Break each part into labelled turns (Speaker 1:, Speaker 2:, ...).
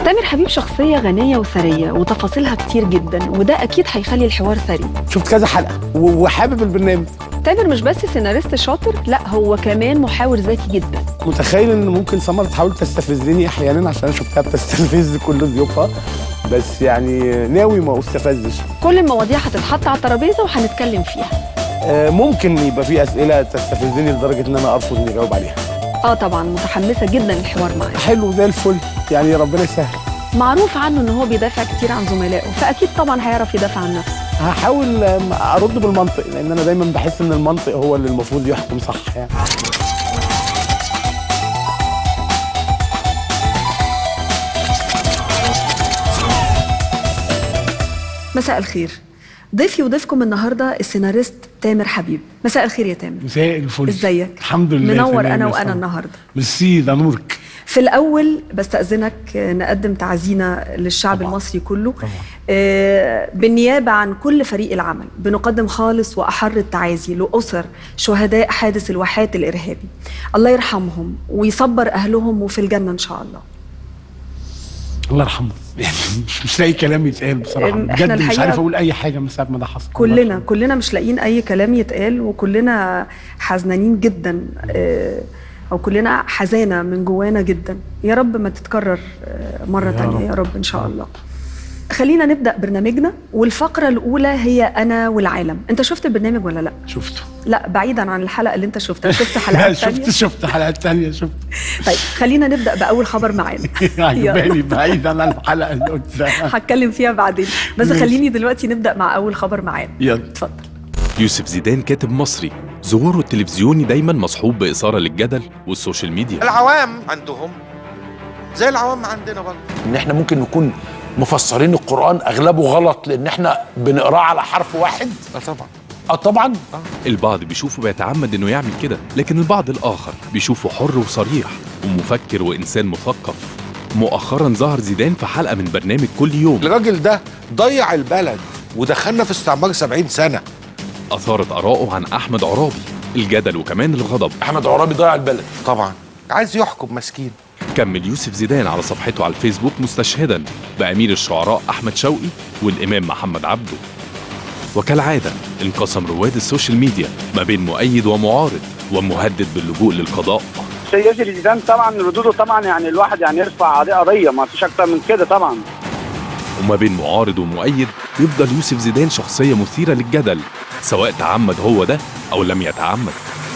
Speaker 1: تامر حبيب شخصية غنية وثرية وتفاصيلها كتير جدا وده أكيد هيخلي الحوار ثري
Speaker 2: شفت كذا حلقه و- وحابب البرنامج
Speaker 1: تامر مش بس سيناريست شاطر لا هو كمان محاور ذكي جدا
Speaker 2: متخيل ان ممكن سمر تحاول تستفزني احيانا عشان انا شفتها بتستفز كل ضيوفها بس يعني ناوي ما استفزش
Speaker 1: كل المواضيع هتتحط على الترابيزة وهنتكلم فيها
Speaker 2: آه، ممكن يبقى في اسئله تستفزني لدرجه ان انا ارفض اني اجاوب عليها
Speaker 1: اه طبعا متحمسة جدا للحوار معاه
Speaker 2: حلو زي الفل يعني ربنا يسهل
Speaker 1: معروف عنه ان هو بيدافع كتير عن زملائه فأكيد طبعا هيعرف يدافع عن نفسه
Speaker 2: هحاول آم، ارد بالمنطق لان انا دايما بحس ان المنطق هو اللي المفروض يحكم صح يعني
Speaker 1: مساء الخير ضيفي وضيفكم النهارده السيناريست تامر حبيب مساء الخير يا تامر
Speaker 3: مساء الفل
Speaker 1: ازيك
Speaker 3: الحمد لله
Speaker 1: منور
Speaker 3: تمام
Speaker 1: انا
Speaker 3: يا
Speaker 1: وانا
Speaker 3: سلام.
Speaker 1: النهارده
Speaker 3: ميرسي ده نورك
Speaker 1: في الاول بستاذنك نقدم تعزينا للشعب
Speaker 3: طبعاً.
Speaker 1: المصري كله
Speaker 3: طبعا
Speaker 1: آه، بالنيابه عن كل فريق العمل بنقدم خالص واحر التعازي لاسر شهداء حادث الواحات الارهابي الله يرحمهم ويصبر اهلهم وفي الجنه ان شاء الله
Speaker 3: الله يرحمه يعني مش مش لاقي كلام يتقال بصراحه
Speaker 1: إم، إحنا
Speaker 3: بجد مش
Speaker 1: الحقيقة
Speaker 3: عارف اقول اي حاجه من ساعه ما ده حصل الله
Speaker 1: كلنا
Speaker 3: يرحمه.
Speaker 1: كلنا مش لاقيين اي كلام يتقال وكلنا حزنانين جدا آه، او كلنا حزانه من جوانا جدا يا رب ما تتكرر آه، مره
Speaker 3: يا
Speaker 1: تانية
Speaker 3: رب.
Speaker 1: يا رب ان شاء الله خلينا نبدا برنامجنا والفقره الاولى هي انا والعالم انت شفت البرنامج ولا لا
Speaker 3: شفته
Speaker 1: لا بعيدا عن الحلقه اللي انت شفتها شفت
Speaker 3: لا
Speaker 1: حلقات
Speaker 3: شفت
Speaker 1: تانية
Speaker 3: شفت حلقات تانية شفت
Speaker 1: طيب خلينا نبدا باول خبر معانا
Speaker 3: عجباني بعيدا عن الحلقه اللي قلتها
Speaker 1: هتكلم فيها بعدين بس
Speaker 3: ماشي.
Speaker 1: خليني دلوقتي نبدا مع اول خبر معانا
Speaker 3: يلا
Speaker 1: اتفضل
Speaker 4: يوسف زيدان كاتب مصري ظهوره التلفزيوني دايما مصحوب بإثارة للجدل والسوشيال ميديا
Speaker 5: العوام عندهم زي العوام عندنا برضه
Speaker 6: ان احنا ممكن نكون مفسرين القران اغلبه غلط لان احنا بنقراه على حرف واحد
Speaker 5: اه طبعا
Speaker 6: اه طبعا
Speaker 4: البعض بيشوفه بيتعمد انه يعمل كده لكن البعض الآخر بيشوفه حر وصريح ومفكر وإنسان مثقف مؤخرا ظهر زيدان في حلقة من برنامج كل يوم
Speaker 5: الراجل ده ضيع البلد ودخلنا في استعمار 70 سنه
Speaker 4: أثارت آراءه عن أحمد عرابي الجدل وكمان الغضب
Speaker 6: احمد عرابي ضيع البلد
Speaker 5: طبعا عايز يحكم مسكين
Speaker 4: كمل يوسف زيدان على صفحته على الفيسبوك مستشهدا بأمير الشعراء أحمد شوقي والإمام محمد عبده وكالعادة انقسم رواد السوشيال ميديا ما بين مؤيد ومعارض ومهدد باللجوء للقضاء
Speaker 7: سيد ياسر زيدان طبعا ردوده طبعا يعني الواحد يعني يرفع عليه قضيه ما فيش اكتر من كده طبعا
Speaker 4: وما بين معارض ومؤيد يفضل يوسف زيدان شخصية مثيرة للجدل سواء تعمد هو ده أو لم يتعمد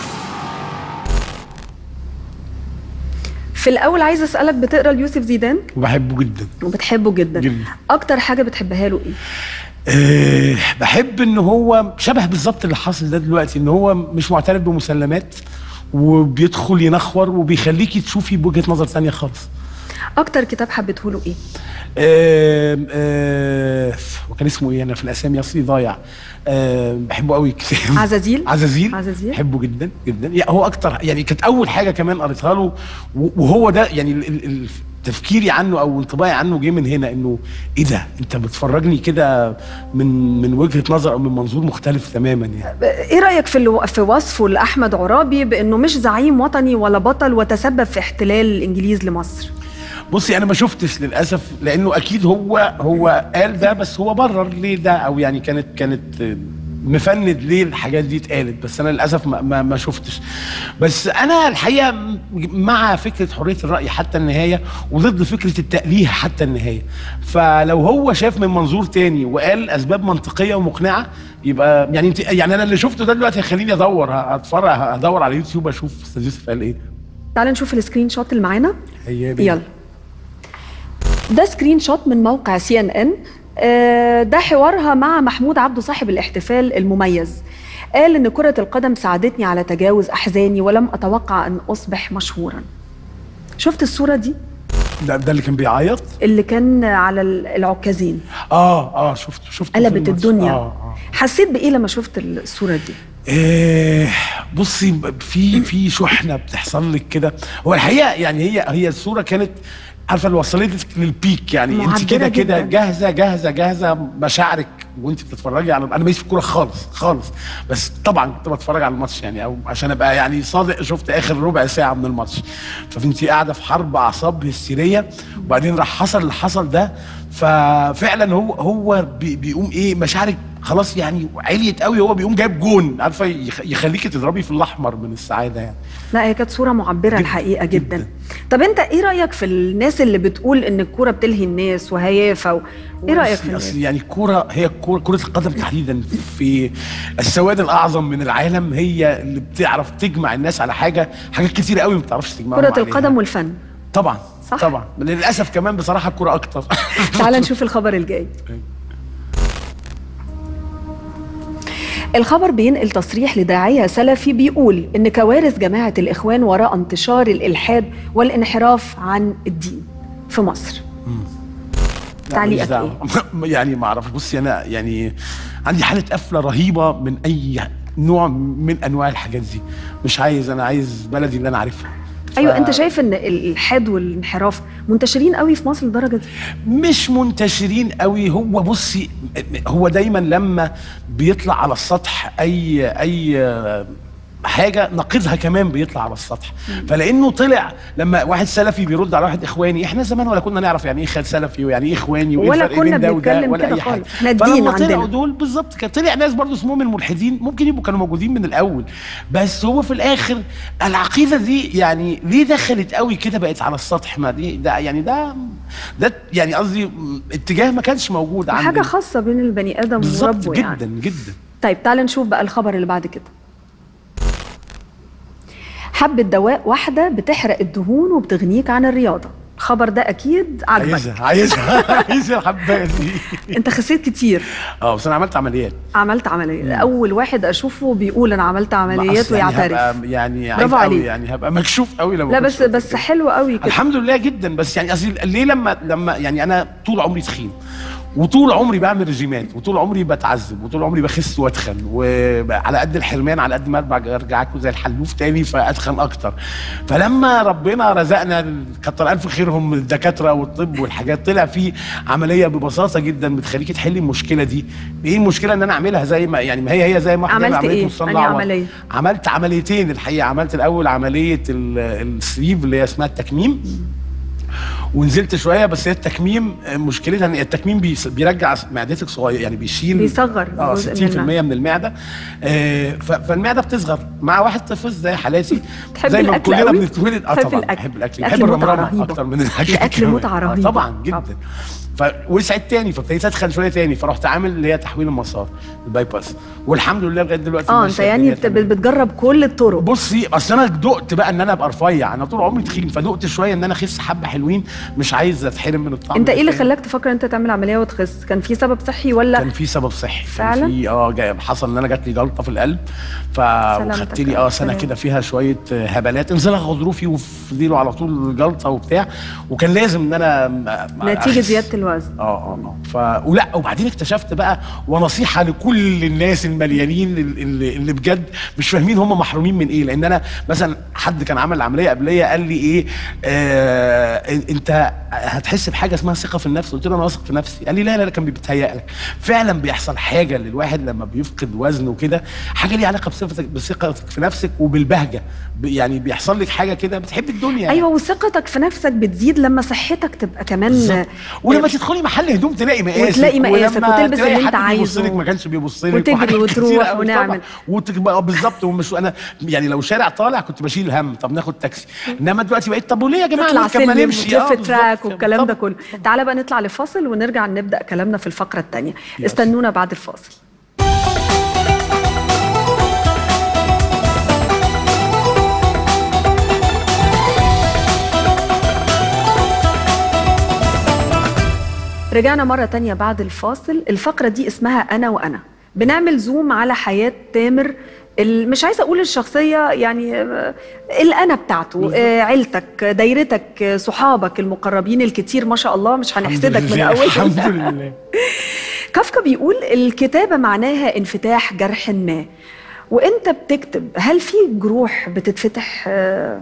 Speaker 1: في الاول عايز اسالك بتقرا ليوسف زيدان
Speaker 3: وبحبه جدا
Speaker 1: وبتحبه جدا
Speaker 3: جدا
Speaker 1: اكتر حاجه بتحبها له ايه
Speaker 3: أه بحب ان هو شبه بالظبط اللي حاصل ده دلوقتي ان هو مش معترف بمسلمات وبيدخل ينخور وبيخليكي تشوفي بوجهه نظر ثانيه خالص
Speaker 1: اكتر كتاب حبيته له ايه
Speaker 3: آه آه وكان اسمه ايه انا في الاسامي اصلي ضايع آه بحبه قوي كتاب
Speaker 1: عزازيل
Speaker 3: عزازيل
Speaker 1: عزازيل
Speaker 3: بحبه جدا جدا يعني هو اكتر يعني كانت اول حاجه كمان قريتها له و- وهو ده يعني ال- ال- ال- تفكيري عنه او انطباعي عنه جه من هنا انه ايه ده انت بتفرجني كده من من وجهه نظر او من منظور مختلف تماما يعني
Speaker 1: ايه رايك في الو... في وصفه لاحمد عرابي بانه مش زعيم وطني ولا بطل وتسبب في احتلال الانجليز لمصر
Speaker 3: بصي انا ما شفتش للاسف لانه اكيد هو هو قال ده بس هو برر ليه ده او يعني كانت كانت آه، مفند ليه الحاجات دي اتقالت بس انا للاسف ما, ما, ما شفتش بس انا الحقيقه م- مع فكره حريه الراي حتى النهايه وضد فكره التأليه حتى النهايه فلو هو شاف من منظور تاني وقال اسباب منطقيه ومقنعه يبقى يعني انت يعني انا اللي شفته ده دلوقتي هيخليني ادور هتفرج هدور على يوتيوب اشوف استاذ يوسف قال ايه
Speaker 1: تعال نشوف السكرين شوت اللي معانا
Speaker 3: هي بيه.
Speaker 1: يلا ده سكرين شوت من موقع سي ان ان ده حوارها مع محمود عبده صاحب الاحتفال المميز قال ان كرة القدم ساعدتني على تجاوز احزاني ولم اتوقع ان اصبح مشهورا شفت الصورة دي
Speaker 3: ده, ده اللي كان بيعيط
Speaker 1: اللي كان على ال- العكازين
Speaker 3: اه اه شفت شفت
Speaker 1: قلبت
Speaker 3: في الماتش.
Speaker 1: الدنيا
Speaker 3: اه اه
Speaker 1: حسيت بايه لما شفت الصورة دي
Speaker 3: إيه بصي ب- في في شحنه بتحصل لك كده هو الحقيقه يعني هي هي الصوره كانت عارفه اللي وصلتك للبيك يعني انت
Speaker 1: معبرة
Speaker 3: كده كده
Speaker 1: جداً.
Speaker 3: جاهزه جاهزه جاهزه مشاعرك وانت بتتفرجي على انا ماليش في الكوره خالص خالص بس طبعا كنت بتفرج على الماتش يعني او عشان ابقى يعني صادق شفت اخر ربع ساعه من الماتش فانت قاعده في حرب اعصاب هستيريه وبعدين راح حصل اللي حصل ده ففعلا هو هو بي بيقوم ايه مشاعرك خلاص يعني عليت قوي هو بيقوم جايب جون عارفه يخ- يخليكي تضربي في الاحمر من السعاده يعني
Speaker 1: لا هي كانت صوره معبره
Speaker 3: جداً،
Speaker 1: الحقيقه جدا.
Speaker 3: جداً.
Speaker 1: طب انت ايه رايك في الناس اللي بتقول ان الكوره بتلهي الناس وهيافه و... ايه رايك في
Speaker 3: أصل-
Speaker 1: الناس
Speaker 3: أصل يعني الكوره هي الكوره كره القدم تحديدا في السواد الاعظم من العالم هي اللي بتعرف تجمع الناس على حاجه حاجات كتير قوي ما بتعرفش تجمعهم
Speaker 1: كره
Speaker 3: عليها.
Speaker 1: القدم والفن
Speaker 3: طبعا
Speaker 1: صح؟
Speaker 3: طبعا للاسف كمان بصراحه الكوره اكتر
Speaker 1: تعال نشوف الخبر الجاي الخبر بينقل تصريح لداعية سلفي بيقول إن كوارث جماعة الإخوان وراء انتشار الإلحاد والانحراف عن الدين في مصر تعليقك
Speaker 3: لا، ماليش دعوة. يعني ما اعرفش بصي انا يعني عندي حاله قفله رهيبه من اي نوع من انواع الحاجات دي مش عايز انا عايز بلدي اللي انا عارفها
Speaker 1: أيوة
Speaker 3: ف-
Speaker 1: أنت شايف إن الإلحاد والانحراف منتشرين قوي في مصر لدرجة دي
Speaker 3: مش منتشرين قوي هو بصي هو دايما لما بيطلع على السطح اي اي حاجه نقيضها كمان بيطلع على السطح فلانه طلع لما واحد سلفي بيرد على واحد اخواني احنا زمان ولا كنا نعرف يعني ايه خال سلفي ويعني ايه اخواني وايه
Speaker 1: ولا
Speaker 3: الفرق
Speaker 1: كنا
Speaker 3: بين ده وده
Speaker 1: بنتكلم
Speaker 3: ولا
Speaker 1: كده
Speaker 3: اي حاجه
Speaker 1: خالص. إحنا الدين
Speaker 3: فلما
Speaker 1: عندنا.
Speaker 3: طلعوا دول بالظبط كان طلع ناس برضه اسمهم الملحدين ممكن يبقوا كانوا موجودين من الاول بس هو في الاخر العقيده دي يعني ليه دخلت قوي كده بقت على السطح ما دي ده يعني ده ده يعني قصدي اتجاه ما كانش موجود عندنا
Speaker 1: حاجة خاصة بين البني آدم
Speaker 3: بالظبط
Speaker 1: وربه
Speaker 3: جدا
Speaker 1: يعني
Speaker 3: جدا
Speaker 1: طيب تعال نشوف بقى الخبر اللي بعد كده حبة دواء واحدة بتحرق الدهون وبتغنيك عن الرياضة الخبر ده أكيد عاجبك
Speaker 3: عايزها عايزها عايزها الحبايه دي
Speaker 1: أنت خسيت كتير
Speaker 3: اه بس انا عملت عمليات
Speaker 1: عملت عملية أول واحد أشوفه بيقول أنا عملت عمليات
Speaker 3: أصل يعني
Speaker 1: ويعترف
Speaker 3: هبقى يعني
Speaker 1: برافو
Speaker 3: عيب قوي
Speaker 1: عليك.
Speaker 3: يعني هبقى مكشوف قوي لو
Speaker 1: لا
Speaker 3: ما
Speaker 1: بس
Speaker 3: كنتش قلت
Speaker 1: بس
Speaker 3: كده.
Speaker 1: حلو قوي كده
Speaker 3: الحمد لله جدا بس يعني اصل ليه لما لما يعني انا طول عمري تخين وطول عمري بعمل رجيمات وطول عمري بتعذب وطول عمري بخس واتخن وعلى قد الحرمان على قد ما ارجع ارجع اكل زي الحلوف تاني فاتخن اكتر فلما ربنا رزقنا كتر الف خيرهم الدكاتره والطب والحاجات طلع في عمليه ببساطه جدا بتخليكي تحلي المشكله دي ايه المشكله ان انا اعملها زي ما يعني ما هي هي زي ما واحد
Speaker 1: عملت
Speaker 3: بيعمل عملية
Speaker 1: إيه؟
Speaker 3: نص
Speaker 1: أنهي
Speaker 3: الأعور.
Speaker 1: عملية؟
Speaker 3: عملت عمليتين الحقيقه عملت الاول عمليه ال- السليف اللي هي اسمها التكميم ونزلت شويه بس هي التكميم آه، مشكلتها ان التكميم بيس- بيرجع معدتك صغير يعني بيشيل
Speaker 1: بيصغر
Speaker 3: اه
Speaker 1: جزء
Speaker 3: 60%
Speaker 1: من المعدة.
Speaker 3: من المعده آه ف- فالمعده بتصغر مع واحد طفل زي حالاتي
Speaker 1: تحب
Speaker 3: زي ما
Speaker 1: الأكل
Speaker 3: كلنا
Speaker 1: قوي؟
Speaker 3: بنتولد اه
Speaker 1: تحب
Speaker 3: طبعا
Speaker 1: الأكل.
Speaker 3: بحب الاكل
Speaker 1: الأكل
Speaker 3: بحب
Speaker 1: متعة
Speaker 3: الرمرامه
Speaker 1: رهيبة.
Speaker 3: اكتر من الاكل
Speaker 1: الأكل
Speaker 3: كمان.
Speaker 1: متعة
Speaker 3: آه،
Speaker 1: رهيبة.
Speaker 3: طبعا جدا فوسعت تاني فابتديت اتخن شويه تاني فرحت عامل اللي هي تحويل المسار الباي باس والحمد لله لغايه دلوقتي
Speaker 1: اه
Speaker 3: ماشية
Speaker 1: انت يعني
Speaker 3: الدنيا
Speaker 1: بت-
Speaker 3: تمام.
Speaker 1: بتجرب كل الطرق
Speaker 3: بصي اصل انا دقت بقى ان انا ابقى رفيع انا طول عمري تخين فدقت شويه ان انا اخس حبه حلوين مش عايز اتحرم من الطعم
Speaker 1: انت ايه اللي
Speaker 3: ده.
Speaker 1: خلاك تفكر انت تعمل عمليه وتخس كان في سبب صحي ولا
Speaker 3: كان في سبب صحي
Speaker 1: فعلا؟
Speaker 3: كان في اه جاي حصل ان انا جات لي جلطه في القلب فخدت لي اه سنه
Speaker 1: سلام.
Speaker 3: كده فيها شويه آه، هبلات انزلها غضروفي وفضيله على طول جلطه وبتاع وكان لازم ان انا م-
Speaker 1: نتيجه
Speaker 3: أخس.
Speaker 1: زياده الوزن
Speaker 3: اه اه اه ف ولا وبعدين اكتشفت بقى ونصيحه لكل الناس المليانين اللي, اللي بجد مش فاهمين هم محرومين من ايه لان انا مثلا حد كان عمل عمليه قبليه قال لي ايه آه انت هتحس بحاجه اسمها ثقه في النفس قلت له انا واثق في نفسي قال لي لا لا لا كان بيتهيأ لك فعلا بيحصل حاجه للواحد لما بيفقد وزنه وكده حاجه ليها علاقه بثقتك بثقتك في نفسك وبالبهجه ب- يعني بيحصل لك حاجه كده بتحب الدنيا
Speaker 1: ايوه وثقتك في نفسك بتزيد لما صحتك تبقى كمان
Speaker 3: بالظبط. ولما تدخلي محل هدوم تلاقي مقاسك
Speaker 1: وتلاقي مقاسك
Speaker 3: ولما
Speaker 1: وتلبس
Speaker 3: تلاقي
Speaker 1: اللي انت
Speaker 3: حد بيبص
Speaker 1: عايزه.
Speaker 3: لك ما كانش بيبص لك
Speaker 1: وتجري
Speaker 3: وحاجات
Speaker 1: وتروح
Speaker 3: كتيرة أوي
Speaker 1: ونعمل.
Speaker 3: طبعا. وتبقى آه بالظبط ومش انا يعني لو شارع طالع كنت بشيل هم طب ناخد تاكسي انما دلوقتي بقيت طب وليه يا جماعه
Speaker 1: تطلع
Speaker 3: نركب ما
Speaker 1: سلم
Speaker 3: نمشي آه،
Speaker 1: وتلف
Speaker 3: بالظبط
Speaker 1: تراك
Speaker 3: كده.
Speaker 1: والكلام ده
Speaker 3: طب.
Speaker 1: كله تعالى بقى نطلع لفاصل ونرجع نبدا كلامنا في الفقره الثانيه استنونا بعد الفاصل رجعنا مرة تانية بعد الفاصل الفقرة دي اسمها أنا وأنا بنعمل زوم على حياة تامر ال- مش عايزة أقول الشخصية يعني آه، الأنا بتاعته آه، عيلتك دايرتك آه، صحابك المقربين الكتير ما شاء الله مش هنحسدك من
Speaker 3: لله،
Speaker 1: أول
Speaker 3: الحمد لله
Speaker 1: كافكا بيقول الكتابة معناها انفتاح جرح ما وانت بتكتب هل في جروح بتتفتح آه،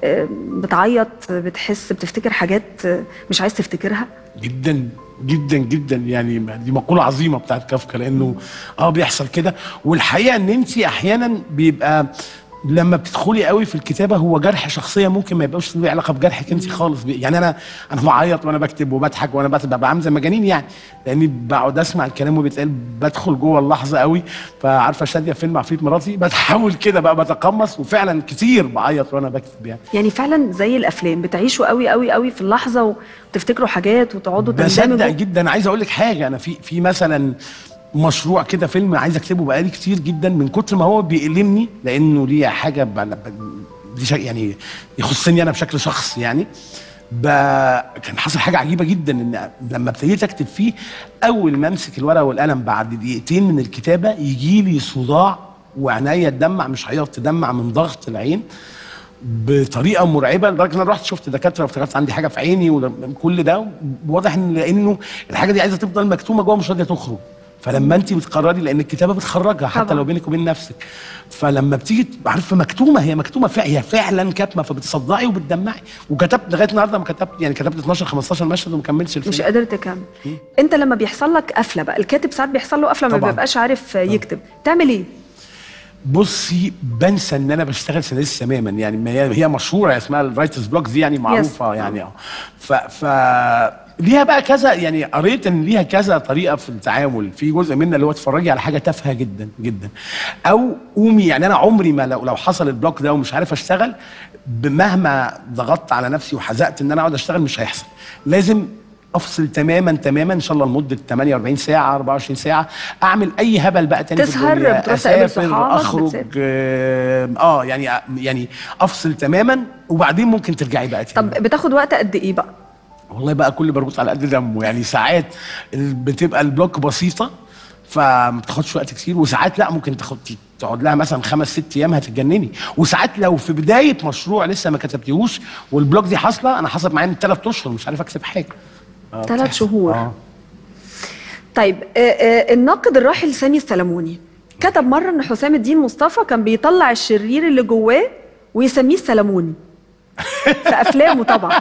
Speaker 1: آه، بتعيط بتحس بتفتكر حاجات آه، مش عايز تفتكرها
Speaker 3: جدا جدا جدا يعني دي مقوله عظيمه بتاعت كافكا لانه اه بيحصل كده والحقيقه ان انت احيانا بيبقى لما بتدخلي قوي في الكتابه هو جرح شخصيه ممكن ما يبقاش له علاقه بجرحك انت خالص بي- يعني انا انا بعيط وانا بكتب وبضحك وانا بكتب ببقى عامل زي مجانين يعني لاني بقعد اسمع الكلام وبيتقال بدخل جوه اللحظه قوي فعارفه شاديه فيلم عفريت مراتي بتحاول كده بقى بتقمص وفعلا كتير بعيط وانا بكتب يعني
Speaker 1: يعني فعلا زي الافلام بتعيشوا قوي قوي قوي في اللحظه وتفتكروا حاجات وتقعدوا
Speaker 3: بصدق
Speaker 1: تندمجوا
Speaker 3: جدا انا عايز اقول لك حاجه انا في في مثلا مشروع كده فيلم عايز اكتبه بقالي كتير جدا من كتر ما هو بيألمني لانه ليه حاجه ب... ب... دي شك... يعني يخصني انا بشكل شخص يعني ب... كان حصل حاجه عجيبه جدا ان لما ابتديت اكتب فيه اول ما امسك الورقه والقلم بعد دقيقتين من الكتابه يجي لي صداع وعينيا تدمع مش عياط تدمع من ضغط العين بطريقه مرعبه لدرجه ان انا رحت شفت دكاتره وافتكرت عندي حاجه في عيني وكل ده واضح ان لانه الحاجه دي عايزه تفضل مكتومه جوه مش راضيه تخرج فلما انت بتقرري لان الكتابه بتخرجها حتى
Speaker 1: طبعا.
Speaker 3: لو بينك وبين نفسك فلما بتيجي عارفه مكتومه هي مكتومه فع هي فعلا كاتمه فبتصدعي وبتدمعي وكتبت لغايه النهارده ما كتبت يعني كتبت 12 15 مشهد وما كملتش
Speaker 1: مش
Speaker 3: الفيلم
Speaker 1: قادر تكمل انت لما بيحصل لك قفله بقى الكاتب ساعات بيحصل له قفله ما
Speaker 3: طبعاً.
Speaker 1: بيبقاش عارف يكتب تعمل ايه
Speaker 3: بصي بنسى ان انا بشتغل سيناريست تماما يعني ما هي هي مشهوره اسمها الرايترز بلوك دي يعني معروفه
Speaker 1: Yes.
Speaker 3: يعني اه ف ف ليها بقى كذا يعني قريت ان ليها كذا طريقه في التعامل في جزء منها اللي هو اتفرجي على حاجه تافهه جدا جدا او قومي يعني انا عمري ما لو, لو حصل البلوك ده ومش عارف اشتغل مهما ضغطت على نفسي وحزقت ان انا اقعد اشتغل مش هيحصل لازم افصل تماما تماما ان شاء الله لمده 48 ساعه 24 ساعه اعمل اي هبل بقى تاني في
Speaker 1: تسهر،
Speaker 3: الدنيا،
Speaker 1: بتروح تقابل
Speaker 3: أسافر،
Speaker 1: صحابك،
Speaker 3: اخرج
Speaker 1: بتسافر.
Speaker 3: اه آه، يعني يعني افصل تماما وبعدين ممكن ترجعي بقى تاني
Speaker 1: طب بتاخد وقت قد ايه بقى
Speaker 3: والله بقى كل بربوط على قد دمه يعني ساعات ال- بتبقى البلوك بسيطه فما بتاخدش وقت كتير وساعات لا ممكن تاخد تقعد لها مثلا خمس ست ايام هتتجنني وساعات لو في بدايه مشروع لسه ما كتبتيهوش والبلوك دي حاصله انا حصل معايا من ثلاث اشهر مش عارف اكتب حاجه آه،
Speaker 1: ثلاث
Speaker 3: بتحصل.
Speaker 1: شهور.
Speaker 3: اه
Speaker 1: طيب آه، آه، الناقد الراحل سامي السلموني كتب مره ان حسام الدين مصطفى كان بيطلع الشرير اللي جواه ويسميه السلموني في افلامه طبعا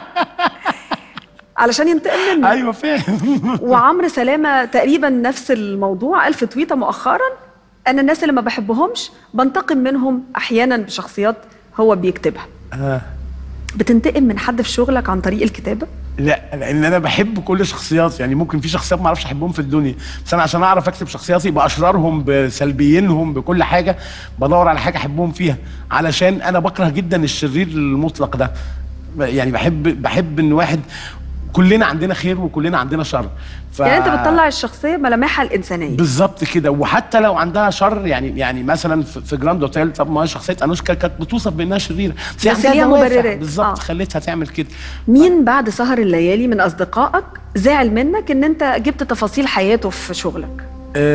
Speaker 1: علشان ينتقم منه
Speaker 3: ايوه فاهم
Speaker 1: وعمرو سلامه تقريبا نفس الموضوع قال في تويته مؤخرا انا الناس اللي ما بحبهمش بنتقم منهم احيانا بشخصيات هو بيكتبها
Speaker 3: آه.
Speaker 1: بتنتقم من حد في شغلك عن طريق الكتابه
Speaker 3: لا لان انا بحب كل الشخصيات يعني ممكن في شخصيات ما اعرفش احبهم في الدنيا بس انا عشان اعرف اكتب شخصياتي باشرارهم بسلبيينهم بكل حاجه بدور على حاجه احبهم فيها علشان انا بكره جدا الشرير المطلق ده يعني بحب بحب ان واحد كلنا عندنا خير وكلنا عندنا شر ف...
Speaker 1: يعني انت بتطلع الشخصيه ملامحها الانسانيه
Speaker 3: بالظبط كده وحتى لو عندها شر يعني يعني مثلا في في جراند اوتيل طب ما شخصيه انوشكا كانت بتوصف بانها شريره بس, هي
Speaker 1: بس
Speaker 3: عندها
Speaker 1: ليها
Speaker 3: دوافع.
Speaker 1: مبررات.
Speaker 3: بالظبط
Speaker 1: آه.
Speaker 3: خليتها تعمل كده
Speaker 1: مين بعد سهر الليالي من اصدقائك زعل منك ان انت جبت تفاصيل حياته في شغلك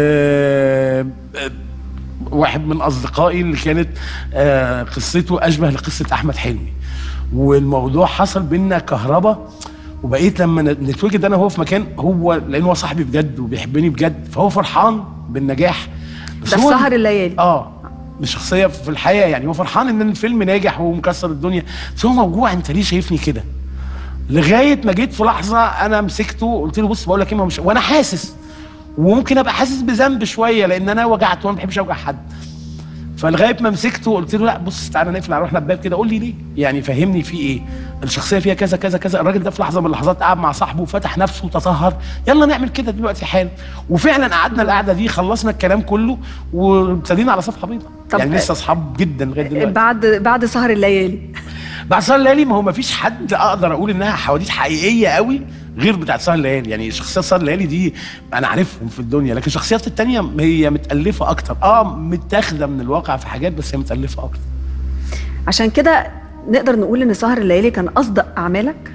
Speaker 3: آه، آه، واحد من اصدقائي اللي كانت آه، قصته اشبه لقصه احمد حلمي والموضوع حصل بينا كهرباء وبقيت لما ن- نتوجد انا وهو في مكان هو لان هو صاحبي بجد وبيحبني بجد فهو فرحان بالنجاح بس
Speaker 1: ده في
Speaker 3: هو-
Speaker 1: سهر الليالي
Speaker 3: اه مش شخصيه في الحياه يعني هو فرحان ان الفيلم ناجح ومكسر الدنيا بس هو موجوع انت ليه شايفني كده لغايه ما جيت في لحظه انا مسكته قلت له بص بقول لك ايه ما هو مش وانا حاسس وممكن ابقى حاسس بذنب شويه لان انا وجعت وانا ما بحبش اوجع حد فلغايه ما مسكته قلت له لا بص تعالى نقفل على روحنا الباب كده قول لي ليه يعني فهمني في ايه الشخصيه فيها كذا كذا كذا الراجل ده في لحظه من اللحظات قعد مع صاحبه وفتح نفسه وتطهر يلا نعمل كده دلوقتي حالا وفعلا قعدنا القعده دي خلصنا الكلام كله وابتدينا على صفحه بيضاء
Speaker 1: طب
Speaker 3: يعني لسه اصحاب جدا لغايه دلوقتي
Speaker 1: بعد بعد سهر الليالي
Speaker 3: بعد سهر الليالي ما هو ما فيش حد اقدر اقول انها حواديت حقيقيه قوي غير بتاعت سهر الليالي يعني شخصيات سهر الليالي دي انا عارفهم في الدنيا لكن الشخصيات التانية هي متالفه اكتر اه متاخده من الواقع في حاجات بس هي متالفه اكتر
Speaker 1: عشان كده نقدر نقول ان سهر الليالي كان اصدق اعمالك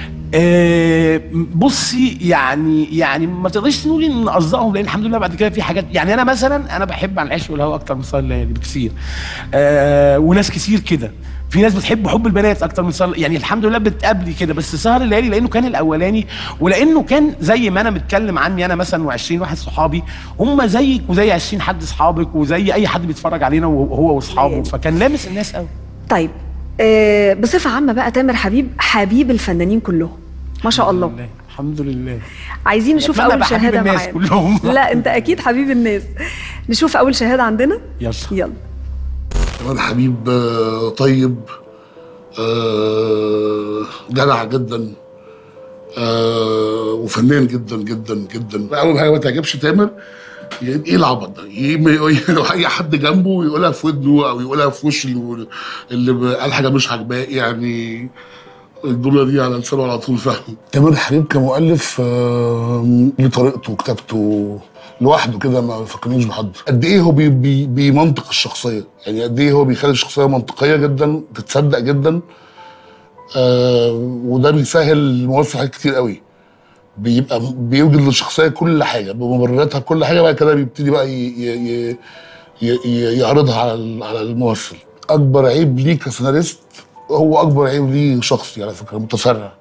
Speaker 3: آه، بصي يعني يعني ما تقدريش تقولي ان اصدقهم لان الحمد لله بعد كده في حاجات يعني انا مثلا انا بحب عن العيش والهوا اكتر من سهر الليالي بكثير آه وناس كتير كده في ناس بتحب حب البنات اكتر من سهر يعني الحمد لله بتقابلي كده بس سهر الليالي لانه كان الاولاني ولانه كان زي ما انا متكلم عني انا مثلا و20 واحد صحابي هم زيك وزي 20 حد صحابك وزي اي حد بيتفرج علينا وهو واصحابه فكان لامس الناس قوي
Speaker 1: طيب آه، بصفه عامه بقى تامر حبيب حبيب الفنانين كلهم ما شاء الله
Speaker 3: لله. الحمد لله
Speaker 1: عايزين نشوف
Speaker 3: أتمنى
Speaker 1: اول
Speaker 3: أبقى حبيب
Speaker 1: شهاده
Speaker 3: الناس
Speaker 1: معانا
Speaker 3: كلهم.
Speaker 1: لا انت اكيد حبيب الناس نشوف اول شهاده عندنا
Speaker 3: يلا
Speaker 1: يلا
Speaker 8: كمان حبيب آه، طيب آه، جدع جدا آه، وفنان جدا جدا جدا اول حاجه ما تعجبش تامر ي- ايه العبط ده؟ ي- م- لو اي حد جنبه يقولها في ودنه او يقولها في وش اللي, اللي قال حاجه مش عاجباه يعني الجمله دي على لسانه على طول فاهم تامر حبيب كمؤلف آه، ليه طريقته وكتابته لوحده كده ما بيفكرنيش بحد قد ايه هو بي بي بيمنطق الشخصيه يعني قد ايه هو بيخلي الشخصيه منطقيه جدا تتصدق جدا آه وده بيسهل الممثل حاجات كتير قوي بيبقى بيوجد للشخصيه كل حاجه بمبرراتها كل حاجه بعد كده بيبتدي بقى ي ي ي ي يعرضها على ال- على الممثل اكبر عيب ليه كسيناريست هو اكبر عيب ليه شخصي على فكره متسرع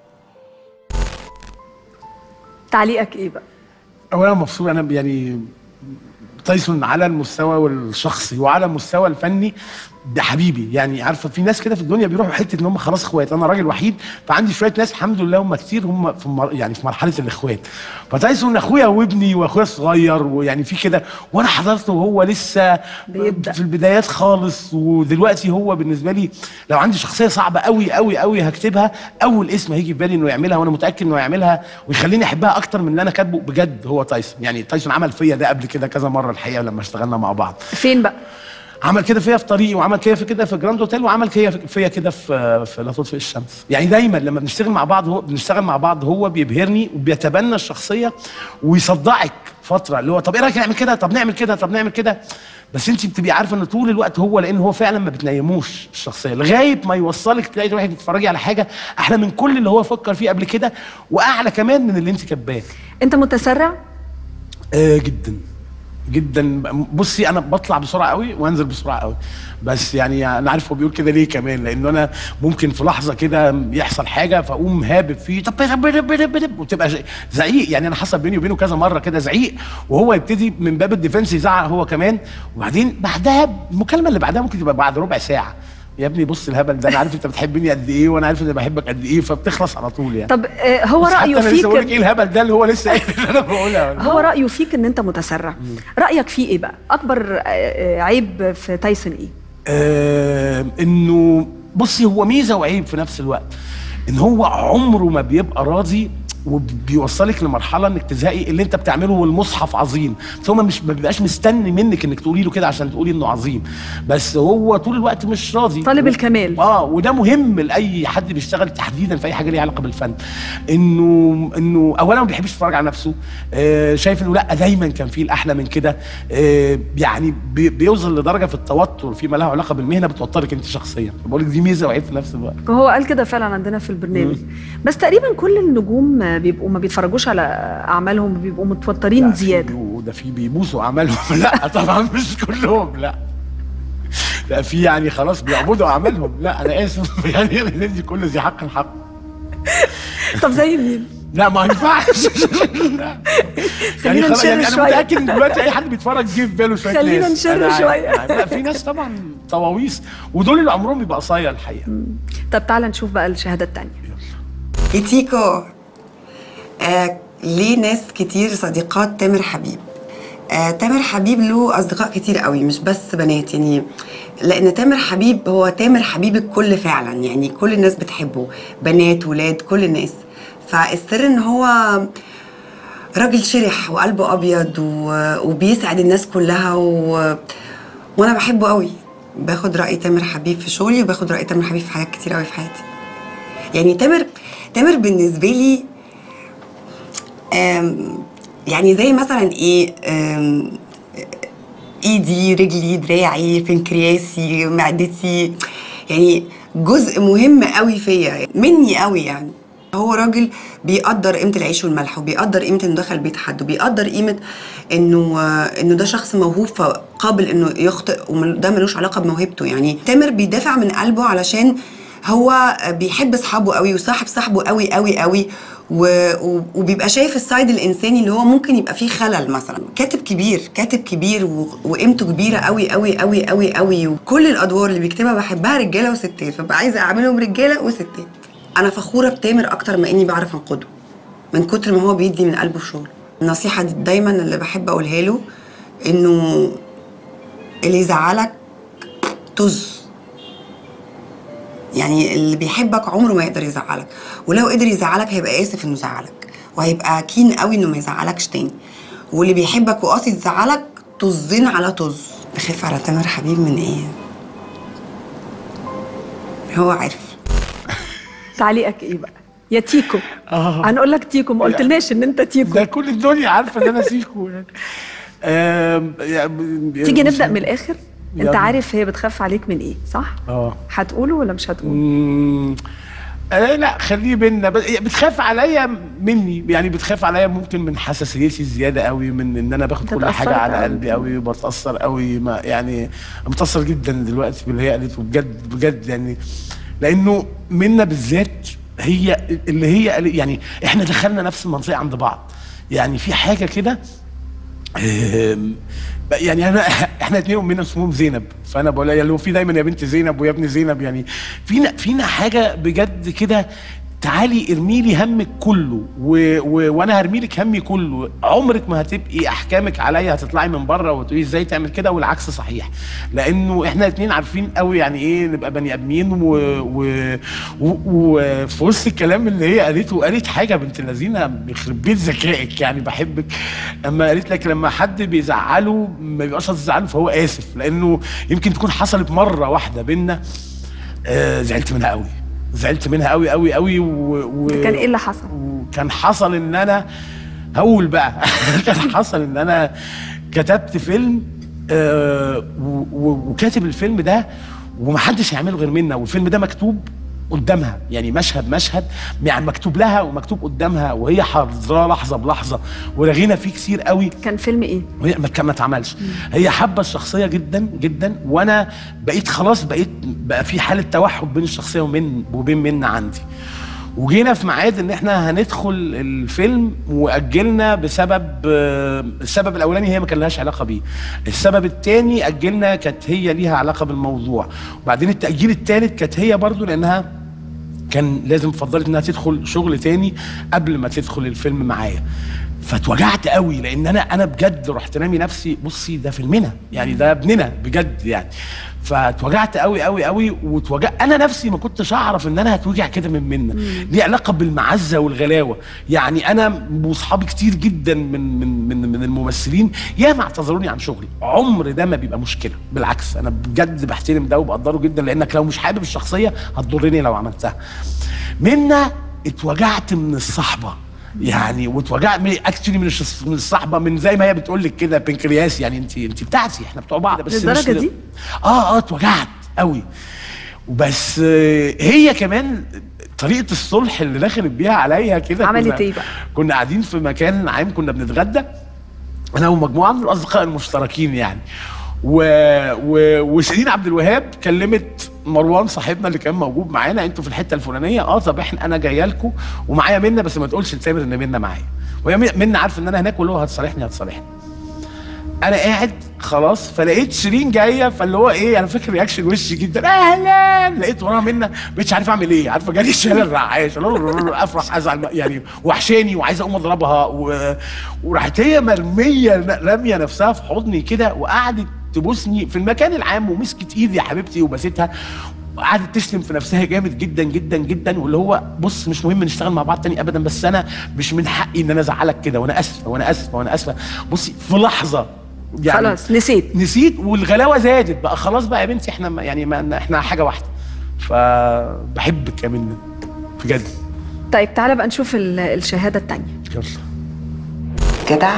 Speaker 1: تعليقك ايه بقى
Speaker 3: اولا مبسوط انا يعني تايسون على المستوى الشخصي وعلى المستوى الفني ده حبيبي يعني عارفه في ناس كده في الدنيا بيروحوا حته ان هم خلاص اخوات انا راجل وحيد فعندي شويه ناس الحمد لله هم كتير هم في مر... يعني في مرحله الاخوات فتايسون اخويا وابني واخويا الصغير ويعني في كده وانا حضرته وهو لسه
Speaker 1: بيبدأ.
Speaker 3: في البدايات خالص ودلوقتي هو بالنسبه لي لو عندي شخصيه صعبه قوي قوي قوي هكتبها اول اسم هيجي في بالي انه يعملها وانا متاكد انه يعملها ويخليني احبها اكتر من اللي انا كاتبه بجد هو تايسون يعني تايسون عمل فيا ده قبل كده كذا مره الحقيقه لما اشتغلنا مع بعض
Speaker 1: فين بقى
Speaker 3: عمل كده فيا في طريقي وعمل كده في كده في جراند اوتيل وعمل كده فيا كده في في لا تطفئ الشمس يعني دايما لما بنشتغل مع بعض هو بنشتغل مع بعض هو بيبهرني وبيتبنى الشخصيه ويصدعك فتره اللي هو طب ايه رايك نعمل كده طب نعمل كده طب نعمل كده بس انت بتبقي عارفه ان طول الوقت هو لان هو فعلا ما بتنيموش الشخصيه لغايه ما يوصلك تلاقي تروحي تتفرجي على حاجه احلى من كل اللي هو فكر فيه قبل كده واعلى كمان من اللي انت كاتباه
Speaker 1: انت متسرع
Speaker 3: آه جدا جدا بصي انا بطلع بسرعه قوي وانزل بسرعه قوي بس يعني انا عارف هو بيقول كده ليه كمان لانه انا ممكن في لحظه كده يحصل حاجه فاقوم هابب فيه طب طب- طب- طب- طب- وتبقى ج- زعيق يعني انا حصل بيني وبينه كذا مره كده زعيق وهو يبتدي من باب الديفنس يزعق هو كمان وبعدين بعدها المكالمه اللي بعدها ممكن تبقى بعد ربع ساعه يا ابني بص الهبل ده انا عارف انت بتحبني قد ايه وانا عارف اني بحبك قد ايه فبتخلص على طول يعني
Speaker 1: طب آه، هو
Speaker 3: بس حتى
Speaker 1: رايه
Speaker 3: انا
Speaker 1: فيك
Speaker 3: لسه بقول لك ايه الهبل ده اللي هو لسه قايل اللي انا بقولها
Speaker 1: هو رايه فيك ان انت متسرع رايك فيه ايه بقى اكبر آه، آه، عيب في تايسون ايه
Speaker 3: آه انه بصي هو ميزه وعيب في نفس الوقت ان هو عمره ما بيبقى راضي وبيوصلك لمرحله انك تزهقي اللي انت بتعمله والمصحف عظيم بس هو مش ما بيبقاش مستني منك انك تقولي له كده عشان تقولي انه عظيم بس هو طول الوقت مش راضي
Speaker 1: طالب الكمال.
Speaker 3: اه وده مهم لاي حد بيشتغل تحديدا في اي حاجه ليها علاقه بالفن انه انه اولا ما بيحبش يتفرج على نفسه آه شايف انه لا دايما كان في الاحلى من كده آه يعني بي بيوصل لدرجه في التوتر فيما له علاقه بالمهنه بتوترك انت شخصيا بقول لك دي ميزه وعيب في نفس الوقت
Speaker 1: هو قال كده فعلا عندنا في البرنامج بس تقريبا كل النجوم آه، بيبقوا ما بيتفرجوش على اعمالهم بيبقوا متوترين
Speaker 3: لا، في
Speaker 1: زياده
Speaker 3: بيبقوا- ده في بيبوسوا اعمالهم لا طبعا مش كلهم لا لا في يعني خلاص بيعبدوا اعمالهم لا انا اسف يعني ندي كل ذي حق حق
Speaker 1: طب زي مين
Speaker 3: لا ما ينفعش لا.
Speaker 1: خلينا
Speaker 3: خلاص-
Speaker 1: نشر
Speaker 3: يعني انا
Speaker 1: شوية.
Speaker 3: متاكد ان دلوقتي اي حد بيتفرج جه في باله شويه
Speaker 1: خلينا
Speaker 3: ناس.
Speaker 1: نشر
Speaker 3: أنا عارف.
Speaker 1: شوية.
Speaker 3: لا في ناس طبعا طواويس ودول اللي عمرهم بيبقى قصير الحقيقه
Speaker 1: طب تعالى نشوف بقى الشهاده الثانيه
Speaker 9: إيتيكو آه ليه ناس كتير صديقات تامر حبيب آه تامر حبيب له أصدقاء كتير قوي مش بس بنات يعني لأن تامر حبيب هو تامر حبيب الكل فعلا يعني كل الناس بتحبه بنات ولاد كل الناس فالسر إن هو راجل شرح وقلبه أبيض و... وبيسعد الناس كلها و... وأنا بحبه قوي باخد رأي تامر حبيب في شغلي وباخد رأي تامر حبيب في حاجات كتير قوي في حياتي يعني تامر تامر بالنسبه لي آم، يعني زي مثلا ايه آم، ايدي رجلي دراعي بنكرياسي معدتي يعني جزء مهم قوي فيا مني قوي يعني هو راجل بيقدر قيمه العيش والملح وبيقدر قيمه انه دخل بيت حد وبيقدر قيمه انه آه، انه ده شخص موهوب فقابل انه يخطئ وده ملوش علاقه بموهبته يعني تامر بيدافع من قلبه علشان هو بيحب اصحابه قوي وصاحب صاحبه قوي قوي قوي و... و... وبيبقى شايف السايد الانساني اللي هو ممكن يبقى فيه خلل مثلا كاتب كبير كاتب كبير و... وقيمته كبيره قوي قوي قوي قوي قوي وكل الادوار اللي بيكتبها بحبها رجاله وستات فبقى عايزه اعملهم رجاله وستات انا فخوره بتامر اكتر ما اني بعرف انقده من كتر ما هو بيدي من قلبه في شغله النصيحه دي دايما اللي بحب اقولها له انه اللي يزعلك طز يعني اللي بيحبك عمره ما يقدر يزعلك ولو قدر يزعلك هيبقى اسف انه زعلك وهيبقى كين قوي انه ما يزعلكش تاني واللي بيحبك وقاصد يزعلك طزين على طز بخاف على تامر حبيب من ايه هو عارف
Speaker 1: تعليقك ايه بقى يا تيكو
Speaker 3: آه.
Speaker 1: هنقول لك تيكو ما قلتلناش ان انت تيكو
Speaker 3: ده كل الدنيا عارفه ان انا سيكو يعني آم، يعني-
Speaker 1: تيجي نبدا من الاخر انت
Speaker 3: يلا.
Speaker 1: عارف هي بتخاف عليك من ايه صح
Speaker 3: اه
Speaker 1: هتقوله ولا مش هتقوله
Speaker 3: مم، آه لا خليه بينا بس- يعني بتخاف عليا مني يعني بتخاف عليا ممكن من حساسيتي الزياده قوي من ان انا باخد
Speaker 1: أنت
Speaker 3: كل حاجه
Speaker 1: اتأثرت
Speaker 3: على
Speaker 1: قوي.
Speaker 3: قلبي قوي بتاثر قوي ما يعني أنا متاثر جدا دلوقتي باللي هي قالته بجد بجد يعني لانه منا بالذات هي اللي هي قال- يعني احنا دخلنا نفس المنطقه عند بعض يعني في حاجه كده آم، يعني انا احنا اتنين امنا اسمهم زينب فانا بقول لها في دايما يا بنت زينب ويا ابن زينب يعني فينا فينا حاجه بجد كده تعالي ارمي لي همك كله و... و... وانا هرمي لك همي كله عمرك ما هتبقي احكامك عليا هتطلعي من بره وتقولي ازاي تعمل كده والعكس صحيح لانه احنا اتنين عارفين قوي يعني ايه نبقى بني ادمين و... و... و... وفي وسط الكلام اللي هي قالته قالت حاجه بنت اللذينه يخرب بيت ذكائك يعني بحبك اما قالت لك لما حد بيزعله ما بيبقاش قصدي يزعله فهو اسف لانه يمكن تكون حصلت مره واحده بينا آه زعلت منها قوي زعلت منها قوي قوي قوي و... و...
Speaker 1: كان ايه اللي حصل
Speaker 3: كان حصل ان انا هقول بقى كان حصل ان انا كتبت فيلم آه و- و- وكاتب الفيلم ده ومحدش هيعمله غير منا والفيلم ده مكتوب قدامها يعني مشهد مشهد يعني مكتوب لها ومكتوب قدامها وهي حافظاه لحظه بلحظه ورغينا فيه كتير قوي
Speaker 1: كان فيلم ايه
Speaker 3: وهي ما كان ما اتعملش هي حابه الشخصيه جدا جدا وانا بقيت خلاص بقيت بقى في حاله توحد بين الشخصيه ومن وبين منا عندي وجينا في ميعاد ان احنا هندخل الفيلم واجلنا بسبب آه، السبب الاولاني هي ما كان لهاش علاقه بيه السبب الثاني اجلنا كانت هي ليها علاقه بالموضوع وبعدين التاجيل الثالث كانت هي برضو لانها كان لازم فضلت انها تدخل شغل تاني قبل ما تدخل الفيلم معايا فاتوجعت قوي لان انا انا بجد رحت رامي نفسي بصي ده فيلمنا يعني ده ابننا بجد يعني فاتوجعت قوي قوي قوي واتوجع انا نفسي ما كنتش اعرف ان انا هتوجع كده من منا ليه علاقه بالمعزه والغلاوه يعني انا واصحابي كتير جدا من من من من الممثلين ياما اعتذروني عن شغلي عمر ده ما بيبقى مشكله بالعكس انا بجد بحترم ده وبقدره جدا لانك لو مش حابب الشخصيه هتضرني لو عملتها منا اتوجعت من الصحبه يعني واتوجعت من اكشلي من الشخص- من الصحبه من زي ما هي بتقول لك كده بنكرياس يعني انت انت بتاعتي احنا بتوع بعض بس مش
Speaker 1: للدرجة
Speaker 3: ل-
Speaker 1: دي؟
Speaker 3: اه اه اتوجعت قوي وبس آه، هي كمان طريقه الصلح اللي دخلت بيها عليا كده
Speaker 1: عملت
Speaker 3: كنا-
Speaker 1: إيه بقى؟
Speaker 3: كنا قاعدين في مكان عام كنا بنتغدى انا ومجموعه من الاصدقاء المشتركين يعني و... و... وشيرين عبد الوهاب كلمت مروان صاحبنا اللي كان موجود معانا انتوا في الحته الفلانيه اه طب احنا انا جايه لكم ومعايا منى بس ما تقولش لسامر ان منى معايا وهي منى عارفه ان انا هناك واللي هو هتصالحني هتصالحني انا قاعد خلاص فلقيت شيرين جايه فاللي هو ايه انا فاكر رياكشن وشي جدا اهلا لقيت وراها منى مش عارف اعمل ايه عارفه جالي شلل الرعاش افرح ازعل يعني وحشاني وعايز اقوم اضربها و... وراحت هي مرميه راميه نفسها في حضني كده وقعدت تبوسني في المكان العام ومسكت ايدي يا حبيبتي وبستها وقعدت تشتم في نفسها جامد جدا جدا جدا واللي هو بص مش مهم نشتغل مع بعض تاني ابدا بس انا مش من حقي ان انا ازعلك كده وانا اسفه وانا اسفه وانا اسفه بصي في لحظه يعني
Speaker 1: خلاص نسيت
Speaker 3: نسيت والغلاوه زادت بقى خلاص بقى يا بنتي احنا ما- يعني ما احنا حاجه واحده فبحبك يا منى بجد
Speaker 1: طيب تعالى بقى نشوف ال- الشهاده الثانيه
Speaker 3: يلا
Speaker 10: جدع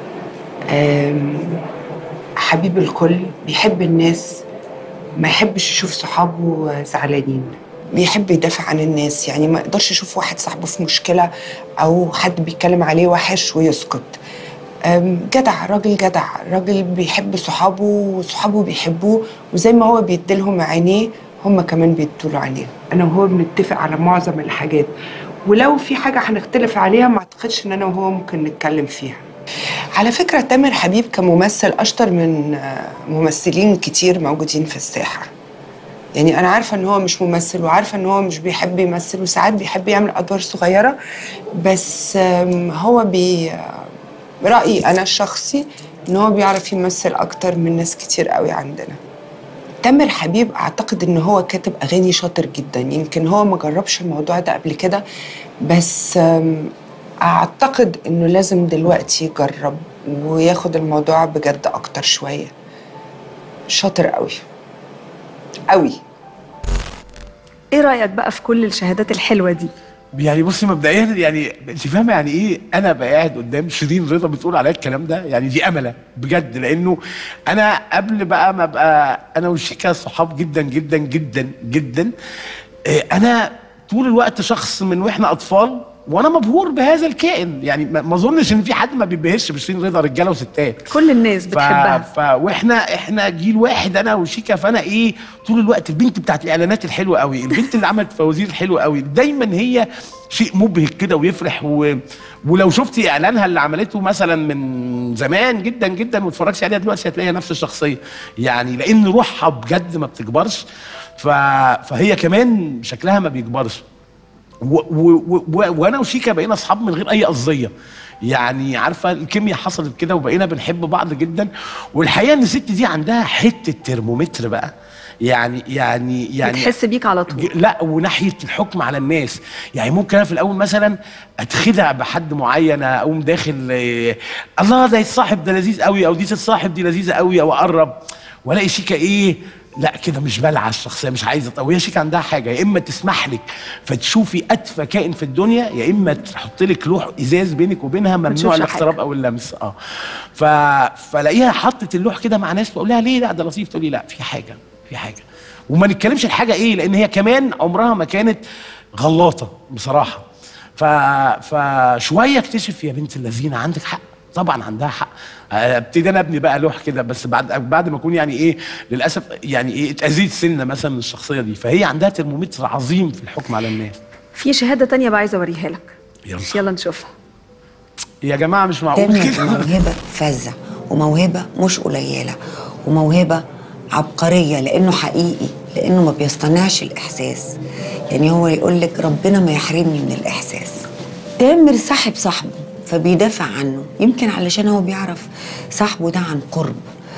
Speaker 10: آم، حبيب الكل بيحب الناس ما يحبش يشوف صحابه زعلانين بيحب يدافع عن الناس يعني ما يقدرش يشوف واحد صاحبه في مشكلة أو حد بيتكلم عليه وحش ويسكت أم، جدع راجل جدع راجل بيحب صحابه وصحابه بيحبوه وزي ما هو بيديلهم عينيه هم كمان بيدوا عليها انا وهو بنتفق على معظم الحاجات ولو في حاجه هنختلف عليها ما اعتقدش ان انا وهو ممكن نتكلم فيها على فكره تامر حبيب كممثل اشطر من آه، ممثلين كتير موجودين في الساحه يعني انا عارفه ان هو مش ممثل وعارفه ان هو مش بيحب يمثل وساعات بيحب يعمل ادوار صغيره بس آم، هو بي رايي انا الشخصي ان هو بيعرف يمثل اكتر من ناس كتير قوي عندنا تامر حبيب اعتقد ان هو كاتب اغاني شاطر جدا يمكن هو ما جربش الموضوع ده قبل كده بس آم، اعتقد انه لازم دلوقتي يجرب وياخد الموضوع بجد اكتر شويه شاطر قوي قوي
Speaker 1: ايه رايك بقى في كل الشهادات الحلوه دي
Speaker 3: يعني بصي مبدئيا يعني انت فاهمه يعني ايه انا بقى قاعد قدام شيرين رضا بتقول عليا الكلام ده يعني دي امله بجد لانه انا قبل بقى ما ابقى انا وشيكا صحاب جدا جدا جدا جدا آه، انا طول الوقت شخص من واحنا اطفال وانا مبهور بهذا الكائن يعني ما ما اظنش ان في حد ما بينبهرش بشيرين رضا رجاله وستات
Speaker 1: كل الناس
Speaker 3: ف...
Speaker 1: بتحبها
Speaker 3: ف... واحنا احنا جيل واحد انا وشيكا فانا ايه طول الوقت البنت بتاعت الاعلانات الحلوه قوي البنت اللي عملت فوازير حلوه قوي دايما هي شيء مبهج كده ويفرح و... ولو شفتي اعلانها اللي عملته مثلا من زمان جدا جدا واتفرجتي عليها دلوقتي هتلاقيها نفس الشخصيه يعني لان روحها بجد ما بتكبرش ف... فهي كمان شكلها ما بيكبرش و و و و وانا وشيكا بقينا اصحاب من غير اي قصيه يعني عارفه الكيمياء حصلت كده وبقينا بنحب بعض جدا والحقيقه ان الست دي عندها حته ترمومتر بقى يعني يعني يعني
Speaker 1: بتحس بيك على طول
Speaker 3: ج- لا وناحيه الحكم على الناس يعني ممكن انا في الاول مثلا اتخدع بحد معين اقوم داخل آه، الله ده الصاحب ده لذيذ قوي او دي الصاحب دي لذيذه قوي او اقرب والاقي شيكا ايه لا كده مش بلع الشخصيه مش عايزه طب وهي شيكا عندها حاجه يا اما تسمح لك فتشوفي اتفه كائن في الدنيا يا اما تحط لك لوح ازاز بينك وبينها ممنوع
Speaker 1: تشوفش
Speaker 3: الاقتراب او اللمس اه ف... فلاقيها حطت اللوح كده مع ناس بقول لها ليه لا ده لطيف تقول لي لا في حاجه في حاجه وما نتكلمش الحاجه ايه لان هي كمان عمرها ما كانت غلاطه بصراحه ف... فشويه اكتشف يا بنت اللذينه عندك حق طبعا عندها حق آه، ابتدي انا ابني بقى لوح كده بس بعد بعد ما اكون يعني ايه للاسف يعني ايه اتاذيت سنه مثلا من الشخصيه دي فهي عندها ترمومتر عظيم في الحكم على الناس
Speaker 1: في شهاده تانية بقى عايزه اوريها لك
Speaker 3: يلا
Speaker 1: يلا نشوفها
Speaker 3: يا جماعه مش معقول
Speaker 11: تامر
Speaker 3: كده
Speaker 11: موهبة فذة وموهبة مش قليلة وموهبة عبقرية لأنه حقيقي لأنه ما بيصطنعش الإحساس يعني هو يقول لك ربنا ما يحرمني من الإحساس تامر صاحب صاحبه فبيدافع عنه يمكن علشان هو بيعرف صاحبه ده عن قرب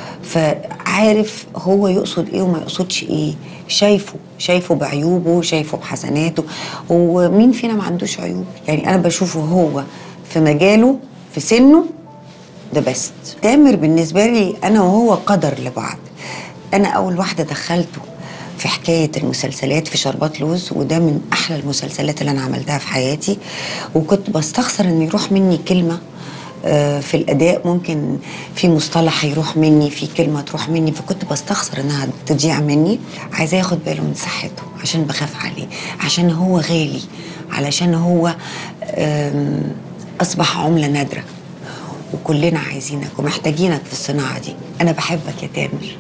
Speaker 11: فعارف هو يقصد ايه وما يقصدش ايه شايفه شايفه بعيوبه شايفه بحسناته ومين فينا ما عندوش عيوب يعني انا بشوفه هو في مجاله في سنه ده بست تامر بالنسبة لي أنا وهو قدر لبعض أنا أول واحدة دخلته في حكاية المسلسلات في شربات لوز وده من أحلى المسلسلات اللي أنا عملتها في حياتي وكنت بستخسر إن يروح مني كلمة آه، في الأداء ممكن في مصطلح يروح مني في كلمة تروح مني فكنت بستخسر إنها تضيع مني عايزاه ياخد باله من صحته عشان بخاف عليه عشان هو غالي علشان هو آم، أصبح عملة نادرة وكلنا عايزينك ومحتاجينك في الصناعة دي أنا بحبك يا تامر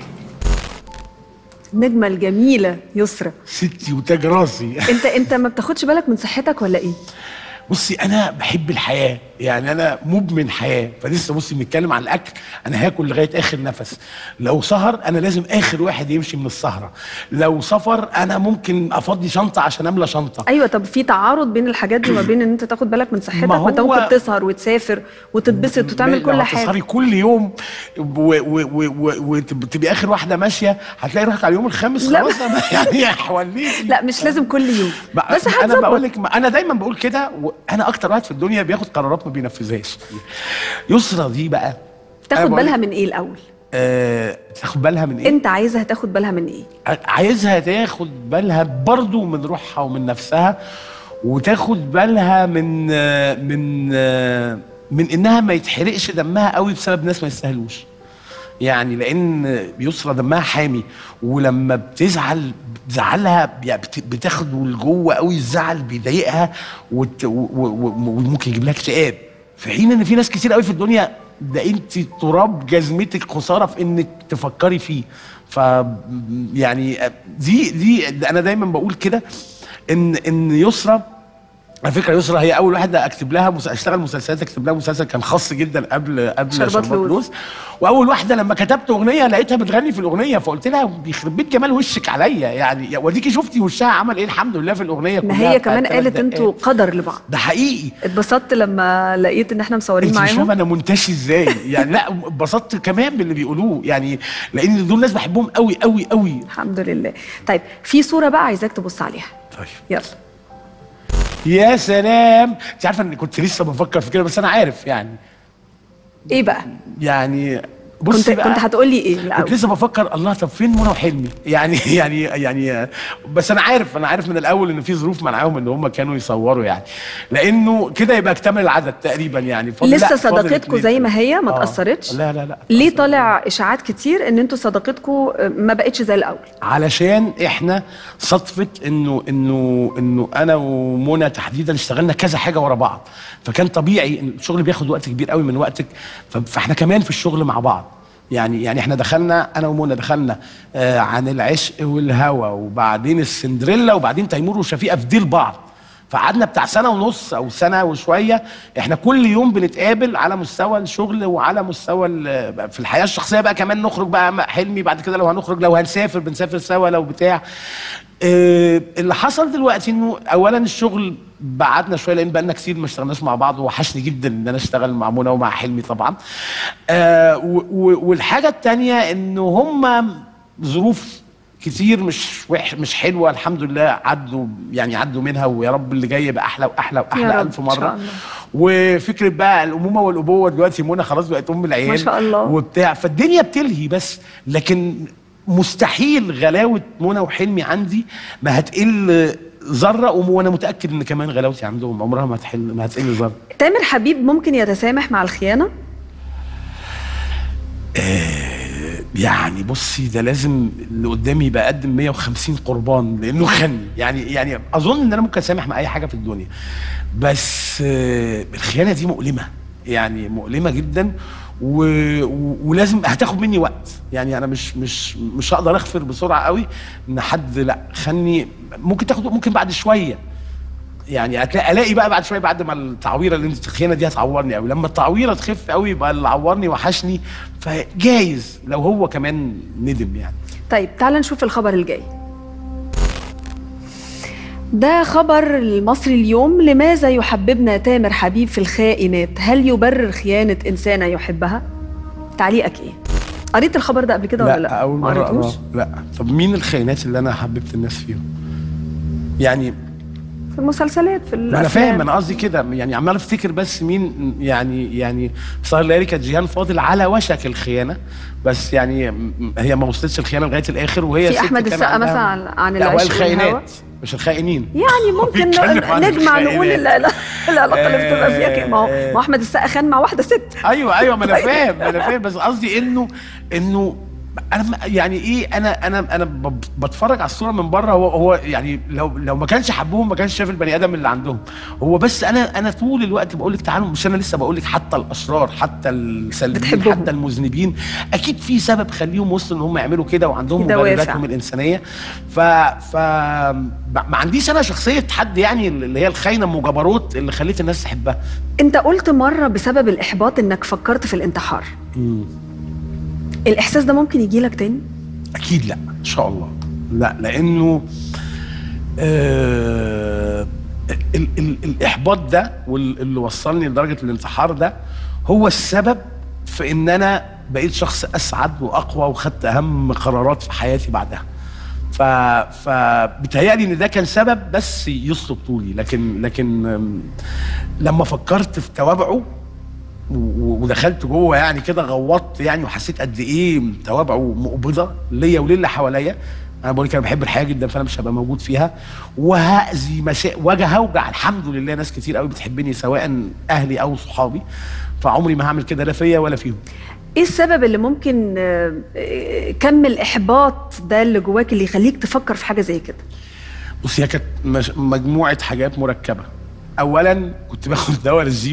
Speaker 1: النجمه الجميله يسرا
Speaker 3: ستي وتاج راسي
Speaker 1: انت انت ما بتاخدش بالك من صحتك ولا ايه
Speaker 3: بصي انا بحب الحياه يعني انا مدمن حياه فلسه بصي بنتكلم عن الاكل انا هاكل لغايه اخر نفس لو سهر انا لازم اخر واحد يمشي من السهره لو سفر انا ممكن افضي شنطه عشان املى شنطه
Speaker 1: ايوه طب في تعارض بين الحاجات دي وما بين ان انت تاخد بالك من صحتك
Speaker 3: ما
Speaker 1: ما انت
Speaker 3: هو-
Speaker 1: ممكن تسهر وتسافر وتتبسط وتعمل
Speaker 3: لو
Speaker 1: كل
Speaker 3: هتسهري
Speaker 1: حاجه
Speaker 3: كل يوم وتبقي اخر واحده ماشيه هتلاقي روحك على اليوم الخامس
Speaker 1: لا.
Speaker 3: خلاص أنا يعني حواليك
Speaker 1: لا مش لازم كل يوم بس
Speaker 3: انا
Speaker 1: هتظبط
Speaker 3: بقول لك انا دايما بقول كده وانا اكتر واحد في الدنيا بياخد قرارات ما بينفذهاش يسرا دي بقى أنا
Speaker 1: تاخد
Speaker 3: بقول
Speaker 1: بالها
Speaker 3: لك،
Speaker 1: من ايه الاول
Speaker 3: آه تاخد بالها من ايه
Speaker 1: انت عايزها تاخد بالها من ايه
Speaker 3: عايزها تاخد بالها برضو من روحها ومن نفسها وتاخد بالها من آه، من آه، من انها ما يتحرقش دمها قوي بسبب ناس ما يستاهلوش يعني لان يسرا دمها حامي ولما بتزعل بتزعلها يعني بت- بتاخده لجوه قوي الزعل بيضايقها وت- و- و- و- وممكن يجيب لها اكتئاب في حين ان في ناس كتير قوي في الدنيا ده انت تراب جزمتك خساره في انك تفكري فيه ف يعني دي دي انا دايما بقول كده ان ان يسرى على فكره يسرى هي اول واحده اكتب لها مس... اشتغل مسلسلات اكتب لها مسلسل كان خاص جدا قبل قبل
Speaker 1: شربات
Speaker 3: شربات
Speaker 1: لوز.
Speaker 3: لوز واول واحده لما كتبت اغنيه لقيتها بتغني في الاغنيه فقلت لها بيخرب بيت جمال وشك عليا يعني يا- وديكي شفتي وشها عمل ايه الحمد لله في الاغنيه
Speaker 1: ما
Speaker 3: كلها
Speaker 1: هي
Speaker 3: بتاعت
Speaker 1: كمان
Speaker 3: تلات
Speaker 1: قالت
Speaker 3: دقايق.
Speaker 1: انتوا قدر لبعض
Speaker 3: ده حقيقي
Speaker 1: اتبسطت لما لقيت ان احنا مصورين
Speaker 3: انت مش فاهمه
Speaker 1: معاهم
Speaker 3: انا منتشي ازاي يعني لا اتبسطت كمان باللي بيقولوه يعني لان دول ناس بحبهم قوي قوي قوي
Speaker 1: الحمد لله طيب في صوره بقى عايزاك تبص عليها
Speaker 3: طيب
Speaker 1: يلا
Speaker 3: يا سلام انت عارفه ان كنت لسه بفكر في كده بس انا عارف يعني
Speaker 1: ايه بقى
Speaker 3: يعني
Speaker 1: كنت
Speaker 3: بصي بقى
Speaker 1: كنت هتقول لي ايه
Speaker 3: كنت
Speaker 1: الاول
Speaker 3: لسه بفكر الله طب فين منى وحلمي يعني يعني يعني بس انا عارف انا عارف من الاول ان في ظروف منعاهم ان هم كانوا يصوروا يعني لانه كده يبقى اكتمل العدد تقريبا يعني فاضل-
Speaker 1: لسه
Speaker 3: لا، فاضل
Speaker 1: صداقتكم
Speaker 3: اتنين.
Speaker 1: زي ما هي ما
Speaker 3: آه.
Speaker 1: اتاثرتش
Speaker 3: لا لا لا
Speaker 1: ليه طالع اشاعات كتير ان انتوا صداقتكم ما بقتش زي الاول
Speaker 3: علشان احنا صدفه انه انه انه انا ومنى تحديدا اشتغلنا كذا حاجه ورا بعض فكان طبيعي ان الشغل بياخد وقت كبير قوي من وقتك ف- فاحنا كمان في الشغل مع بعض يعني يعني احنا دخلنا انا ومنى دخلنا آه عن العشق والهوى وبعدين السندريلا وبعدين تيمور وشفيقه في ديل بعض فقعدنا بتاع سنه ونص او سنه وشويه احنا كل يوم بنتقابل على مستوى الشغل وعلى مستوى ال- في الحياه الشخصيه بقى كمان نخرج بقى مع حلمي بعد كده لو هنخرج لو هنسافر بنسافر سوا لو بتاع آه، اللي حصل دلوقتي انه اولا الشغل بعدنا شويه لان بقالنا كتير ما اشتغلناش مع بعض ووحشني جدا ان انا اشتغل مع منى ومع حلمي طبعا آه و- و- والحاجه الثانيه انه هم ظروف كتير مش وح مش حلوه الحمد لله عدوا يعني عدوا منها ويا رب اللي جاي يبقى احلى واحلى
Speaker 1: يا
Speaker 3: واحلى
Speaker 1: رب
Speaker 3: الف
Speaker 1: إن شاء
Speaker 3: مره
Speaker 1: الله.
Speaker 3: وفكره بقى الامومه والابوه دلوقتي منى خلاص بقت ام العيال
Speaker 1: ما شاء الله.
Speaker 3: وبتاع فالدنيا بتلهي بس لكن مستحيل غلاوه منى وحلمي عندي ما هتقل ذره وم- وانا متاكد ان كمان غلاوتي عندهم عمرها ما هتحل ما هتقل ذره
Speaker 1: تامر حبيب ممكن يتسامح مع الخيانه
Speaker 3: يعني بصي ده لازم اللي قدامي يبقى قدم 150 قربان لانه خني يعني يعني اظن ان انا ممكن اسامح مع اي حاجه في الدنيا بس آه، الخيانه دي مؤلمه يعني مؤلمه جدا و... و... ولازم هتاخد مني وقت يعني انا مش مش مش هقدر اغفر بسرعه قوي ان حد لا خني ممكن تاخد ممكن بعد شويه يعني هتلاقي الاقي بقى بعد شويه بعد ما التعويره اللي انت الخيانه دي هتعورني قوي لما التعويره تخف قوي يبقى اللي عورني وحشني فجايز لو هو كمان ندم يعني
Speaker 1: طيب تعال نشوف الخبر الجاي ده خبر المصري اليوم لماذا يحببنا تامر حبيب في الخائنات هل يبرر خيانة إنسانة يحبها تعليقك إيه قريت الخبر ده قبل كده ولا لا
Speaker 3: اول
Speaker 1: ما
Speaker 3: مره
Speaker 1: قريتوش؟
Speaker 3: أقراه. لا طب مين الخيانات اللي انا حببت الناس فيهم يعني
Speaker 1: في المسلسلات في
Speaker 3: ما انا
Speaker 1: الأفلام.
Speaker 3: فاهم انا قصدي كده يعني عمال افتكر بس مين يعني يعني صار ليالي كانت جيهان فاضل على وشك الخيانه بس يعني م- هي ما وصلتش الخيانه لغايه الاخر وهي
Speaker 1: في
Speaker 3: ست
Speaker 1: أحمد
Speaker 3: كان
Speaker 1: السقا
Speaker 3: عندها-
Speaker 1: مثلا عن- عن
Speaker 3: لا هو
Speaker 1: العشق والهوى.
Speaker 3: الخائنات مش الخائنين
Speaker 1: يعني ممكن
Speaker 3: بيتكلم عن
Speaker 1: نجمع نقول
Speaker 3: الخائنات.
Speaker 1: ال- ال- العلاقة اللي بتبقى فيها كده ما هو ما هو أحمد السقا خان مع واحدة ست
Speaker 3: ايوه ايوه ما انا
Speaker 1: طيب.
Speaker 3: فاهم ما انا فاهم بس قصدي انه انه انا ما- يعني ايه انا انا انا ب- بتفرج على الصوره من بره هو هو يعني لو لو ما كانش حبهم ما كانش شاف البني ادم اللي عندهم هو بس انا انا طول الوقت بقول لك تعالوا مش انا لسه بقول لك حتى الاشرار حتى السلبيين
Speaker 1: بتحبهم.
Speaker 3: حتى المذنبين اكيد في سبب خليهم وصلوا ان هم يعملوا كده وعندهم
Speaker 1: في دوافع.
Speaker 3: مبرراتهم الانسانيه ف ف ما ما عنديش انا شخصيه حد يعني اللي هي الخاينه ام جبروت اللي خليت الناس تحبها
Speaker 1: أنت قلت مرة بسبب الإحباط إنك فكرت في الانتحار الإحساس ده ممكن يجي لك تاني؟
Speaker 3: اكيد لا ان شاء الله لا لانه آه ال ال الاحباط ده واللي وصلني لدرجه الانتحار ده هو السبب في ان انا بقيت شخص اسعد واقوى وخدت اهم قرارات في حياتي بعدها ف فبتهيألي ان ده كان سبب بس يصلب طولي لكن لكن آم، لما فكرت في توابعه و- ودخلت جوه يعني كده غوطت يعني وحسيت قد ايه توابعه مقبضه ليا وللي حواليا انا بقول لك انا بحب الحياه جدا فانا مش هبقى موجود فيها وهاذي مشا... واجه هوجع الحمد لله ناس كتير قوي بتحبني سواء اهلي او صحابي فعمري ما هعمل كده لا فيا ولا فيهم
Speaker 1: ايه السبب اللي ممكن آه، آه، كم الاحباط ده اللي جواك اللي يخليك تفكر في حاجه زي كده
Speaker 3: بص هي كانت مش- مجموعه حاجات مركبه اولا كنت باخد دواء رجيم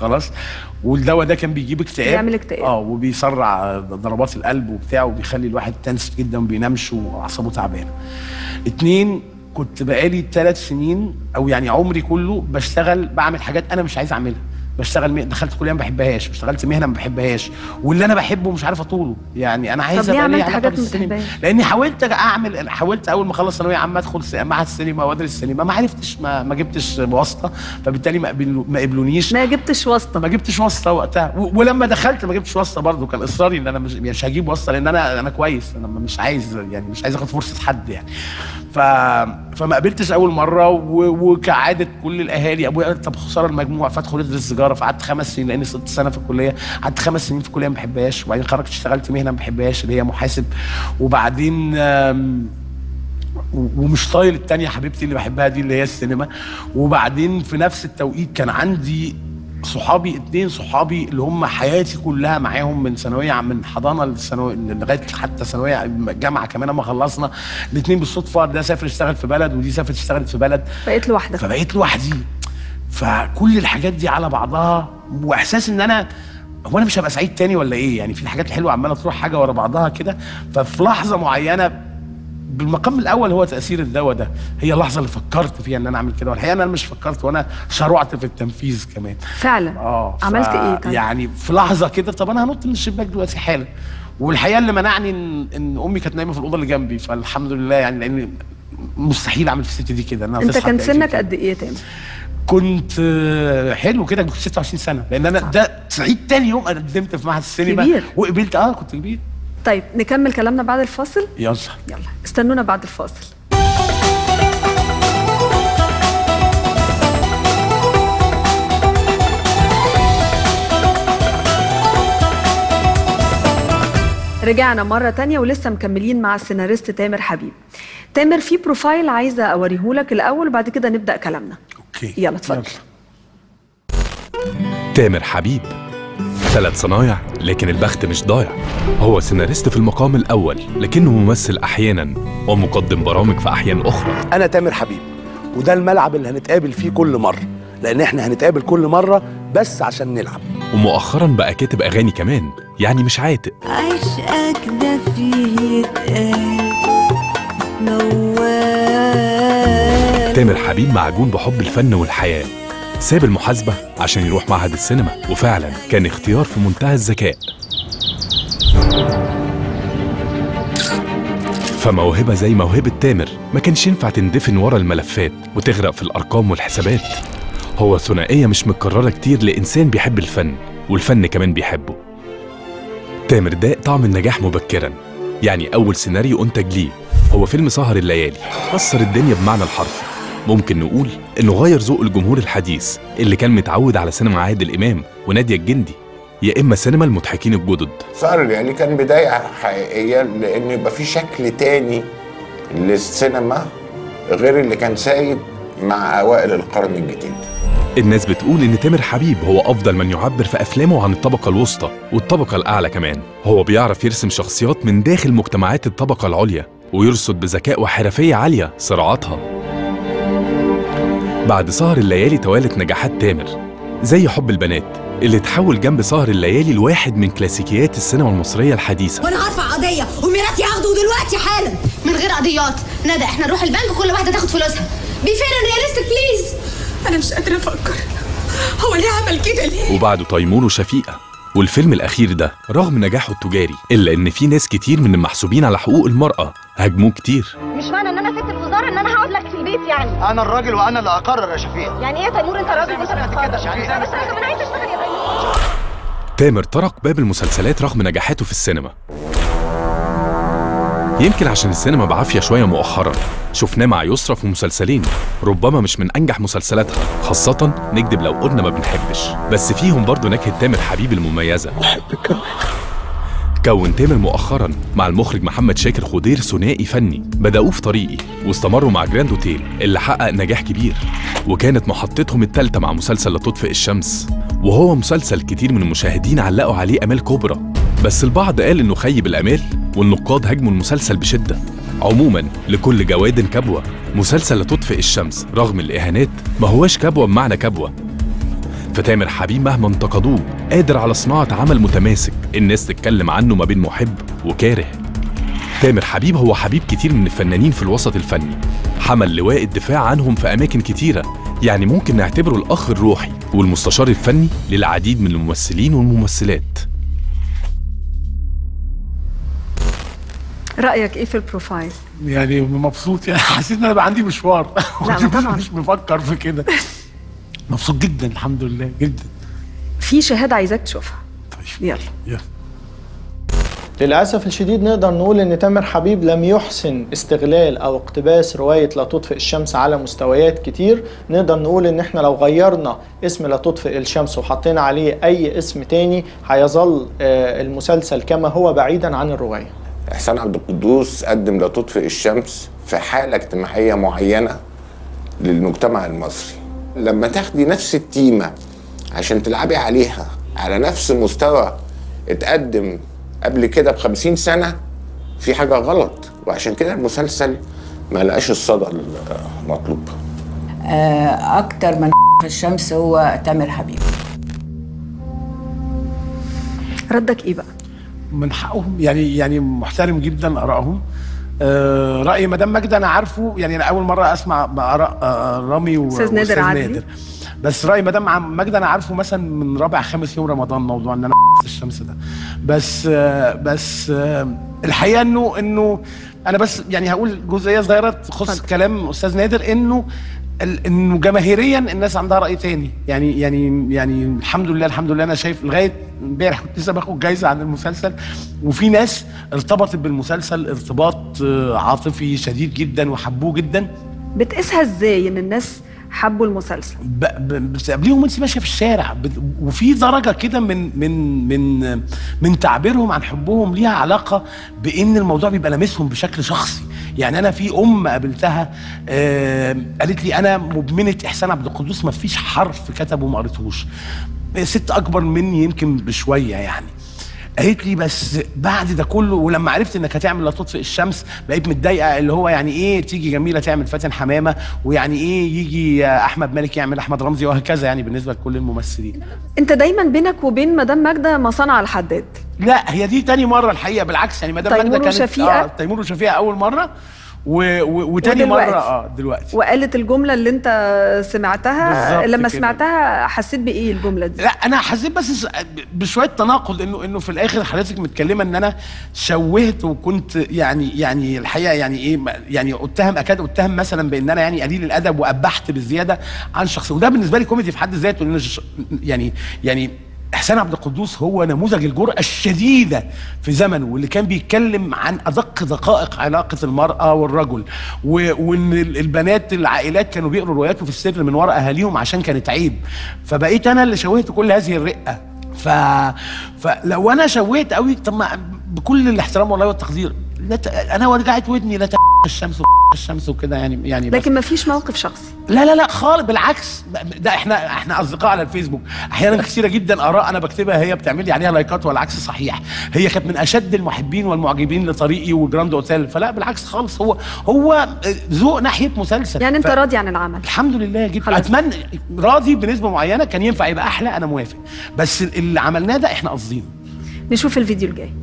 Speaker 3: خلاص والدواء ده كان بيجيب اكتئاب
Speaker 1: بيعمل اكتئاب.
Speaker 3: اه وبيسرع ضربات القلب وبتاع وبيخلي الواحد تنس جدا وبينامش واعصابه تعبانه اتنين كنت بقالي ثلاث سنين او يعني عمري كله بشتغل بعمل حاجات انا مش عايز اعملها بشتغل مه... دخلت كليه ما بحبهاش واشتغلت مهنه ما بحبهاش واللي انا بحبه مش عارف اطوله يعني انا عايز
Speaker 1: طب ليه
Speaker 3: ابقى ليا
Speaker 1: عملت
Speaker 3: علاقة
Speaker 1: حاجات ما
Speaker 3: بالسينما.
Speaker 1: بتحبهاش؟
Speaker 3: لاني حاولت اعمل حاولت اول ما اخلص ثانويه عامه ادخل س- معهد السينما وادرس السينما ما عرفتش ما, ما جبتش واسطه فبالتالي ما قبلوا ما قبلونيش
Speaker 1: ما جبتش واسطه
Speaker 3: ما جبتش واسطه وقتها و- ولما دخلت ما جبتش واسطه برضه كان اصراري ان انا مش, مش هجيب واسطه لان انا انا كويس انا مش عايز يعني مش عايز اخد فرصه حد يعني ف... فما قبلتش اول مره و... وكعاده كل الاهالي ابويا قال طب خساره المجموع فادخل ادرس تجاره فقعدت خمس سنين لاني ست سنه في الكليه قعدت خمس سنين في الكليه ما بحبهاش وبعدين خرجت اشتغلت مهنه ما بحبهاش اللي هي محاسب وبعدين آم، و- ومش طايل التانية حبيبتي اللي بحبها دي اللي هي السينما وبعدين في نفس التوقيت كان عندي صحابي اتنين صحابي اللي هم حياتي كلها معاهم من ثانويه عام- من حضانه لثانويه لغايه حتى ثانويه جامعه كمان اما خلصنا الاثنين بالصدفه ده سافر اشتغل في بلد ودي سافرت اشتغلت في بلد
Speaker 1: بقيت لوحدك
Speaker 3: فبقيت لوحدي فكل الحاجات دي على بعضها واحساس ان انا هو انا مش هبقى سعيد تاني ولا ايه يعني في الحاجات الحلوه عماله تروح حاجه ورا بعضها كده ففي لحظه معينه بالمقام الاول هو تاثير الدواء ده هي اللحظه اللي فكرت فيها ان انا اعمل كده والحقيقه انا مش فكرت وانا شرعت في التنفيذ كمان
Speaker 1: فعلا
Speaker 3: اه ف-
Speaker 1: عملت ايه طيب؟
Speaker 3: يعني في لحظه كده طب انا هنط من الشباك دلوقتي حالا والحقيقه اللي منعني ان ان امي كانت نايمه في الاوضه اللي جنبي فالحمد لله يعني لان مستحيل اعمل في الست دي كده انها
Speaker 1: انت
Speaker 3: تصحى
Speaker 1: كان
Speaker 3: تلاقي
Speaker 1: سنك
Speaker 3: في-
Speaker 1: قد ايه تاني
Speaker 3: كنت آه، حلو كده كنت 26 سنه لان انا ده سعيد تاني يوم انا قدمت في معهد السينما
Speaker 1: كبير.
Speaker 3: وقبلت اه كنت كبير
Speaker 1: طيب نكمل كلامنا بعد الفاصل
Speaker 3: يلا
Speaker 1: يلا استنونا بعد الفاصل رجعنا مرة تانية ولسه مكملين مع السيناريست تامر حبيب تامر في بروفايل عايزة أوريهولك الأول وبعد كده نبدأ كلامنا
Speaker 3: اوكي
Speaker 1: يلا اتفضل
Speaker 4: تامر حبيب ثلاث صنايع لكن البخت مش ضايع هو سيناريست في المقام الأول لكنه ممثل أحيانا ومقدم برامج في أحيان أخرى
Speaker 2: انا تامر حبيب وده الملعب اللي هنتقابل فيه كل مره لان احنا هنتقابل كل مره بس عشان نلعب
Speaker 4: ومؤخرا بقى كاتب أغاني كمان يعني مش عاتق
Speaker 12: عشقك ده فيه يتقال موال
Speaker 4: تامر حبيب معجون بحب الفن والحياة ساب المحاسبة عشان يروح معهد السينما وفعلا كان اختيار في منتهى الذكاء فموهبة زي موهبة تامر ما كانش ينفع تندفن ورا الملفات وتغرق في الأرقام والحسابات هو ثنائية مش متكررة كتير لإنسان بيحب الفن والفن كمان بيحبه تامر داق طعم النجاح مبكرا يعني أول سيناريو أنتج ليه هو فيلم سهر الليالي كسر الدنيا بمعنى الحرفي ممكن نقول إنه غير ذوق الجمهور الحديث اللي كان متعود على سينما عادل إمام ونادية الجندي يا إما سينما المضحكين الجدد
Speaker 5: سهر الليالي كان بداية حقيقية لأن يبقى في شكل تاني للسينما غير اللي كان سايد مع أوائل القرن الجديد
Speaker 4: الناس بتقول إن تامر حبيب هو أفضل من يعبر في أفلامه عن الطبقة الوسطى والطبقة الأعلى كمان هو بيعرف يرسم شخصيات من داخل مجتمعات الطبقة العليا ويرصد بذكاء وحرفية عالية صراعاتها بعد سهر الليالي توالت نجاحات تامر زي حب البنات اللي تحول جنب سهر الليالي لواحد من كلاسيكيات السينما المصرية الحديثة
Speaker 12: وانا هرفع قضيه وميراثي هاخده دلوقتي حالا
Speaker 13: من غير قضيات ندى احنا نروح البنك وكل واحده تاخد فلوسها بي فير رياليستيك بليز
Speaker 12: انا مش قادره افكر هو ليه عمل كده ليه
Speaker 4: وبعده تيمور وشفيقة والفيلم الأخير ده رغم نجاحه التجاري إلا إن في ناس كتير من المحسوبين على حقوق المرأة هاجموه كتير
Speaker 13: مش معنى ان انا ست الوزاره ان انا هقعد لك في البيت يعني
Speaker 14: انا الراجل وانا اللي اقرر يا شفيق
Speaker 13: يعني ايه يا تيمور انت راجل
Speaker 14: ما
Speaker 13: انت
Speaker 14: سمعت
Speaker 13: بتتفرج
Speaker 14: كده شعبي، زي ما
Speaker 13: بس انا كمان عايز اشتغل يا تيمور
Speaker 4: تامر طرق باب المسلسلات رغم نجاحاته في السينما يمكن عشان السينما بعافية شوية مؤخرا شفناه مع يسرا في مسلسلين ربما مش من أنجح مسلسلاتها خاصة نكذب لو قلنا ما بنحبش بس فيهم برضه نكهة تامر حبيب المميزة بحبك كون تامر مؤخرا مع المخرج محمد شاكر خضير ثنائي فني بدأوه في طريقي واستمروا مع جراند اوتيل اللي حقق نجاح كبير وكانت محطتهم الثالثة مع مسلسل لا تطفئ الشمس وهو مسلسل كتير من المشاهدين علقوا عليه آمال كبرى بس البعض قال إنه خيب الآمال والنقاد هاجموا المسلسل بشدة عموما لكل جواد كبوة مسلسل لا تطفئ الشمس رغم الإهانات ما هواش كبوة بمعنى كبوة فتامر حبيب مهما انتقدوه قادر على صناعة عمل متماسك الناس تتكلم عنه ما بين محب وكاره تامر حبيب هو حبيب كتير من الفنانين في الوسط الفني حمل لواء الدفاع عنهم في أماكن كتيرة يعني ممكن نعتبره الأخ الروحي والمستشار الفني للعديد من الممثلين والممثلات
Speaker 1: رايك ايه في البروفايل
Speaker 3: يعني مبسوط يعني حسيت ان انا بقى عندي مشوار
Speaker 1: لا، ما طبعاً.
Speaker 3: مش مفكر في كده مبسوط جدا الحمد لله جدا
Speaker 1: في شهاده عايزاك تشوفها يلا
Speaker 15: للأسف الشديد نقدر نقول إن تامر حبيب لم يحسن استغلال أو اقتباس رواية لا تطفئ الشمس على مستويات كتير نقدر نقول إن إحنا لو غيرنا اسم لا تطفئ الشمس وحطينا عليه أي اسم تاني هيظل آه، المسلسل كما هو بعيدا عن الرواية
Speaker 5: احسان عبد القدوس قدم لا تطفئ الشمس في حاله اجتماعيه معينه للمجتمع المصري لما تاخدي نفس التيمه عشان تلعبي عليها على نفس مستوى اتقدم قبل كده ب 50 سنه في حاجه غلط وعشان كده المسلسل ما لقاش الصدى المطلوب
Speaker 16: آه، اكتر من في الشمس هو تامر حبيب
Speaker 1: ردك ايه بقى
Speaker 3: من حقهم يعني يعني محترم جدا ارائهم آه راي مدام ماجده انا عارفه يعني انا اول مره اسمع باراء آه رامي و-
Speaker 1: أستاذ نادر
Speaker 3: وأستاذ
Speaker 1: عدلي.
Speaker 3: بس راي مدام عم- ماجده انا عارفه مثلا من رابع خامس يوم رمضان موضوع ان انا الشمس ده بس آه بس آه الحقيقه انه انه انا بس يعني هقول جزئيه صغيره تخص كلام استاذ نادر انه ال- انه جماهيريا الناس عندها راي تاني يعني يعني يعني الحمد لله الحمد لله انا شايف لغايه امبارح كنت لسه باخد جايزه عن المسلسل وفي ناس ارتبطت بالمسلسل ارتباط آه، عاطفي شديد جدا وحبوه جدا
Speaker 1: بتقيسها ازاي ان الناس حبوا المسلسل
Speaker 3: ب- ب- بتقابليهم وانت ماشيه في الشارع بت- وفي درجه كده من من من من تعبيرهم عن حبهم ليها علاقه بان الموضوع بيبقى لامسهم بشكل شخصي يعني انا في ام قابلتها آه قالت لي انا مدمنه احسان عبد القدوس ما فيش حرف كتبه ما قريتهوش ست اكبر مني يمكن بشويه يعني قالت لي بس بعد ده كله ولما عرفت انك هتعمل لا تطفئ الشمس بقيت متضايقه اللي هو يعني ايه تيجي جميله تعمل فاتن حمامه ويعني ايه يجي احمد مالك يعمل احمد رمزي وهكذا يعني بالنسبه لكل الممثلين
Speaker 1: انت دايما بينك وبين مدام ماجده مصانع الحداد
Speaker 3: لا هي دي تاني مره الحقيقه بالعكس يعني مدام
Speaker 1: تيمور
Speaker 3: ماجده كانت
Speaker 1: وشفيقة؟
Speaker 3: اه تيمور وشفيقه اول مره و... و... وتاني
Speaker 1: ودلوقتي.
Speaker 3: مره اه دلوقتي
Speaker 1: وقالت الجمله اللي انت سمعتها
Speaker 3: بالظبط
Speaker 1: لما
Speaker 3: كده.
Speaker 1: سمعتها حسيت بايه الجمله دي
Speaker 3: لا انا حسيت بس س- بشويه تناقض انه انه في الاخر حضرتك متكلمه ان انا شوهت وكنت يعني يعني الحقيقه يعني ايه ما- يعني اتهم اكاد اتهم مثلا بان انا يعني قليل الادب وابحت بالزياده عن شخص وده بالنسبه لي كوميدي في حد ذاته لان ش- يعني يعني احسان عبد القدوس هو نموذج الجرأة الشديدة في زمنه واللي كان بيتكلم عن ادق دقائق علاقة المرأة والرجل و- وان ال- البنات العائلات كانوا بيقروا رواياته في السر من وراء اهاليهم عشان كانت عيب فبقيت انا اللي شوهت كل هذه الرقة ف... فلو انا شوهت قوي طب ما بكل الاحترام والله والتقدير لا ت... انا وجعت ودني لا ت... الشمس و... الشمس وكده يعني يعني بس.
Speaker 1: لكن ما فيش موقف شخصي
Speaker 3: لا لا لا خالص بالعكس ده احنا احنا اصدقاء على الفيسبوك احيانا كثيره جدا اراء انا بكتبها هي بتعمل لي عليها لايكات والعكس صحيح هي كانت من اشد المحبين والمعجبين لطريقي وجراند اوتيل فلا بالعكس خالص هو هو ذوق ناحيه مسلسل
Speaker 1: يعني انت
Speaker 3: ف-
Speaker 1: راضي عن العمل
Speaker 3: الحمد لله جدا اتمنى راضي بنسبه معينه كان ينفع يبقى احلى انا موافق بس اللي عملناه ده احنا قاصدينه
Speaker 1: نشوف الفيديو الجاي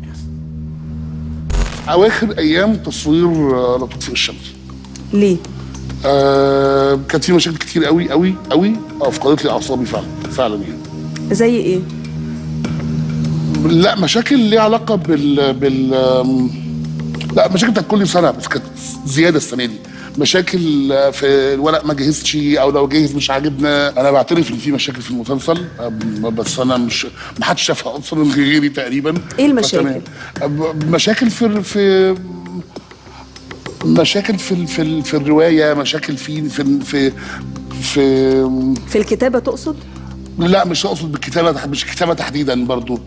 Speaker 8: اواخر ايام تصوير آه، لا تطفئ الشمس
Speaker 1: ليه
Speaker 8: آه كانت في مشاكل كتير قوي قوي قوي افقدت لي اعصابي فعلا فعلا يعني
Speaker 1: زي ايه
Speaker 8: لا مشاكل ليها علاقه بال بال آم، لا مشاكل بتاعت كل سنه بس كانت زياده السنه دي مشاكل آه، في الورق ما جهزتش او لو جهز مش عاجبنا انا بعترف ان في مشاكل في المسلسل آم، بس انا مش ما حدش شافها اصلا غيري تقريبا
Speaker 1: ايه المشاكل؟
Speaker 8: فتمام. آم، مشاكل في في مشاكل في ال- في ال- في الروايه مشاكل في في في في
Speaker 1: في الكتابه تقصد
Speaker 8: لا مش اقصد بالكتابه تح- مش الكتابه تحديدا برضو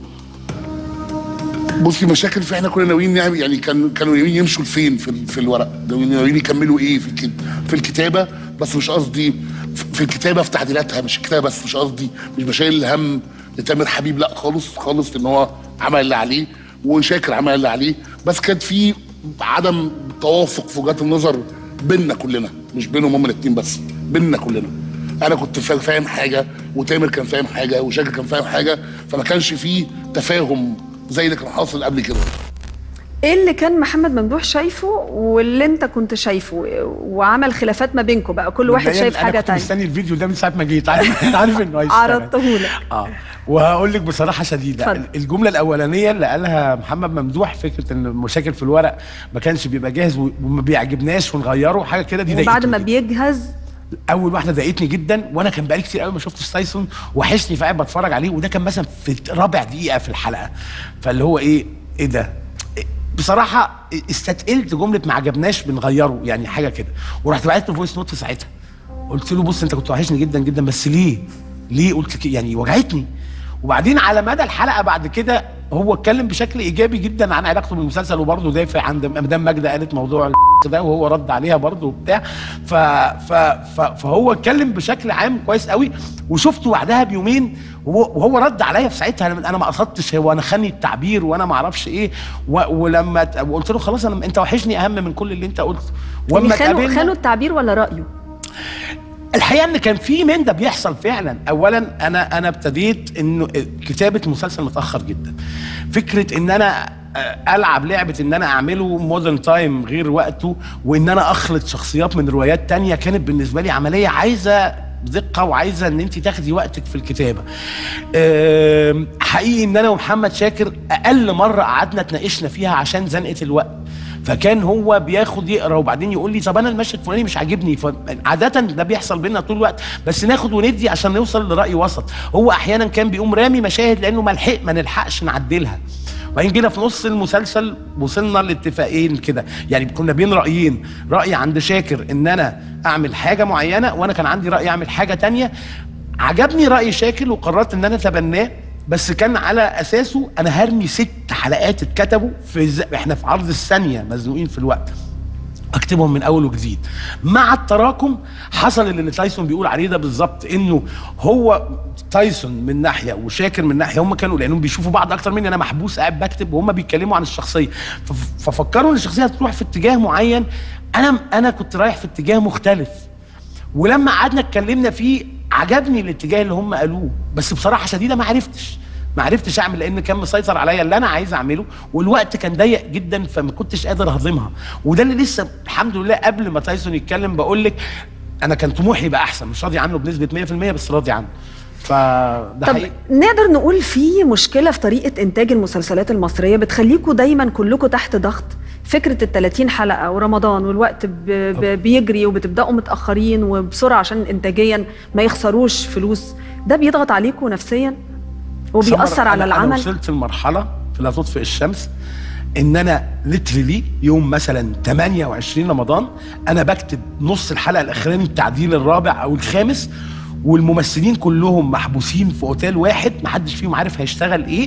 Speaker 8: بصي مشاكل في احنا كنا ناويين نعمل يعني كان كانوا ناويين يمشوا لفين في ال- في الورق ناويين ناويين يكملوا ايه في الك- في الكتابه بس مش قصدي في- في الكتابه في تعديلاتها مش الكتابه بس مش قصدي مش بشايل الهم لتامر حبيب لا خالص خالص ان هو عمل اللي عليه وشاكر عمل اللي عليه بس كان في عدم توافق في وجهات النظر بيننا كلنا مش بينهم هم الاثنين بس بيننا كلنا انا كنت فا- فاهم حاجه وتامر كان فاهم حاجه وشاكر كان فاهم حاجه فما كانش فيه تفاهم زي اللي كان حاصل قبل كده
Speaker 1: ايه اللي كان محمد ممدوح شايفه واللي انت كنت شايفه وعمل خلافات ما بينكم بقى كل واحد
Speaker 3: مبدئياً
Speaker 1: شايف
Speaker 3: أنا
Speaker 1: حاجه
Speaker 3: كنت
Speaker 1: تانية
Speaker 3: مستني الفيديو ده من ساعه ما جيت عارف عارف انه هيشتغل
Speaker 1: عرضته لك
Speaker 3: اه وهقول لك بصراحه شديده
Speaker 1: اتفضل.
Speaker 3: الجمله الاولانيه اللي قالها محمد ممدوح فكره ان المشاكل في الورق ما كانش بيبقى جاهز و- وما بيعجبناش ونغيره حاجه كده دي
Speaker 1: وبعد
Speaker 3: ضايقتني
Speaker 1: ما بيجهز
Speaker 3: اول واحده ضايقتني جدا وانا كان بقالي كتير قوي ما شفتش تايسون وحشني فقاعد بتفرج عليه وده كان مثلا في رابع دقيقه في الحلقه فاللي هو ايه ايه ده إيه- بصراحه استثقلت جمله ما عجبناش بنغيره يعني حاجه كده ورحت بعت له فويس نوت في ساعتها قلت له بص انت كنت وحشني جدا جدا بس ليه ليه قلت كده يعني وجعتني وبعدين على مدى الحلقه بعد كده هو اتكلم بشكل ايجابي جدا عن علاقته بالمسلسل وبرضه دافع عند مدام ماجده قالت موضوع ال ده وهو رد عليها برضه وبتاع ف ف ف فهو اتكلم بشكل عام كويس قوي وشفته بعدها بيومين وهو وهو رد عليا في ساعتها انا انا ما قصدتش هو انا خاني التعبير وانا ما اعرفش ايه و- ولما ت- وقلت له خلاص انا انت وحشني اهم من كل اللي انت قلته
Speaker 1: يعني
Speaker 3: واما
Speaker 1: خانوا
Speaker 3: اتقابلنا-
Speaker 1: خانوا التعبير ولا رايه
Speaker 3: الحقيقه ان كان في من ده بيحصل فعلا اولا انا انا ابتديت انه كتابه مسلسل متاخر جدا فكره ان انا آه، العب لعبه ان انا اعمله مودرن تايم غير وقته وان انا اخلط شخصيات من روايات تانية كانت بالنسبه لي عمليه عايزه دقه وعايزه ان انت تاخدي وقتك في الكتابه آم، حقيقي ان انا ومحمد شاكر اقل مره قعدنا اتناقشنا فيها عشان زنقه الوقت فكان هو بياخد يقرا وبعدين يقول لي طب انا المشهد الفلاني مش عاجبني فعاده ده بيحصل بينا طول الوقت بس ناخد وندي عشان نوصل لراي وسط هو احيانا كان بيقوم رامي مشاهد لانه ما لحق ما نلحقش نعدلها وبعدين جينا في نص المسلسل وصلنا لاتفاقين كده يعني كنا بين رايين راي عند شاكر ان انا اعمل حاجه معينه وانا كان عندي راي اعمل حاجه تانية عجبني راي شاكر وقررت ان انا اتبناه بس كان على اساسه انا هرمي ست حلقات اتكتبوا في ز... احنا في عرض الثانيه مزنوقين في الوقت اكتبهم من اول وجديد مع التراكم حصل اللي تايسون بيقول عليه ده بالظبط انه هو تايسون من ناحيه وشاكر من ناحيه هم كانوا لانهم بيشوفوا بعض اكتر مني انا محبوس قاعد بكتب وهم بيتكلموا عن الشخصيه فف- ففكروا ان الشخصيه هتروح في اتجاه معين انا انا كنت رايح في اتجاه مختلف ولما قعدنا اتكلمنا فيه عجبني الاتجاه اللي هم قالوه بس بصراحه شديده ما عرفتش ما عرفتش اعمل لان كان مسيطر عليا اللي انا عايز اعمله والوقت كان ضيق جدا فما كنتش قادر اهضمها وده اللي لسه الحمد لله قبل ما تايسون يتكلم بقول لك انا كان طموحي يبقى احسن مش راضي عنه بنسبه 100% بس راضي عنه فده
Speaker 1: طب
Speaker 3: حقيقي
Speaker 1: نقدر نقول في مشكله في طريقه انتاج المسلسلات المصريه بتخليكم دايما كلكم تحت ضغط فكره ال 30 حلقه ورمضان والوقت ب... ب... بيجري وبتبداوا متاخرين وبسرعه عشان انتاجيا ما يخسروش فلوس ده بيضغط عليكم نفسيا وبيأثر
Speaker 3: سمر،
Speaker 1: على
Speaker 3: أنا- أنا
Speaker 1: العمل
Speaker 3: وصلت لمرحله في لا تطفئ الشمس ان انا ليترلي يوم مثلا 28 رمضان انا بكتب نص الحلقه الاخراني التعديل الرابع او الخامس والممثلين كلهم محبوسين في اوتيل واحد محدش فيهم عارف هيشتغل ايه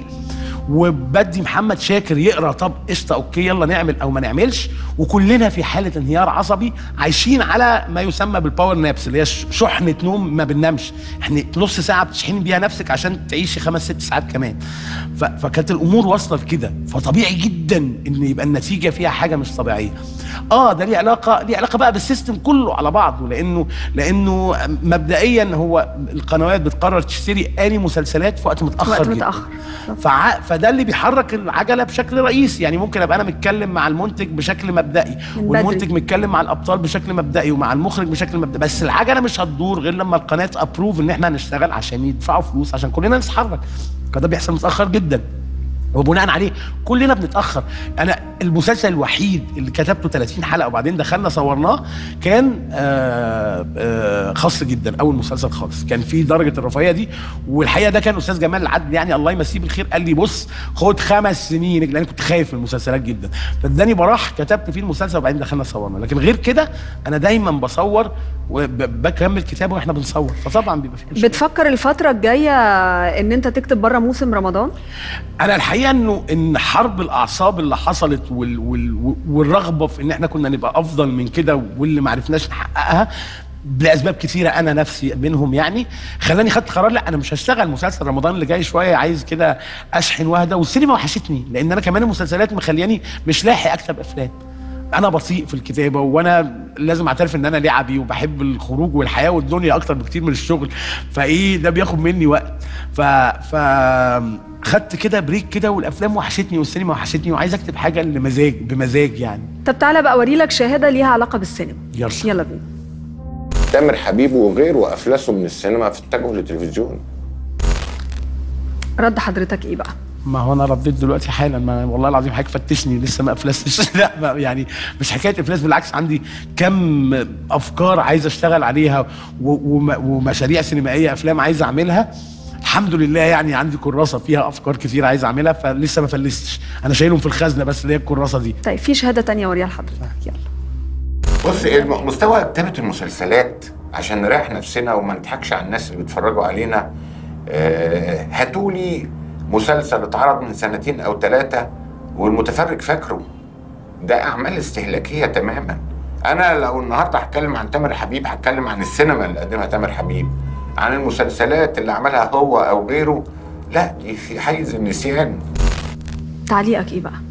Speaker 3: وبدي محمد شاكر يقرا طب قشطه اوكي يلا نعمل او ما نعملش وكلنا في حاله انهيار عصبي عايشين على ما يسمى بالباور نابس اللي هي ش- شحنه نوم ما بننامش احنا نص ساعه بتشحني بيها نفسك عشان تعيشي خمس ست ساعات كمان ف- فكانت الامور واصله لكده فطبيعي جدا ان يبقى النتيجه فيها حاجه مش طبيعيه اه ده ليه علاقه ليه علاقه بقى بالسيستم كله على بعضه لانه لانه مبدئيا هو القنوات بتقرر تشتري اني مسلسلات في وقت متاخر
Speaker 1: وقت
Speaker 3: جدا.
Speaker 1: متأخر.
Speaker 3: فع... فده اللي بيحرك العجله بشكل رئيسي يعني ممكن ابقى انا متكلم مع المنتج بشكل مبدئي
Speaker 1: من
Speaker 3: والمنتج
Speaker 1: بدري.
Speaker 3: متكلم مع الابطال بشكل مبدئي ومع المخرج بشكل مبدئي بس العجله مش هتدور غير لما القناه ابروف ان احنا هنشتغل عشان يدفعوا فلوس عشان كلنا نتحرك فده بيحصل متاخر جدا وبناء عليه كلنا بنتاخر انا المسلسل الوحيد اللي كتبته 30 حلقه وبعدين دخلنا صورناه كان آه آه خاص جدا اول مسلسل خالص كان فيه درجه الرفاهيه دي والحقيقه ده كان استاذ جمال العدل يعني الله يمسيه بالخير قال لي بص خد خمس سنين لان أنا كنت خايف من المسلسلات جدا فاداني براح كتبت فيه المسلسل وبعدين دخلنا صورنا لكن غير كده انا دايما بصور وبكمل كتابه واحنا بنصور فطبعا بيبقى في مشكله
Speaker 1: بتفكر الفتره الجايه ان انت تكتب بره موسم رمضان
Speaker 3: انا الحقيقه انه ان حرب الاعصاب اللي حصلت وال وال والرغبه في ان احنا كنا نبقى افضل من كده واللي ما عرفناش نحققها لاسباب كتيره انا نفسي منهم يعني خلاني خدت قرار لا انا مش هشتغل مسلسل رمضان اللي جاي شويه عايز كده اشحن واهدى والسينما وحشتني لان انا كمان المسلسلات مخلياني مش لاحق اكتب افلام انا بطيء في الكتابه وانا لازم اعترف ان انا لعبي وبحب الخروج والحياه والدنيا اكتر بكتير من الشغل فايه ده بياخد مني وقت ف ف خدت كده بريك كده والافلام وحشتني والسينما وحشتني وعايز اكتب حاجه لمزاج بمزاج يعني
Speaker 1: طب تعالى بقى اوري لك شهاده ليها علاقه بالسينما
Speaker 3: يلا
Speaker 1: يلا بينا
Speaker 5: تامر حبيب وغيره افلسوا من السينما فاتجهوا للتلفزيون
Speaker 1: رد حضرتك ايه بقى
Speaker 3: ما هو انا رديت دلوقتي حالا ما والله العظيم حضرتك فتشني لسه ما افلستش لا ما يعني مش حكايه افلاس بالعكس عندي كم افكار عايز اشتغل عليها و- وم- ومشاريع سينمائيه افلام عايز اعملها الحمد لله يعني عندي كراسه فيها افكار كتير عايز اعملها فلسه ما فلستش انا شايلهم في الخزنه بس اللي هي الكراسه دي
Speaker 1: طيب في شهاده تانية اوريها لحضرتك يلا
Speaker 5: بص الم- مستوى كتابه المسلسلات عشان نريح نفسنا وما نضحكش على الناس اللي بيتفرجوا علينا آه، هاتولي مسلسل اتعرض من سنتين او ثلاثه والمتفرج فاكره ده اعمال استهلاكيه تماما انا لو النهارده هتكلم عن تامر حبيب هتكلم عن السينما اللي قدمها تامر حبيب عن المسلسلات اللي عملها هو او غيره لا دي في حيز النسيان
Speaker 1: تعليقك ايه بقى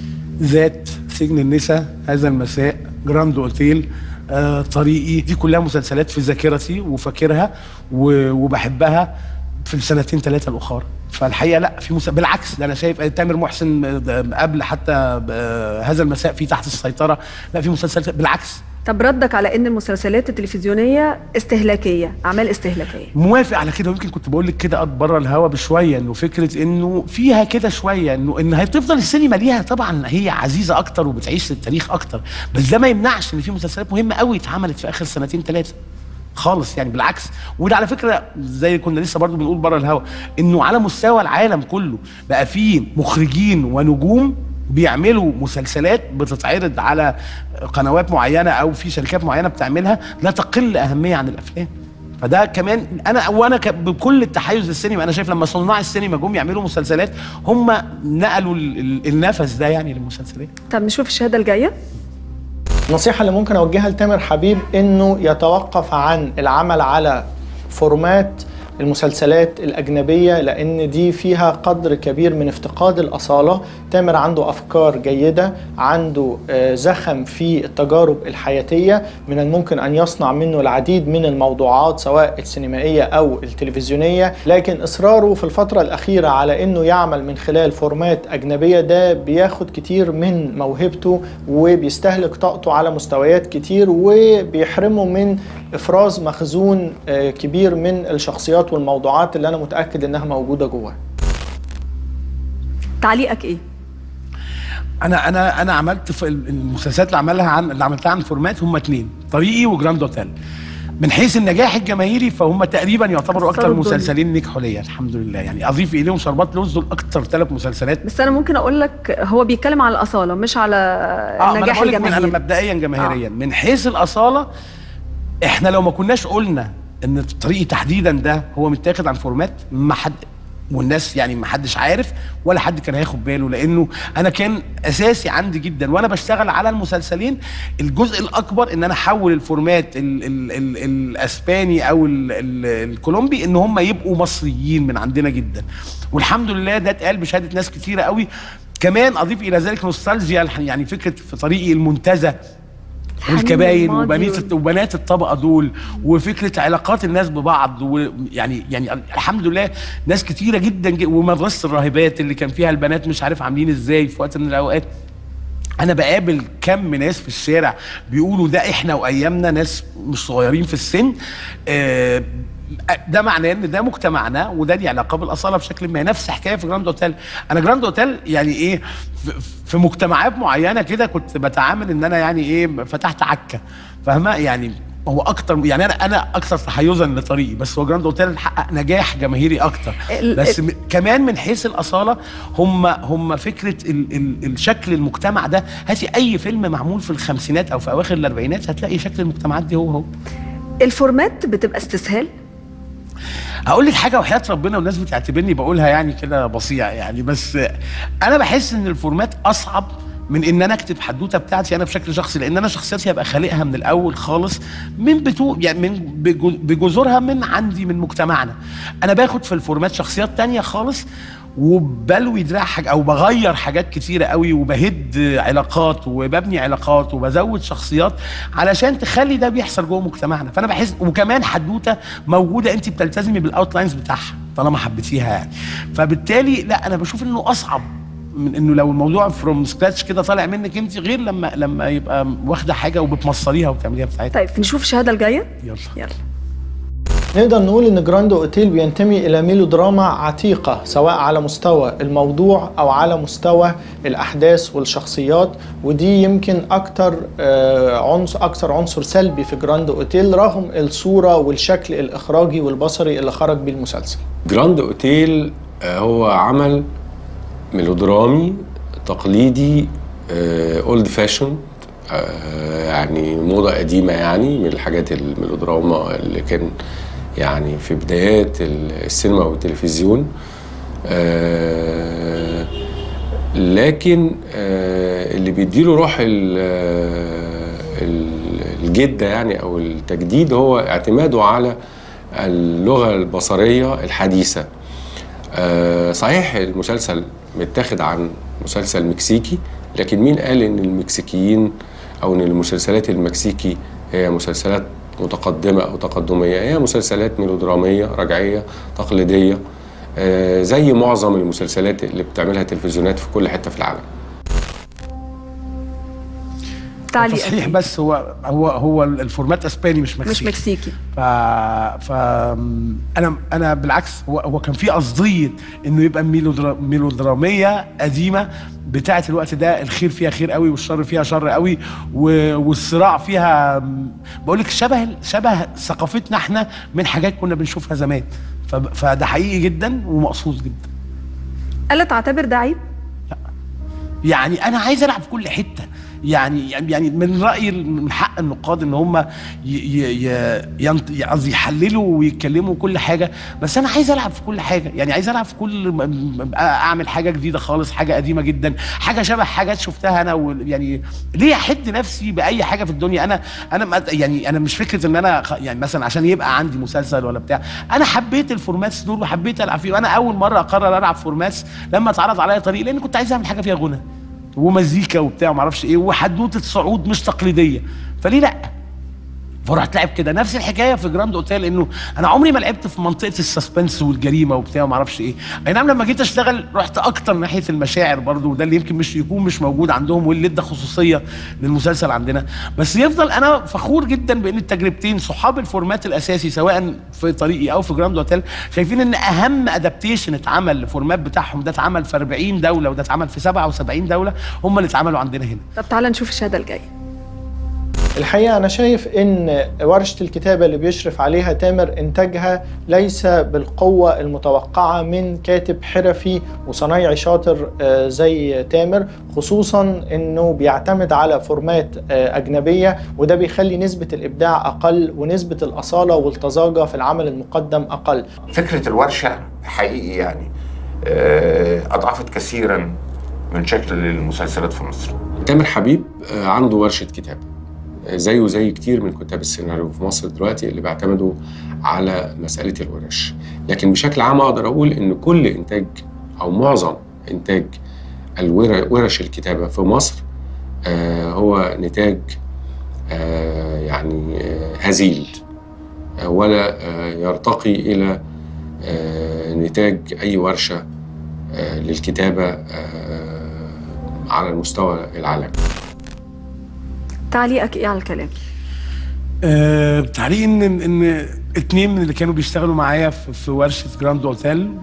Speaker 3: ذات سجن النساء هذا المساء جراند اوتيل آه، طريقي دي كلها مسلسلات في ذاكرتي وفاكرها و- وبحبها في السنتين ثلاثه الاخر فالحقيقه لا في مس... بالعكس ده انا شايف تامر محسن آه، ده قبل حتى آه، هذا المساء في تحت السيطره لا في مسلسلات بالعكس
Speaker 1: طب ردك على ان المسلسلات التلفزيونيه استهلاكيه اعمال استهلاكيه
Speaker 3: موافق على كده ويمكن كنت بقول لك كده بره الهوا بشويه انه فكره انه فيها كده شويه انه ان هتفضل السينما ليها طبعا هي عزيزه اكتر وبتعيش التاريخ اكتر بس ده ما يمنعش ان في مسلسلات مهمه قوي اتعملت في اخر سنتين ثلاثه خالص يعني بالعكس وده على فكره زي كنا لسه برضو بنقول بره الهوا انه على مستوى العالم كله بقى فيه مخرجين ونجوم بيعملوا مسلسلات بتتعرض على قنوات معينه او في شركات معينه بتعملها لا تقل اهميه عن الافلام فده كمان انا وانا ك- بكل التحيز للسينما انا شايف لما صناع السينما جم يعملوا مسلسلات هم نقلوا ال- ال- النفس ده يعني للمسلسلات
Speaker 1: طب نشوف الشهاده الجايه
Speaker 15: النصيحة اللي ممكن أوجهها لتامر حبيب إنه يتوقف عن العمل على فورمات المسلسلات الأجنبية لأن دي فيها قدر كبير من افتقاد الأصالة تامر عنده أفكار جيدة عنده آه، زخم في التجارب الحياتية من الممكن أن يصنع منه العديد من الموضوعات سواء السينمائية أو التلفزيونية لكن إصراره في الفترة الأخيرة على أنه يعمل من خلال فورمات أجنبية ده بياخد كتير من موهبته وبيستهلك طاقته على مستويات كتير وبيحرمه من إفراز مخزون آه، كبير من الشخصيات والموضوعات اللي أنا متأكد إنها موجودة جواه
Speaker 1: تعليقك ايه
Speaker 3: انا انا انا عملت في المسلسلات اللي عملها عن اللي عملتها عن فورمات هم اتنين طريقي وجراند اوتيل من حيث النجاح الجماهيري فهم تقريبا يعتبروا اكتر
Speaker 1: كسروا الدنيا.
Speaker 3: مسلسلين نجحوا ليا الحمد لله يعني اضيف اليهم شربات لوز دول اكتر ثلاث مسلسلات
Speaker 1: بس انا ممكن اقول لك هو بيتكلم على الاصاله مش على
Speaker 3: اه ما انا
Speaker 1: النجاح
Speaker 3: بقول لك من- انا
Speaker 1: الجماهيري
Speaker 3: مبدئيا جماهيريا آه. من حيث الاصاله احنا لو ما كناش قلنا ان الطريق تحديدا ده هو متاخد عن فورمات ما حد والناس يعني ما حدش عارف ولا حد كان هياخد باله لانه انا كان اساسي عندي جدا وانا بشتغل على المسلسلين الجزء الاكبر ان انا احول الفورمات ال ال ال الاسباني او ال ال الكولومبي ان هم يبقوا مصريين من عندنا جدا والحمد لله ده اتقال بشهاده ناس كتيره قوي كمان اضيف الى ذلك نوستالجيا يعني فكره في طريقي المنتزه والكباين
Speaker 1: الماضي
Speaker 3: وبنات
Speaker 1: وال-
Speaker 3: وبنات الطبقه دول وفكره علاقات الناس ببعض ويعني يعني الحمد لله ناس كتيره جدا ج- ومدرسه الراهبات اللي كان فيها البنات مش عارف عاملين ازاي في وقت من الاوقات انا بقابل كم ناس في الشارع بيقولوا ده احنا وايامنا ناس مش صغيرين في السن آه، ده معناه ان ده مجتمعنا وده ليه علاقه بالاصاله بشكل ما نفس حكايه في جراند اوتيل انا جراند اوتيل يعني ايه في- في مجتمعات معينه كده كنت بتعامل ان انا يعني ايه فتحت عكه فاهمه يعني هو اكتر يعني انا انا اكثر تحيزا لطريقي بس هو جراند اوتيل حقق نجاح جماهيري اكتر
Speaker 1: ال-
Speaker 3: بس
Speaker 1: ال-
Speaker 3: م- كمان من حيث الاصاله هم هم فكره ال ال الشكل المجتمع ده هاتي اي فيلم معمول في الخمسينات او في اواخر الاربعينات هتلاقي شكل المجتمعات دي هو هو
Speaker 1: الفورمات بتبقى استسهال
Speaker 3: هقول لك حاجه وحياه ربنا والناس بتعتبرني بقولها يعني كده بصيع يعني بس انا بحس ان الفورمات اصعب من ان انا اكتب حدوته بتاعتي انا بشكل شخصي لان انا شخصيتي هبقى خالقها من الاول خالص من بتو يعني من بجو- بجذورها من عندي من مجتمعنا انا باخد في الفورمات شخصيات تانية خالص وبلوي دراع حاجة او بغير حاجات كتيره قوي وبهد علاقات وببني علاقات وبزود شخصيات علشان تخلي ده بيحصل جوه مجتمعنا فانا بحس وكمان حدوته موجوده انت بتلتزمي بالاوتلاينز بتاعها طالما حبيتيها يعني فبالتالي لا انا بشوف انه اصعب من انه لو الموضوع فروم سكراتش كده طالع منك انت غير لما لما يبقى واخده حاجه وبتمصريها وبتعمليها بتاعتها
Speaker 1: طيب نشوف الشهاده الجايه
Speaker 3: يلا
Speaker 1: يلا
Speaker 15: نقدر نقول ان جراند اوتيل بينتمي الى ميلودراما عتيقه سواء على مستوى الموضوع او على مستوى الاحداث والشخصيات ودي يمكن اكتر آه، عنصر اكثر عنصر سلبي في جراند اوتيل رغم الصوره والشكل الاخراجي والبصري اللي خرج بيه المسلسل
Speaker 17: جراند اوتيل آه، هو عمل ميلودرامي تقليدي اولد فاشون يعني موضة قديمة يعني من الحاجات الميلودراما اللي كان يعني في بدايات السينما والتلفزيون آه، لكن آه، اللي بيديله روح ال- ال- الجدة يعني أو التجديد هو اعتماده على اللغة البصرية الحديثة آه، صحيح المسلسل متاخد عن مسلسل مكسيكي لكن مين قال ان المكسيكيين او ان المسلسلات المكسيكي هي مسلسلات متقدمة او تقدمية هي مسلسلات ميلودرامية رجعية تقليدية آه، زي معظم المسلسلات اللي بتعملها تلفزيونات في كل حتة في العالم
Speaker 1: تعليق
Speaker 3: صحيح بس هو هو هو الفورمات اسباني مش مكسيكي
Speaker 1: مش مكسيكي
Speaker 3: ف ف انا انا بالعكس هو هو كان في قصديه انه يبقى ميلودرا... ميلودراميه قديمه بتاعه الوقت ده الخير فيها خير قوي والشر فيها شر قوي و... والصراع فيها بقول لك شبه شبه ثقافتنا احنا من حاجات كنا بنشوفها زمان ف... فده حقيقي جدا ومقصود جدا
Speaker 1: الا تعتبر ده عيب
Speaker 3: يعني انا عايز العب في كل حته يعني يعني من رايي من حق النقاد ان هم ي- ي- ي- ينط- قصدي يحللوا ويتكلموا كل حاجه بس انا عايز العب في كل حاجه يعني عايز العب في كل م- م- اعمل حاجه جديده خالص حاجه قديمه جدا حاجه شبه حاجات شفتها انا و- يعني ليه احد نفسي باي حاجه في الدنيا انا انا ما- يعني انا مش فكره ان انا خ- يعني مثلا عشان يبقى عندي مسلسل ولا بتاع انا حبيت الفورماتس دول وحبيت العب فيه وانا اول مره اقرر العب فورماتس لما اتعرض عليا طريق لان كنت عايز اعمل حاجه فيها غنى ومزيكا وبتاع ومعرفش ايه وحدوته صعود مش تقليديه فليه لا فرحت لعب كده نفس الحكايه في جراند اوتيل انه انا عمري ما لعبت في منطقه السسبنس والجريمه وبتاع وما اعرفش ايه اي نعم لما جيت اشتغل رحت اكتر ناحيه المشاعر برضو وده اللي يمكن مش يكون مش موجود عندهم واللي ادى خصوصيه للمسلسل عندنا بس يفضل انا فخور جدا بان التجربتين صحاب الفورمات الاساسي سواء في طريقي او في جراند اوتيل شايفين ان اهم ادابتيشن اتعمل للفورمات بتاعهم ده اتعمل في 40 دوله وده اتعمل في 77 دوله هم اللي اتعملوا عندنا هنا
Speaker 1: طب تعالى نشوف الشهاده الجايه
Speaker 15: الحقيقة أنا شايف إن ورشة الكتابة اللي بيشرف عليها تامر إنتاجها ليس بالقوة المتوقعة من كاتب حرفي وصنايعي شاطر آه، زي تامر خصوصا إنه بيعتمد على فورمات آه، أجنبية وده بيخلي نسبة الإبداع أقل ونسبة الأصالة والطزاجة في العمل المقدم أقل
Speaker 5: فكرة الورشة حقيقي يعني آه، أضعفت كثيرا من شكل المسلسلات في مصر
Speaker 17: تامر حبيب آه، عنده ورشة كتابة آه، زيه زي كتير من كتاب السيناريو في مصر دلوقتي اللي بيعتمدوا على مسألة الورش لكن بشكل عام أقدر أقول إن كل إنتاج أو معظم إنتاج الور- ورش الكتابة في مصر آه، هو نتاج آه، يعني آه، هزيل آه، ولا آه، يرتقي إلى آه، نتاج أي ورشة آه، للكتابة آه، على المستوى العالمي
Speaker 1: تعليقك ايه على الكلام
Speaker 3: آه، تعليق ان ان اتنين من اللي كانوا بيشتغلوا معايا في, في ورشه جراند اوتيل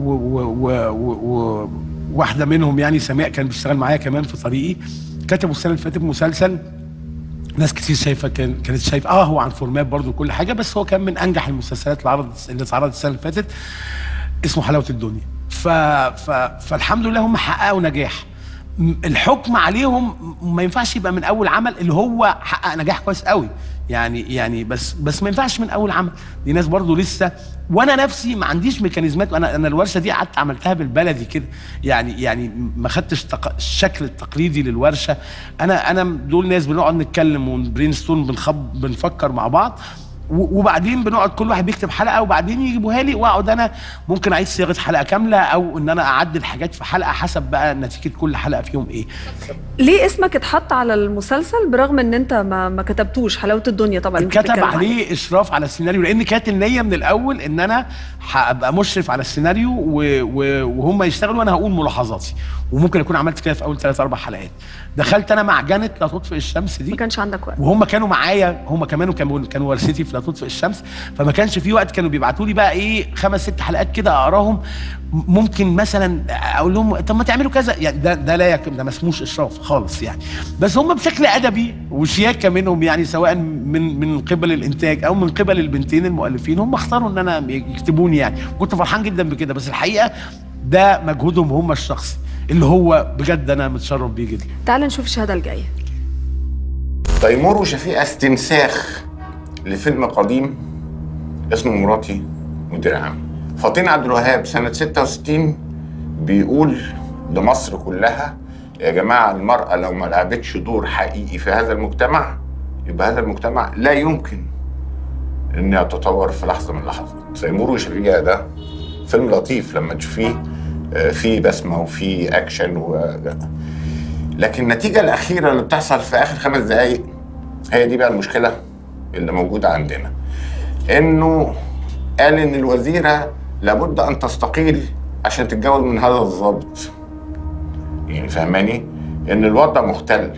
Speaker 3: وواحده منهم يعني سماء كان بيشتغل معايا كمان في طريقي كتبوا السنه اللي فاتت مسلسل ناس كتير شايفه كان كانت شايفه اه هو عن فورمات برضو كل حاجه بس هو كان من انجح المسلسلات اللي عرضت اللي اتعرضت السنه اللي فاتت اسمه حلاوه الدنيا ف... ف... فالحمد لله هم حققوا نجاح م- الحكم عليهم ما ينفعش يبقى من اول عمل اللي هو حقق نجاح كويس قوي يعني يعني بس بس ما ينفعش من اول عمل دي ناس برضو لسه وانا نفسي ما عنديش ميكانيزمات انا انا الورشه دي قعدت عملتها بالبلدي كده يعني يعني ما خدتش تق... الشكل التقليدي للورشه انا انا دول ناس بنقعد نتكلم ونبرين ستون بنخب بنفكر مع بعض و- وبعدين بنقعد كل واحد بيكتب حلقه وبعدين يجيبوها لي واقعد انا ممكن اعيد صياغه حلقه كامله او ان انا اعدل حاجات في حلقه حسب بقى نتيجه كل حلقه فيهم ايه
Speaker 1: ليه اسمك اتحط على المسلسل برغم ان انت ما, ما كتبتوش حلاوه الدنيا طبعا اللي أنت
Speaker 3: كتب
Speaker 1: بتتكلم
Speaker 3: عليه اشراف على السيناريو لان كانت النيه من الاول ان انا هبقى مشرف على السيناريو و... و... وهم يشتغلوا وانا هقول ملاحظاتي وممكن اكون عملت كده في اول ثلاث اربع حلقات دخلت انا مع جنة لا تطفئ الشمس دي
Speaker 1: ما كانش عندك وقت
Speaker 3: وهم كانوا معايا هم كمان كانوا كانوا ورثتي في لا تطفئ الشمس فما كانش في وقت كانوا بيبعتوا لي بقى ايه خمس ست حلقات كده اقراهم ممكن مثلا اقول لهم طب ما تعملوا كذا يعني ده ده لا يك... ده ما اسموش اشراف خالص يعني بس هم بشكل ادبي وشياكه منهم يعني سواء من من قبل الانتاج او من قبل البنتين المؤلفين هم اختاروا ان انا يكتبوني يعني كنت فرحان جدا بكده بس الحقيقه ده مجهودهم هم الشخصي اللي هو بجد انا متشرف بيه جدا
Speaker 1: تعال نشوف الشهاده الجايه
Speaker 5: تيمور وشفيقة استنساخ لفيلم قديم اسمه مراتي مدير عام فاطين عبد الوهاب سنة 66 بيقول لمصر كلها يا جماعة المرأة لو ما لعبتش دور حقيقي في هذا المجتمع يبقى هذا المجتمع لا يمكن ان يتطور في لحظة من اللحظات تيمور وشفيقة ده فيلم لطيف لما تشوفيه آه، فيه بسمة وفيه أكشن و... لكن النتيجة الأخيرة اللي بتحصل في آخر خمس دقايق هي دي بقى المشكلة اللي موجودة عندنا إنه قال إن الوزيرة لابد أن تستقيل عشان تتجوز من هذا الضابط يعني فهماني إن الوضع مختل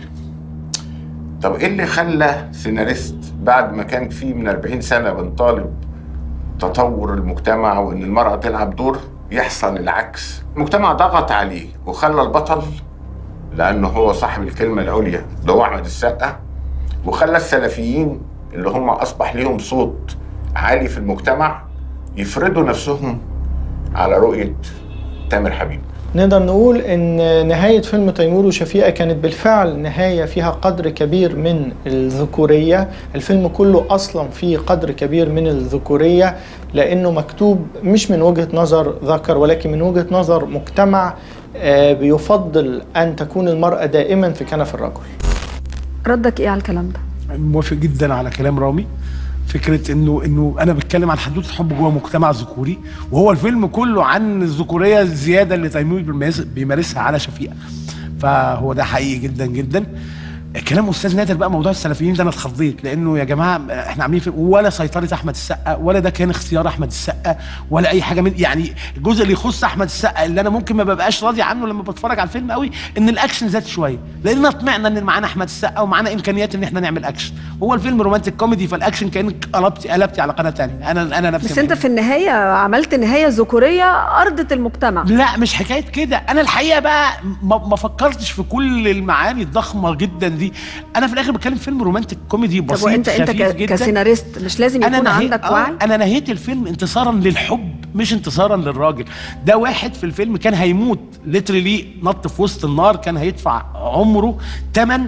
Speaker 5: طب إيه اللي خلى سيناريست بعد ما كان فيه من 40 سنة بنطالب تطور المجتمع وإن المرأة تلعب دور يحصل العكس المجتمع ضغط عليه وخلى البطل لانه هو صاحب الكلمه العليا اللي هو احمد السقا وخلى السلفيين اللي هم اصبح ليهم صوت عالي في المجتمع يفرضوا نفسهم على رؤيه تامر حبيب
Speaker 15: نقدر نقول ان نهاية فيلم تيمور وشفيقة كانت بالفعل نهاية فيها قدر كبير من الذكورية الفيلم كله اصلا فيه قدر كبير من الذكورية لانه مكتوب مش من وجهة نظر ذكر ولكن من وجهة نظر مجتمع آه، بيفضل ان تكون المرأة دائما في كنف الرجل
Speaker 1: ردك ايه على الكلام ده
Speaker 3: موافق جدا على كلام رامي فكره انه انه انا بتكلم عن حدوته حب جوه مجتمع ذكوري وهو الفيلم كله عن الذكوريه الزياده اللي تيمور بيمارس- بيمارسها على شفيقه فهو ده حقيقي جدا جدا كلام استاذ نادر بقى موضوع السلفيين ده انا اتخضيت لانه يا جماعه احنا عاملين فيلم ولا سيطره احمد السقا ولا ده كان اختيار احمد السقا ولا اي حاجه من يعني الجزء اللي يخص احمد السقا اللي انا ممكن ما ببقاش راضي عنه لما بتفرج على الفيلم قوي ان الاكشن زاد شويه لان طمعنا ان معانا احمد السقا ومعانا امكانيات ان احنا نعمل اكشن هو الفيلم رومانتك كوميدي فالاكشن كانك قلبتي قلبتي على قناه ثانيه انا انا نفسي
Speaker 1: بس انت في النهايه عملت نهايه ذكوريه ارضت المجتمع
Speaker 3: لا مش حكايه كده انا الحقيقه بقى ما, ما فكرتش في كل المعاني الضخمه جدا دي انا في الاخر بتكلم فيلم رومانتك كوميدي
Speaker 1: طب
Speaker 3: بسيط
Speaker 1: وانت انت
Speaker 3: خفيف
Speaker 1: ك-
Speaker 3: جدا
Speaker 1: كسيناريست مش لازم يكون
Speaker 3: نهي-
Speaker 1: عندك
Speaker 3: آه،
Speaker 1: وعي
Speaker 3: انا نهيت الفيلم انتصارا للحب مش انتصارا للراجل ده واحد في الفيلم كان هيموت ليترلي نط في وسط النار كان هيدفع عمره ثمن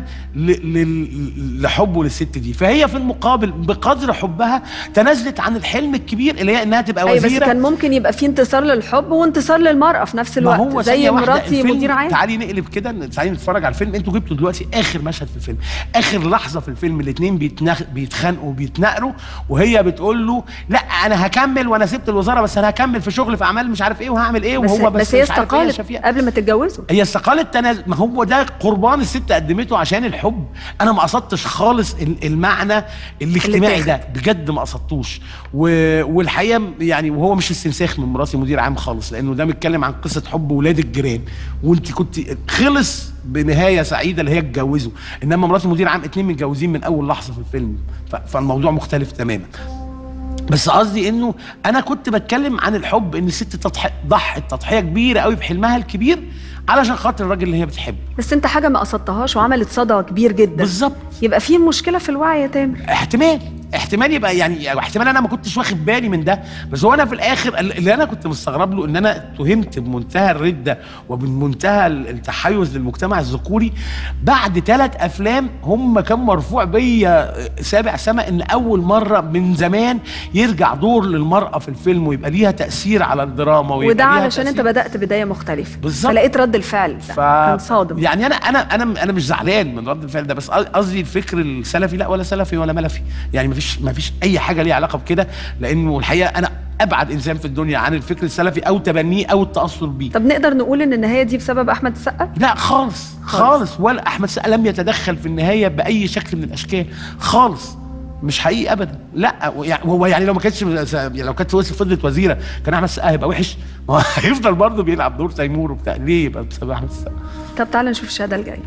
Speaker 3: لحبه للست دي فهي في المقابل بقدر حبها تنازلت عن الحلم الكبير اللي هي انها تبقى
Speaker 1: ايوه بس
Speaker 3: وزيره
Speaker 1: كان ممكن يبقى في انتصار للحب وانتصار للمراه في نفس
Speaker 3: ما
Speaker 1: الوقت
Speaker 3: هو
Speaker 1: زي
Speaker 3: ثانية واحدة،
Speaker 1: مراتي
Speaker 3: الفيلم-
Speaker 1: مدير عام
Speaker 3: تعالي نقلب كده تعالي نتفرج على الفيلم انتوا جبتوا دلوقتي اخر مشهد في الفيلم اخر لحظه في الفيلم الاثنين بيتنخ... بيتخانقوا وبيتناقروا وهي بتقول له لا انا هكمل وانا سبت الوزاره بس انا هكمل في شغل في اعمال مش عارف ايه وهعمل ايه
Speaker 1: بس,
Speaker 3: وهو بس,
Speaker 1: بس هي
Speaker 3: مش عارف ايه يا
Speaker 1: استقالت
Speaker 3: شفيقة.
Speaker 1: قبل ما تتجوزوا
Speaker 3: هي استقالت تنازل ما هو ده قربان الست قدمته عشان الحب انا ما قصدتش خالص ال- المعنى الاجتماعي ده بجد ما قصدتوش و... والحقيقه يعني وهو مش استنساخ من مراتي مدير عام خالص لانه ده بيتكلم عن قصه حب ولاد الجيران وانت كنت خلص بنهايه سعيده اللي هي اتجوزوا انما مراتي مدير عام اتنين متجوزين من اول لحظه في الفيلم ف... فالموضوع مختلف تماما بس قصدي انه انا كنت بتكلم عن الحب ان الست تضحي ضحت تضحيه كبيره قوي بحلمها الكبير علشان خاطر الراجل اللي هي بتحبه
Speaker 1: بس انت حاجه ما قصدتهاش وعملت صدى كبير جدا
Speaker 3: بالظبط
Speaker 1: يبقى في مشكله في الوعي يا تامر
Speaker 3: احتمال احتمال يبقى يعني احتمال انا ما كنتش واخد بالي من ده بس هو انا في الاخر اللي انا كنت مستغرب له ان انا اتهمت بمنتهى الرده وبمنتهى التحيز للمجتمع الذكوري بعد ثلاث افلام هم كان مرفوع بيا سابع سما ان اول مره من زمان يرجع دور للمراه في الفيلم ويبقى ليها تاثير على الدراما ويبقى
Speaker 1: وده
Speaker 3: ليها
Speaker 1: علشان انت
Speaker 3: تأثير.
Speaker 1: بدات بدايه مختلفه
Speaker 3: بالظبط.
Speaker 1: فلقيت رد الفعل ده
Speaker 3: ف...
Speaker 1: كان صادم
Speaker 3: يعني انا انا انا انا مش زعلان من رد الفعل ده بس قصدي الفكر السلفي لا ولا سلفي ولا ملفي يعني مفيش فيش ما فيش اي حاجه ليها علاقه بكده لانه الحقيقه انا ابعد انسان في الدنيا عن الفكر السلفي او تبنيه او التاثر بيه
Speaker 1: طب نقدر نقول ان النهايه دي بسبب احمد السقا
Speaker 3: لا خالص خالص ولا احمد السقا لم يتدخل في النهايه باي شكل من الاشكال خالص مش حقيقي ابدا لا يعني هو يعني لو ما كانتش لو كانت وصل فضلت وزيره كان احمد السقا هيبقى وحش ما هو هيفضل برضه بيلعب دور تيمور وبتاع ليه يبقى بسبب احمد السقا
Speaker 1: طب تعالى نشوف الشهاده الجايه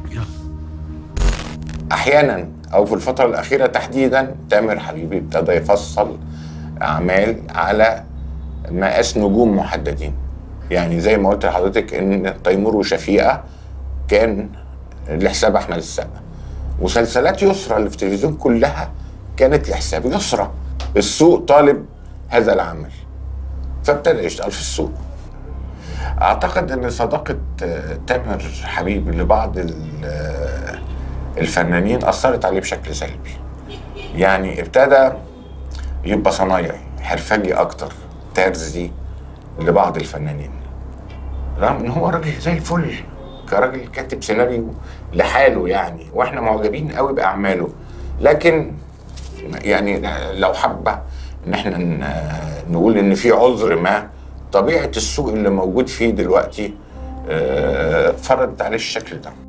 Speaker 5: احيانا او في الفتره الاخيره تحديدا تامر حبيبي ابتدى يفصل اعمال على مقاس نجوم محددين يعني زي ما قلت لحضرتك ان تيمور وشفيقه كان لحساب احمد السقا مسلسلات يسرى اللي في التلفزيون كلها كانت لحساب يسرى السوق طالب هذا العمل فابتدى يشتغل في السوق اعتقد ان صداقه آه، تامر حبيب لبعض ال- آه، الفنانين اثرت عليه بشكل سلبي يعني ابتدى يبقى صنايعي حرفجي اكتر ترزي لبعض الفنانين رغم ان هو راجل زي الفل كراجل كاتب سيناريو لحاله يعني واحنا معجبين قوي باعماله لكن يعني لو حابه ان احنا ن- نقول ان في عذر ما طبيعه السوق اللي موجود فيه دلوقتي آه، فرضت عليه الشكل ده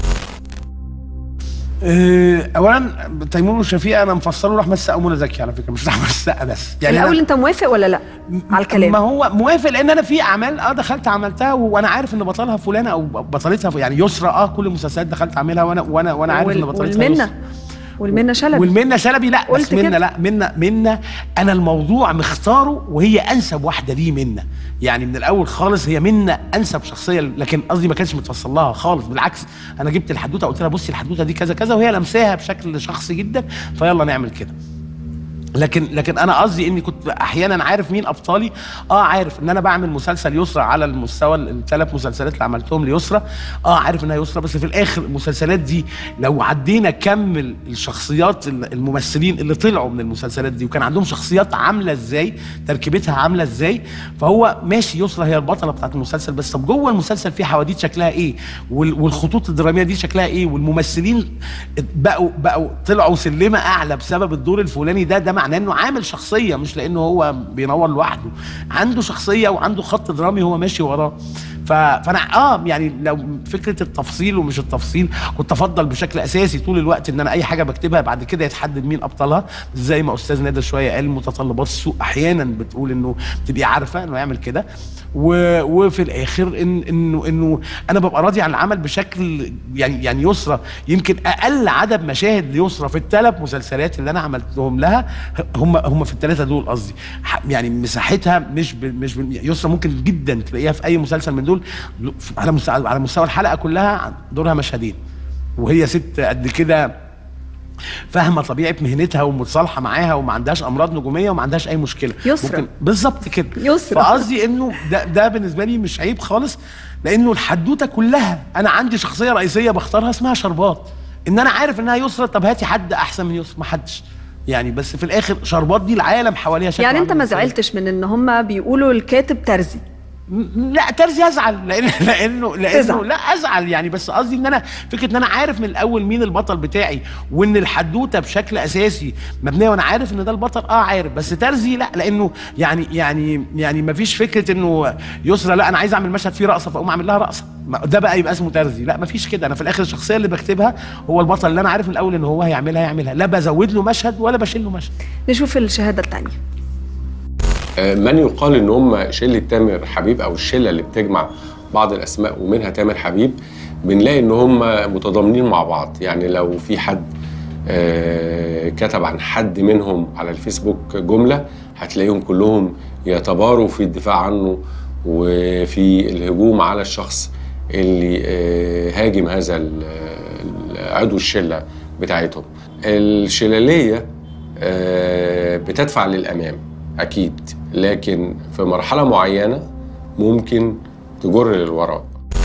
Speaker 3: آه، اولا تيمور وشفيقه انا مفسره لاحمد السقا ومنى زكي على فكره مش لاحمد السقا بس
Speaker 1: يعني
Speaker 3: أنا-
Speaker 1: الاول انت موافق ولا لا على الكلام
Speaker 3: ما هو موافق لان انا في اعمال اه دخلت عملتها وانا عارف ان بطلها فلانه او بطلتها يعني يسرى اه كل المسلسلات دخلت اعملها وانا وانا وانا عارف ان
Speaker 1: وال-
Speaker 3: بطلتها
Speaker 1: والمنة
Speaker 3: يسرى.
Speaker 1: والمنة شلبي
Speaker 3: والمنة شلبي لا
Speaker 1: قلت
Speaker 3: بس منة
Speaker 1: كده.
Speaker 3: لا منة منة انا الموضوع مختاره وهي انسب واحده ليه منة يعني من الاول خالص هي منة انسب شخصيه لكن قصدي ما كانش متفصل لها خالص بالعكس انا جبت الحدوته قلت لها بصي الحدوته دي كذا كذا وهي لمساها بشكل شخصي جدا فيلا نعمل كده لكن لكن انا قصدي اني كنت احيانا عارف مين ابطالي اه عارف ان انا بعمل مسلسل يسرى على المستوى الثلاث مسلسلات اللي عملتهم ليسرى اه عارف انها يسرى بس في الاخر المسلسلات دي لو عدينا كم ال- الشخصيات ال- الممثلين اللي طلعوا من المسلسلات دي وكان عندهم شخصيات عامله ازاي تركيبتها عامله ازاي فهو ماشي يسرى هي البطله بتاعت المسلسل بس طب جوه المسلسل في حواديت شكلها ايه وال- والخطوط الدراميه دي شكلها ايه والممثلين بقوا بقوا طلعوا سلمه اعلى بسبب الدور الفلاني ده ده معناه انه عامل شخصيه مش لانه هو بينور لوحده عنده شخصيه وعنده خط درامي هو ماشي وراه ف... فانا اه يعني لو فكره التفصيل ومش التفصيل كنت افضل بشكل اساسي طول الوقت ان انا اي حاجه بكتبها بعد كده يتحدد مين ابطالها زي ما استاذ نادر شويه قال متطلبات السوق احيانا بتقول انه تبقي عارفه انه يعمل كده و... وفي الاخر إن... انه انه انا ببقى راضي عن العمل بشكل يعني يعني يسرى يمكن اقل عدد مشاهد ليسرى في الثلاث مسلسلات اللي انا عملتهم لها هم هم في الثلاثه دول قصدي ح- يعني مساحتها مش ب... مش ب... يسرى ممكن جدا تلاقيها في اي مسلسل من دول على مستوى على مستوى الحلقه كلها دورها مشهدين وهي ست قد كده فاهمه طبيعه مهنتها ومتصالحه معاها وما عندهاش امراض نجوميه وما عندهاش اي مشكله
Speaker 1: يسرى.
Speaker 3: ممكن بالظبط كده
Speaker 1: يسرى.
Speaker 3: فقصدي انه ده ده بالنسبه لي مش عيب خالص لانه الحدوته كلها انا عندي شخصيه رئيسيه بختارها اسمها شربات ان انا عارف انها يسرى طب هاتي حد احسن من يسرى ما حدش يعني بس في الاخر شربات دي العالم حواليها شكله
Speaker 1: يعني انت
Speaker 3: عامل
Speaker 1: ما
Speaker 3: إزاي.
Speaker 1: زعلتش من ان هم بيقولوا الكاتب ترزي
Speaker 3: لا ترزي ازعل لان لانه لانه
Speaker 1: تزعل.
Speaker 3: لا ازعل يعني بس قصدي ان انا فكره ان انا عارف من الاول مين البطل بتاعي وان الحدوته بشكل اساسي مبنيه وانا عارف ان ده البطل اه عارف بس ترزي لا لانه يعني يعني يعني ما فيش فكره انه يسرى لا انا عايز اعمل مشهد فيه رقصه فاقوم اعمل لها رقصه ما- ده بقى يبقى اسمه ترزي لا ما فيش كده انا في الاخر الشخصيه اللي بكتبها هو البطل اللي انا عارف من الاول ان هو هيعملها هيعملها لا بزود له مشهد ولا بشيل له مشهد
Speaker 1: نشوف الشهاده الثانيه
Speaker 17: آه، من يقال ان هم شله تامر حبيب او الشله اللي بتجمع بعض الاسماء ومنها تامر حبيب بنلاقي ان هم متضامنين مع بعض يعني لو في حد آه، كتب عن حد منهم على الفيسبوك جمله هتلاقيهم كلهم يتباروا في الدفاع عنه وفي الهجوم على الشخص اللي آه، هاجم هذا ال- ال- عضو الشله بتاعتهم الشلاليه آه، بتدفع للامام اكيد لكن في مرحله معينه ممكن تجر للوراء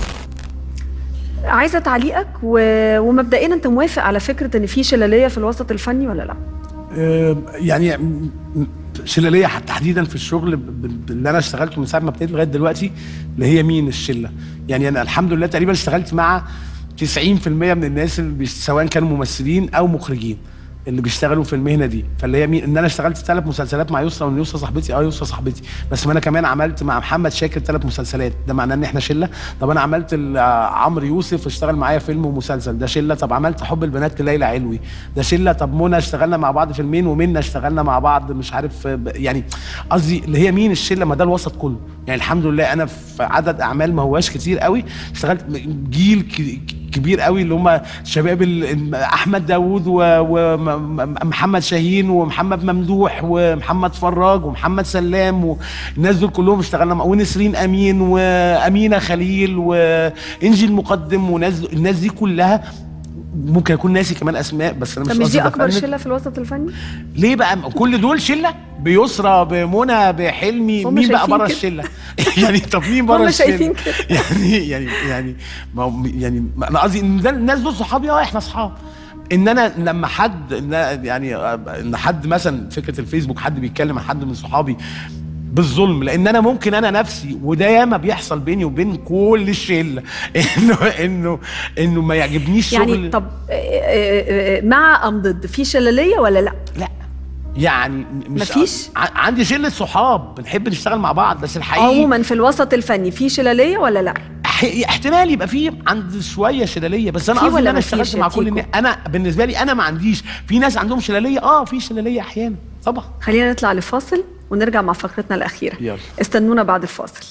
Speaker 1: عايزه تعليقك و... ومبدئيا انت موافق على فكره ان في شلاليه في الوسط الفني ولا لا
Speaker 3: آه، يعني م- م- شلاليه حتى تحديدا في الشغل ب- ب- اللي انا اشتغلته من ساعه ما ابتديت لغايه دلوقتي اللي هي مين الشله يعني انا الحمد لله تقريبا اشتغلت مع 90% من الناس اللي بيش- سواء كانوا ممثلين او مخرجين اللي بيشتغلوا في المهنه دي فاللي هي مين ان انا اشتغلت ثلاث مسلسلات مع يسرا وان يسرا صاحبتي اه يسرا صاحبتي بس ما انا كمان عملت مع محمد شاكر ثلاث مسلسلات ده معناه ان احنا شله طب انا عملت ال- آه، عمرو يوسف اشتغل معايا فيلم ومسلسل ده شله طب عملت حب البنات لليلى علوي ده شله طب منى اشتغلنا مع بعض فيلمين ومنى اشتغلنا مع بعض مش عارف آه، ب- يعني قصدي اللي هي مين الشله ما ده الوسط كله يعني الحمد لله انا في عدد اعمال ما هواش كتير قوي اشتغلت جيل ك- كبير قوي اللي هم شباب ال- احمد داوود ومحمد شاهين ومحمد ممدوح ومحمد فراج ومحمد سلام والناس دول كلهم اشتغلنا مع ونسرين امين وامينه خليل وانجي المقدم وناس الناس دي كلها ممكن اكون ناسي كمان اسماء بس انا مش
Speaker 1: طب مش
Speaker 3: قصدي
Speaker 1: دي اكبر
Speaker 3: أفند.
Speaker 1: شله في الوسط الفني
Speaker 3: ليه بقى كل دول شله بيسرى بمنى بحلمي
Speaker 1: هم
Speaker 3: مين بقى
Speaker 1: شايفين
Speaker 3: بره
Speaker 1: كده.
Speaker 3: الشله يعني طب مين بره
Speaker 1: هم
Speaker 3: الشله
Speaker 1: شايفين كده.
Speaker 3: يعني يعني يعني ما هو- يعني ما- انا قصدي ان ده الناس دول صحابي اه احنا اصحاب ان انا لما حد إن أنا يعني ان حد مثلا فكره الفيسبوك حد بيتكلم عن حد من صحابي بالظلم لان انا ممكن انا نفسي وده ياما بيحصل بيني وبين كل الشله انه انه انه ما يعجبنيش
Speaker 1: يعني
Speaker 3: شغل
Speaker 1: طب آه، آه، آه، مع ام ضد في شلاليه ولا لا
Speaker 3: لا يعني مش
Speaker 1: مفيش؟
Speaker 3: ع- عندي شله صحاب بنحب نشتغل مع بعض بس الحقيقه
Speaker 1: عموما في الوسط الفني في شلاليه ولا لا
Speaker 3: ح- احتمال يبقى في عند شويه شلاليه بس انا
Speaker 1: في
Speaker 3: قصدي ان
Speaker 1: ولا
Speaker 3: انا
Speaker 1: مفيش
Speaker 3: اشتغلت
Speaker 1: يا
Speaker 3: مع كل
Speaker 1: تيكو؟
Speaker 3: الناس انا بالنسبه لي انا ما عنديش في ناس عندهم شلاليه اه في شلاليه احيانا طبعا
Speaker 1: خلينا نطلع لفاصل ونرجع مع فقرتنا الاخيره
Speaker 3: يلا
Speaker 1: استنونا بعد الفاصل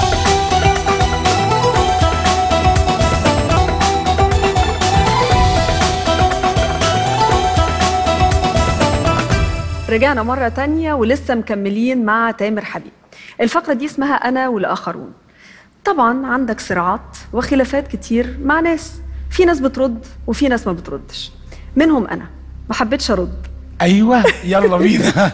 Speaker 1: رجعنا مرة تانية ولسه مكملين مع تامر حبيب الفقرة دي اسمها أنا والآخرون طبعا عندك صراعات وخلافات كتير مع ناس في ناس بترد وفي ناس ما بتردش منهم أنا ما حبيتش أرد
Speaker 3: ايوه يلا بينا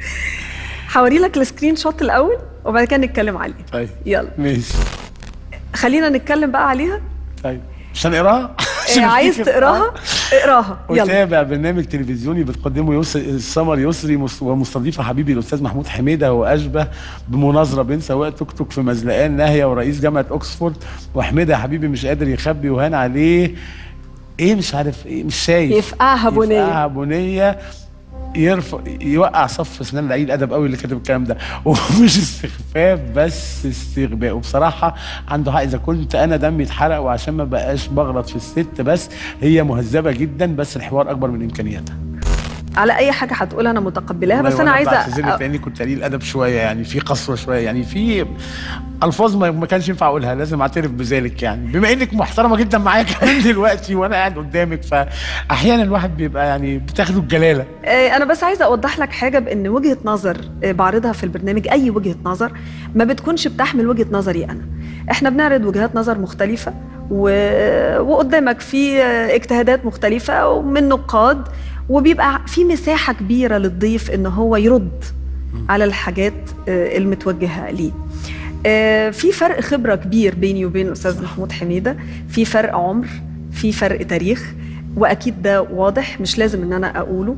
Speaker 1: هوري لك السكرين شوت الأول وبعد كده نتكلم عليه
Speaker 3: طيب
Speaker 1: يلا
Speaker 3: ماشي
Speaker 1: خلينا نتكلم بقى عليها
Speaker 3: طيب عشان اقراها
Speaker 1: إيه عايز تقراها اقراها يلا
Speaker 3: أتابع برنامج تلفزيوني بتقدمه يسري سمر يسري مس- ومستضيفه حبيبي الأستاذ محمود حميدة وأشبه بمناظرة بين سواق توك توك في مزلقان ناهية ورئيس جامعة أكسفورد وحميدة يا حبيبي مش قادر يخبي وهان عليه إيه مش عارف إيه مش شايف
Speaker 1: يفقعها بنية.
Speaker 3: يفقعها بنية يرفع يوقع صف اسنان العيد ادب قوي اللي كاتب الكلام ده ومش استخفاف بس استغباء وبصراحه عنده حق اذا كنت انا دمي اتحرق وعشان ما بقاش بغلط في الست بس هي مهذبه جدا بس الحوار اكبر من امكانياتها
Speaker 1: على اي حاجه هتقولها انا متقبلاها بس
Speaker 3: والله
Speaker 1: انا
Speaker 3: وأنا
Speaker 1: عايزه
Speaker 3: بعتذر لك
Speaker 1: أ-
Speaker 3: لاني كنت قليل ادب شويه يعني في قسوه شويه يعني في الفاظ ما ما كانش ينفع اقولها لازم اعترف بذلك يعني بما انك محترمه جدا معايا كمان دلوقتي وانا قاعد قدامك فاحيانا الواحد بيبقى يعني بتاخده الجلاله
Speaker 1: آه، انا بس عايزه اوضح لك حاجه بان وجهه نظر آه، بعرضها في البرنامج اي وجهه نظر ما بتكونش بتحمل وجهه نظري انا احنا بنعرض وجهات نظر مختلفه و... وقدامك في آه، اجتهادات مختلفه ومن نقاد وبيبقى في مساحه كبيره للضيف ان هو يرد على الحاجات آه، المتوجهه ليه آه، في فرق خبره كبير بيني وبين الاستاذ محمود حميده في فرق عمر في فرق تاريخ واكيد ده واضح مش لازم ان انا اقوله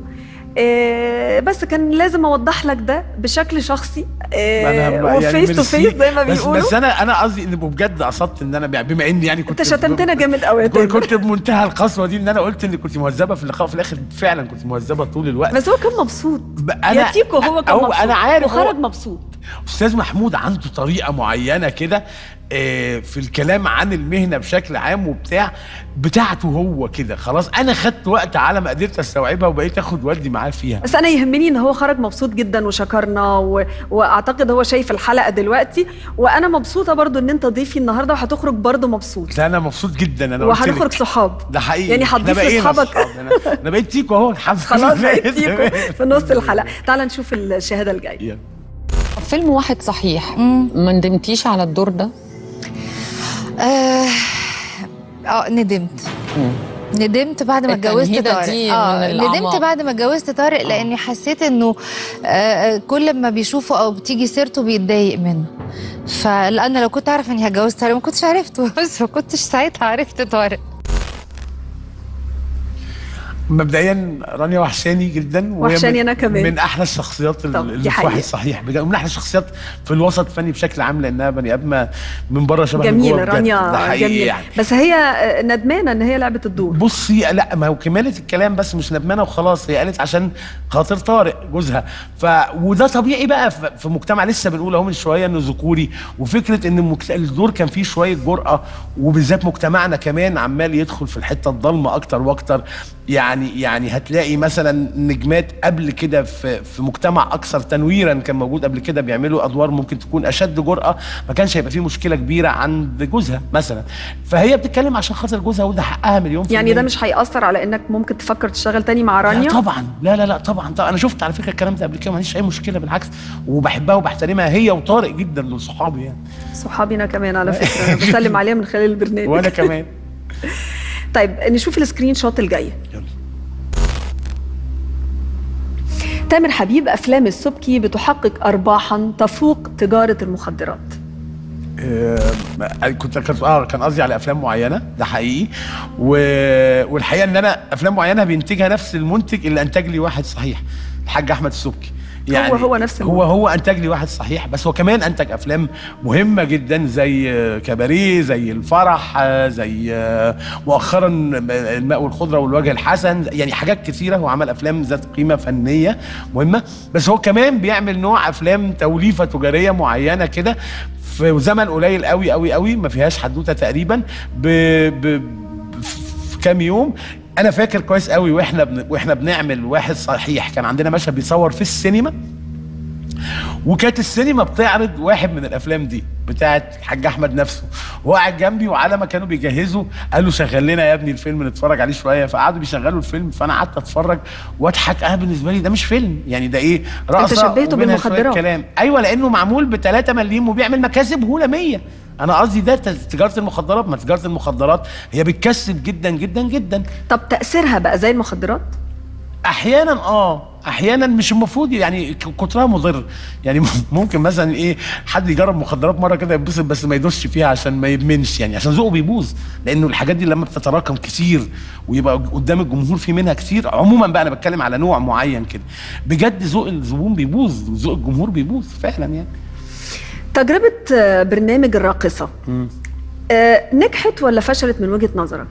Speaker 1: آه، بس كان لازم اوضح لك ده بشكل شخصي
Speaker 3: أنا
Speaker 1: وفيس تو
Speaker 3: ميرسي.
Speaker 1: فيس زي ما
Speaker 3: بس
Speaker 1: بيقولوا
Speaker 3: بس انا انا قصدي ان بجد قصدت ان انا بما اني يعني كنت
Speaker 1: انت شتمتنا جامد قوي يا
Speaker 3: كنت,
Speaker 1: تامر.
Speaker 3: كنت بمنتهى القسوه دي ان انا قلت ان كنت مهذبه في اللقاء في الاخر فعلا كنت مهذبه طول الوقت
Speaker 1: بس هو كان مبسوط
Speaker 3: أنا-
Speaker 1: يا تيكو هو كان
Speaker 3: هو
Speaker 1: مبسوط
Speaker 3: أنا عارف
Speaker 1: وخرج
Speaker 3: هو-
Speaker 1: مبسوط
Speaker 3: استاذ محمود عنده طريقه معينه كده آه، في الكلام عن المهنه بشكل عام وبتاع بتاعته هو كده خلاص انا خدت وقت على ما قدرت استوعبها وبقيت اخد ودي معاه فيها
Speaker 1: بس انا يهمني ان هو خرج مبسوط جدا وشكرنا و... واعتقد هو شايف الحلقه دلوقتي وانا مبسوطه برضو ان انت ضيفي النهارده وهتخرج برضو مبسوط
Speaker 3: لا انا مبسوط جدا انا قلت لك.
Speaker 1: وهنخرج صحاب
Speaker 3: ده حقيقي
Speaker 1: يعني
Speaker 3: إحنا
Speaker 1: هتضيف
Speaker 3: بقينا
Speaker 1: لاصحابك
Speaker 3: أصحاب. انا أنا بقيت تيكو اهو الحمد
Speaker 1: خلاص
Speaker 3: لله.
Speaker 1: بقيت تيكو في نص الحلقه تعال نشوف الشهاده الجايه
Speaker 18: فيلم واحد صحيح ما ندمتيش على الدور ده
Speaker 19: اه آه، ندمت ندمت بعد ما اتجوزت
Speaker 18: التنهيدة
Speaker 19: طارق
Speaker 18: دي
Speaker 19: اه
Speaker 18: من الأعماق.
Speaker 19: ندمت بعد ما اتجوزت طارق لاني حسيت انه آه آه، كل ما بيشوفه او بتيجي سيرته بيتضايق منه فانا لو كنت اعرف اني هتجوز طارق ما كنتش عرفته بس ما كنتش ساعتها عرفت طارق
Speaker 3: مبدئيا رانيا وحشاني جدا وهي
Speaker 1: وحشاني
Speaker 3: من-
Speaker 1: أنا كمان.
Speaker 3: من احلى الشخصيات
Speaker 1: طب،
Speaker 3: اللي
Speaker 1: دي
Speaker 3: في
Speaker 1: حقيقة.
Speaker 3: واحد صحيح بجد ومن احلى الشخصيات في الوسط الفني بشكل عام لانها بني ادمه من بره شبه من جوه
Speaker 1: جميلة
Speaker 3: بجد. ده
Speaker 1: رانيا
Speaker 3: حقيقي
Speaker 1: جميلة
Speaker 3: يعني
Speaker 1: بس هي آه، ندمانة ان هي لعبت الدور
Speaker 3: بصي لا ما هو كمالة الكلام بس مش ندمانه وخلاص هي قالت عشان خاطر طارق جوزها ف وده طبيعي بقى في في مجتمع لسه بنقول اهو من شويه انه ذكوري وفكره ان المجت... الدور كان فيه شويه جرأه وبالذات مجتمعنا كمان عمال يدخل في الحته الضلمه اكتر واكتر يعني يعني هتلاقي مثلا نجمات قبل كده في في مجتمع اكثر تنويرا كان موجود قبل كده بيعملوا ادوار ممكن تكون اشد جرأه ما كانش هيبقى فيه مشكله كبيره عند جوزها مثلا فهي بتتكلم عشان خاطر جوزها وده حقها مليون في
Speaker 1: يعني ده
Speaker 3: المية.
Speaker 1: مش هيأثر على انك ممكن تفكر تشتغل تاني مع
Speaker 3: لا
Speaker 1: رانيا
Speaker 3: طبعا لا لا لا طبعا طبعا انا شفت على فكره الكلام ده قبل كده ما عنديش اي مشكله بالعكس وبحبها وبحترمها هي وطارق جدا دول صحابي يعني
Speaker 1: صحابينا كمان على فكرة أنا بسلم عليها من خلال البرنامج
Speaker 3: وانا كمان
Speaker 1: طيب نشوف السكرين شوت الجاية تامر حبيب أفلام السبكي بتحقق أرباحا تفوق تجارة المخدرات
Speaker 3: آه، كنت كنت اه كان قصدي على افلام معينه ده حقيقي و... والحقيقه ان انا افلام معينه بينتجها نفس المنتج اللي انتج لي واحد صحيح الحاج احمد السبكي
Speaker 1: هو- هو نفس
Speaker 3: هو هو انتج لي واحد صحيح بس هو كمان انتج افلام مهمه جدا زي آه، كباريه زي الفرح آه، زي آه، مؤخرا الماء والخضره والوجه الحسن يعني حاجات كثيره هو عمل افلام ذات قيمه فنيه مهمه بس هو كمان بيعمل نوع افلام توليفه تجاريه معينه كده في زمن قليل قوي قوي قوي ما فيهاش حدوته تقريبا ب... ب... في كام يوم انا فاكر كويس قوي واحنا بن... واحنا بنعمل واحد صحيح كان عندنا مشهد بيصور في السينما وكانت السينما بتعرض واحد من الافلام دي بتاعت الحاج احمد نفسه وهو قاعد جنبي وعلى ما كانوا بيجهزوا قالوا شغل لنا يا ابني الفيلم نتفرج عليه شويه فقعدوا بيشغلوا الفيلم فانا قعدت اتفرج واضحك انا بالنسبه لي ده مش فيلم يعني ده ايه رقصه
Speaker 1: شبهته
Speaker 3: ومنها شوية
Speaker 1: بالمخدرات.
Speaker 3: كلام ايوه لانه معمول ب 3 مليم وبيعمل مكاسب هولميه انا قصدي ده تجاره المخدرات ما تجاره المخدرات هي بتكسب جدا جدا جدا
Speaker 1: طب تأثيرها بقى زي المخدرات
Speaker 3: احيانا اه احيانا مش المفروض يعني ك- كترها مضر يعني ممكن مثلا ايه حد يجرب مخدرات مره كده يتبسط بس ما يدوسش فيها عشان ما يدمنش يعني عشان ذوقه بيبوظ لانه الحاجات دي لما بتتراكم كتير ويبقى قدام الجمهور في منها كتير عموما بقى انا بتكلم على نوع معين كده بجد ذوق الزبون بيبوظ وذوق الجمهور بيبوظ فعلا يعني
Speaker 1: تجربة آه، برنامج الراقصة
Speaker 3: مم.
Speaker 1: آه، نجحت ولا فشلت من وجهة نظرك؟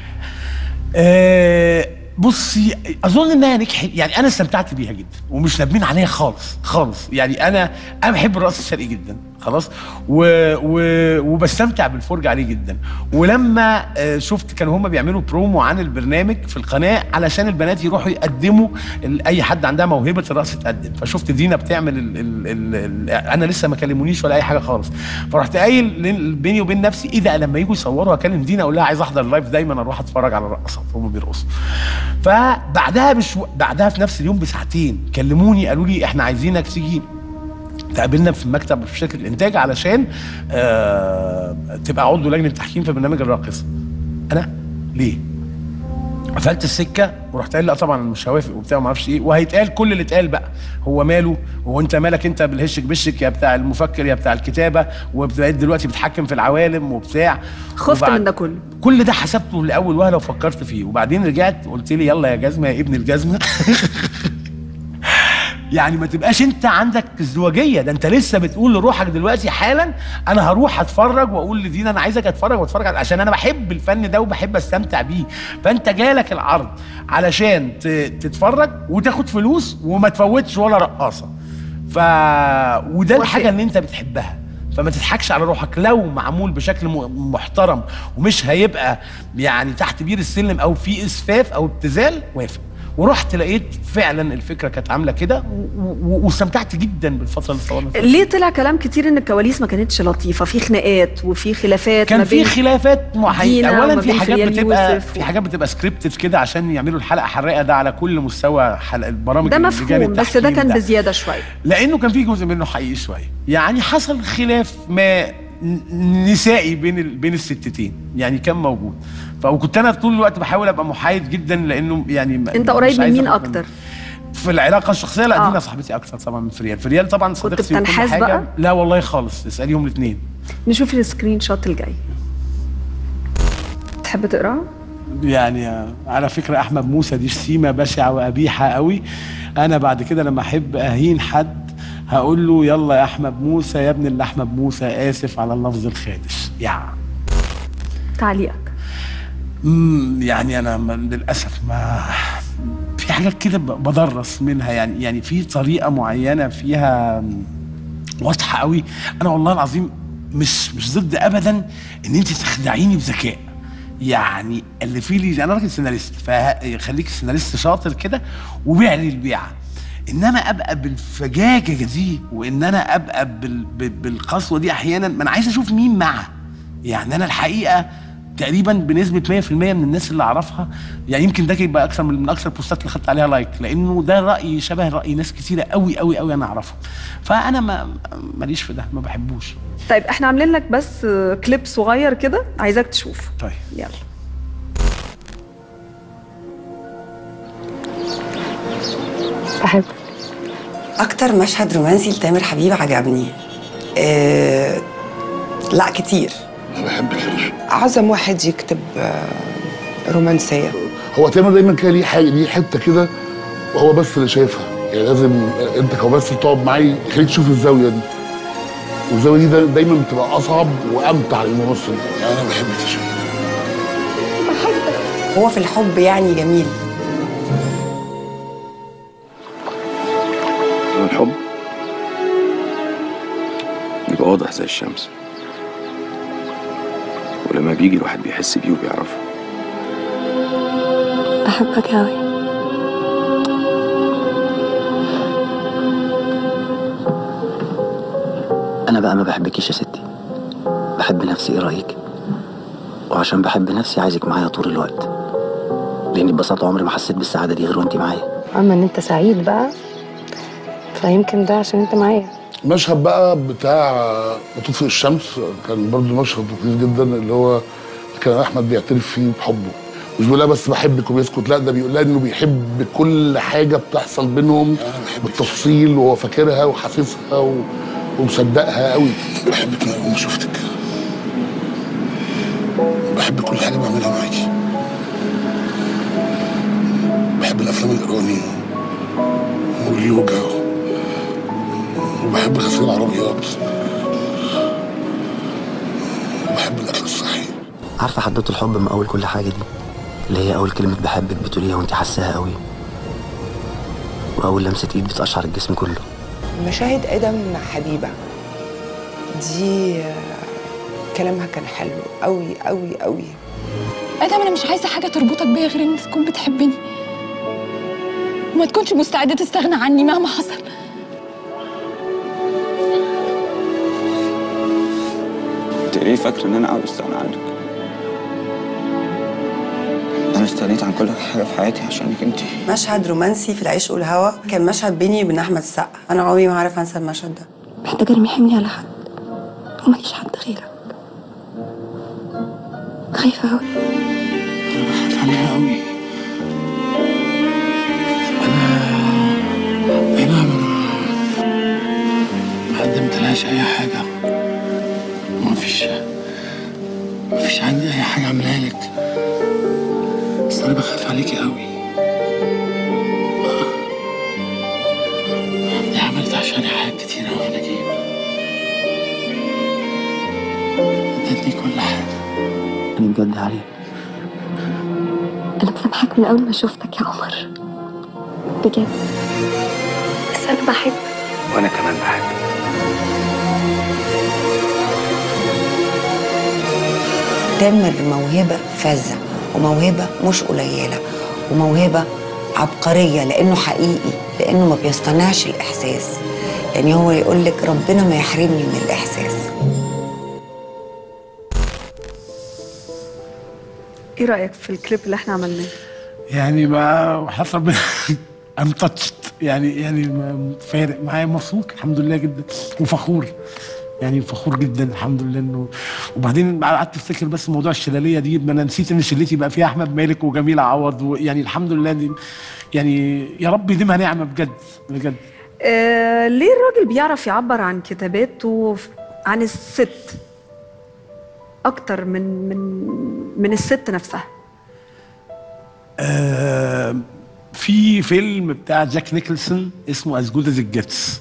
Speaker 3: آه بصي اظن انها نجحت يعني انا استمتعت بيها جدا ومش ندمين عليها خالص خالص يعني انا انا بحب الرقص الشرقي جدا خلاص و و وبستمتع بالفرجه عليه جدا ولما آه شفت كانوا هم بيعملوا برومو عن البرنامج في القناه علشان البنات يروحوا يقدموا ال- اي حد عندها موهبه الرقص تقدم فشفت دينا بتعمل ال ال ال ال انا لسه ما كلمونيش ولا اي حاجه خالص فرحت قايل لل- بيني وبين نفسي ايه ده لما يجوا يصوروا اكلم دينا اقول لها عايز احضر اللايف دايما اروح اتفرج على الرقصات وهم بيرقصوا فبعدها بشو... بعدها في نفس اليوم بساعتين كلموني قالوا لي احنا عايزينك تيجي تقابلنا في المكتب في شركه الانتاج علشان آه تبقى عضو لجنه تحكيم في برنامج الراقصه انا ليه قفلت السكه ورحت قايل لا طبعا أنا مش هوافق وبتاع ما اعرفش ايه وهيتقال كل اللي اتقال بقى هو ماله هو انت مالك انت بالهشك بشك يا بتاع المفكر يا بتاع الكتابه وبقيت دلوقتي بتحكم في العوالم وبتاع
Speaker 1: خفت
Speaker 3: وبعد-
Speaker 1: من ده كله
Speaker 3: كل ده حسبته لاول وهله وفكرت فيه وبعدين رجعت قلت لي يلا يا جزمه يا ابن الجزمه يعني ما تبقاش انت عندك ازدواجيه ده انت لسه بتقول لروحك دلوقتي حالا انا هروح اتفرج واقول لدينا انا عايزك اتفرج واتفرج على- عشان انا بحب الفن ده وبحب استمتع بيه فانت جالك العرض علشان ت- تتفرج وتاخد فلوس وما تفوتش ولا رقاصه ف وده الحاجه اللي انت بتحبها فما تضحكش على روحك لو معمول بشكل م- محترم ومش هيبقى يعني تحت بير السلم او في اسفاف او ابتذال وافق ورحت لقيت فعلا الفكره كانت عامله كده و- و- واستمتعت جدا بالفتره اللي صورنا فيها
Speaker 1: ليه طلع كلام كتير ان الكواليس ما كانتش لطيفه في خناقات وفي خلافات
Speaker 3: كان
Speaker 1: ما
Speaker 3: في
Speaker 1: بين
Speaker 3: خلافات معينه
Speaker 1: دينا
Speaker 3: اولا
Speaker 1: وما
Speaker 3: في
Speaker 1: بين
Speaker 3: حاجات
Speaker 1: فريال
Speaker 3: بتبقى
Speaker 1: يوسف
Speaker 3: في حاجات بتبقى سكريبتد كده عشان يعملوا الحلقه حراقه ده على كل مستوى حلقة البرامج
Speaker 1: ده
Speaker 3: رجال
Speaker 1: مفهوم بس ده
Speaker 3: التحكيم
Speaker 1: كان بزياده شويه
Speaker 3: لانه كان في جزء منه حقيقي شويه يعني حصل خلاف ما ن- نسائي بين ال... بين الستتين يعني كان موجود فكنت انا طول الوقت بحاول ابقى محايد جدا لانه يعني ما-
Speaker 1: انت
Speaker 3: مش
Speaker 1: قريب من
Speaker 3: عايز
Speaker 1: مين
Speaker 3: أخد
Speaker 1: اكتر
Speaker 3: في العلاقه الشخصيه لا
Speaker 1: آه.
Speaker 3: دينا صاحبتي اكتر طبعا من فريال فريال طبعا صديقتي وكل
Speaker 1: بتنحاز
Speaker 3: حاجه
Speaker 1: بقى؟
Speaker 3: لا والله خالص اساليهم الاثنين
Speaker 1: نشوف السكرين شوت الجاي تحب تقراه
Speaker 3: يعني على فكره احمد موسى دي شتيمه بشعه وقبيحه قوي انا بعد كده لما احب اهين حد هقول له يلا يا احمد موسى يا ابن اللي احمد موسى اسف على اللفظ الخادش يعني
Speaker 1: تعليقك
Speaker 3: امم يعني انا ما- للاسف ما في حاجات كده ب- بدرس منها يعني يعني في طريقه معينه فيها واضحه قوي انا والله العظيم مش مش ضد ابدا ان انت تخدعيني بذكاء يعني اللي في لي انا راجل سيناريست فخليك سيناريست شاطر كده وبيع لي البيعه انما ابقى بالفجاجه دي وان انا ابقى بال... بال- بالقسوه دي احيانا ما انا عايز اشوف مين معه يعني انا الحقيقه تقريبا بنسبه 100% من الناس اللي اعرفها يعني يمكن ده يبقى اكثر من من اكثر البوستات اللي خدت عليها لايك لانه ده راي شبه راي ناس كتيره قوي قوي قوي انا اعرفهم فانا ما ماليش في ده ما بحبوش
Speaker 1: طيب احنا عاملين لك بس كليب صغير كده عايزاك تشوفه
Speaker 3: طيب
Speaker 1: يلا
Speaker 9: بحب اكتر مشهد رومانسي لتامر حبيب عجبني آه لا كتير
Speaker 10: اعظم واحد يكتب آه، رومانسيه
Speaker 8: هو تامر دايما كده ليه حاجه ليه حته كده وهو بس اللي شايفها يعني لازم انت كممثل تقعد معاه يخليك تشوف الزاويه دي والزاويه دي دا- دايما بتبقى اصعب وامتع للممثل يعني انا بحب الشيء
Speaker 9: هو في الحب يعني جميل
Speaker 20: الحب بيبقى واضح زي الشمس ولما بيجي الواحد بيحس بيه وبيعرفه
Speaker 21: بحبك أوي
Speaker 22: انا بقى ما بحبكيش يا ستي بحب نفسي ايه رايك وعشان بحب نفسي عايزك معايا طول الوقت لاني ببساطه عمري ما حسيت بالسعاده دي غير وانت معايا
Speaker 21: أما إن أنت سعيد بقى فيمكن ده عشان أنت معايا
Speaker 8: المشهد بقى بتاع تطفئ الشمس كان برضو مشهد لطيف جدا اللي هو كان احمد بيعترف فيه بحبه مش بيقول لها بس بحبك وبيسكت لا ده بيقول لها انه بيحب كل حاجه بتحصل بينهم بالتفصيل وهو فاكرها وحاسسها و... ومصدقها قوي بحبك من اول ما شفتك بحب كل حاجه بعملها معاكي بحب الافلام الايراني واليوجا وبحب غسيل العربيات وبحب الاكل الصحي
Speaker 22: عارفه حدوته الحب من اول كل حاجه دي اللي هي اول كلمه بحبك بتقوليها وانت حاساها قوي واول لمسه ايد بتقشعر الجسم كله
Speaker 10: مشاهد ادم مع حبيبه دي آه، كلامها كان حلو قوي قوي قوي
Speaker 12: ادم انا مش عايزه حاجه تربطك بيا غير ان تكون بتحبني وما تكونش مستعده تستغنى عني مهما حصل
Speaker 20: انت ليه فاكره ان انا عاوز استغنى عنك انا استغنيت عن كل حاجه في حياتي عشانك انت
Speaker 9: مشهد رومانسي في العشق والهوى كان مشهد بيني وبين احمد السقا انا عمري ما هعرف انسى المشهد ده
Speaker 21: محتاجة أرمي حملي على حد وماليش حد غيرك خايفة أوي
Speaker 20: بخاف عليها قوي
Speaker 6: انا ما قدمتلهاش اي حاجه ما فيش ما فيش عندي اي حاجه اعملها لك بس انا بخاف عليكي قوي دي عملت عشاني حاجات كتير قوي يا نجيب ادتني كل حاجه
Speaker 22: انا بجد عليك
Speaker 21: أنا مسامحاك من أول ما شفتك يا عمر بجد بس أنا بحبك
Speaker 20: وانا كمان بحبك
Speaker 11: تامر موهبة فذة وموهبة مش قليلة وموهبة عبقرية لأنه حقيقي لأنه ما بيصطنعش الإحساس يعني هو يقول لك ربنا ما يحرمني من الإحساس
Speaker 1: ايه رايك في الكليب اللي احنا عملناه
Speaker 3: يعني ما حصل ربنا ام تاتشت يعني يعني ما- فارق معايا مبسوط الحمد لله جدا وفخور يعني فخور جدا الحمد لله انه وبعدين قعدت افتكر بس موضوع الشلاليه دي ما انا نسيت ان شلتي بقى فيها احمد مالك وجميل عوض ويعني الحمد لله دي يعني يا رب يديمها نعمه بجد بجد
Speaker 1: آه ليه الراجل بيعرف يعبر عن كتاباته ف- عن الست اكتر من من من الست نفسها
Speaker 3: آه في فيلم بتاع جاك نيكلسون اسمه از جود از جيتس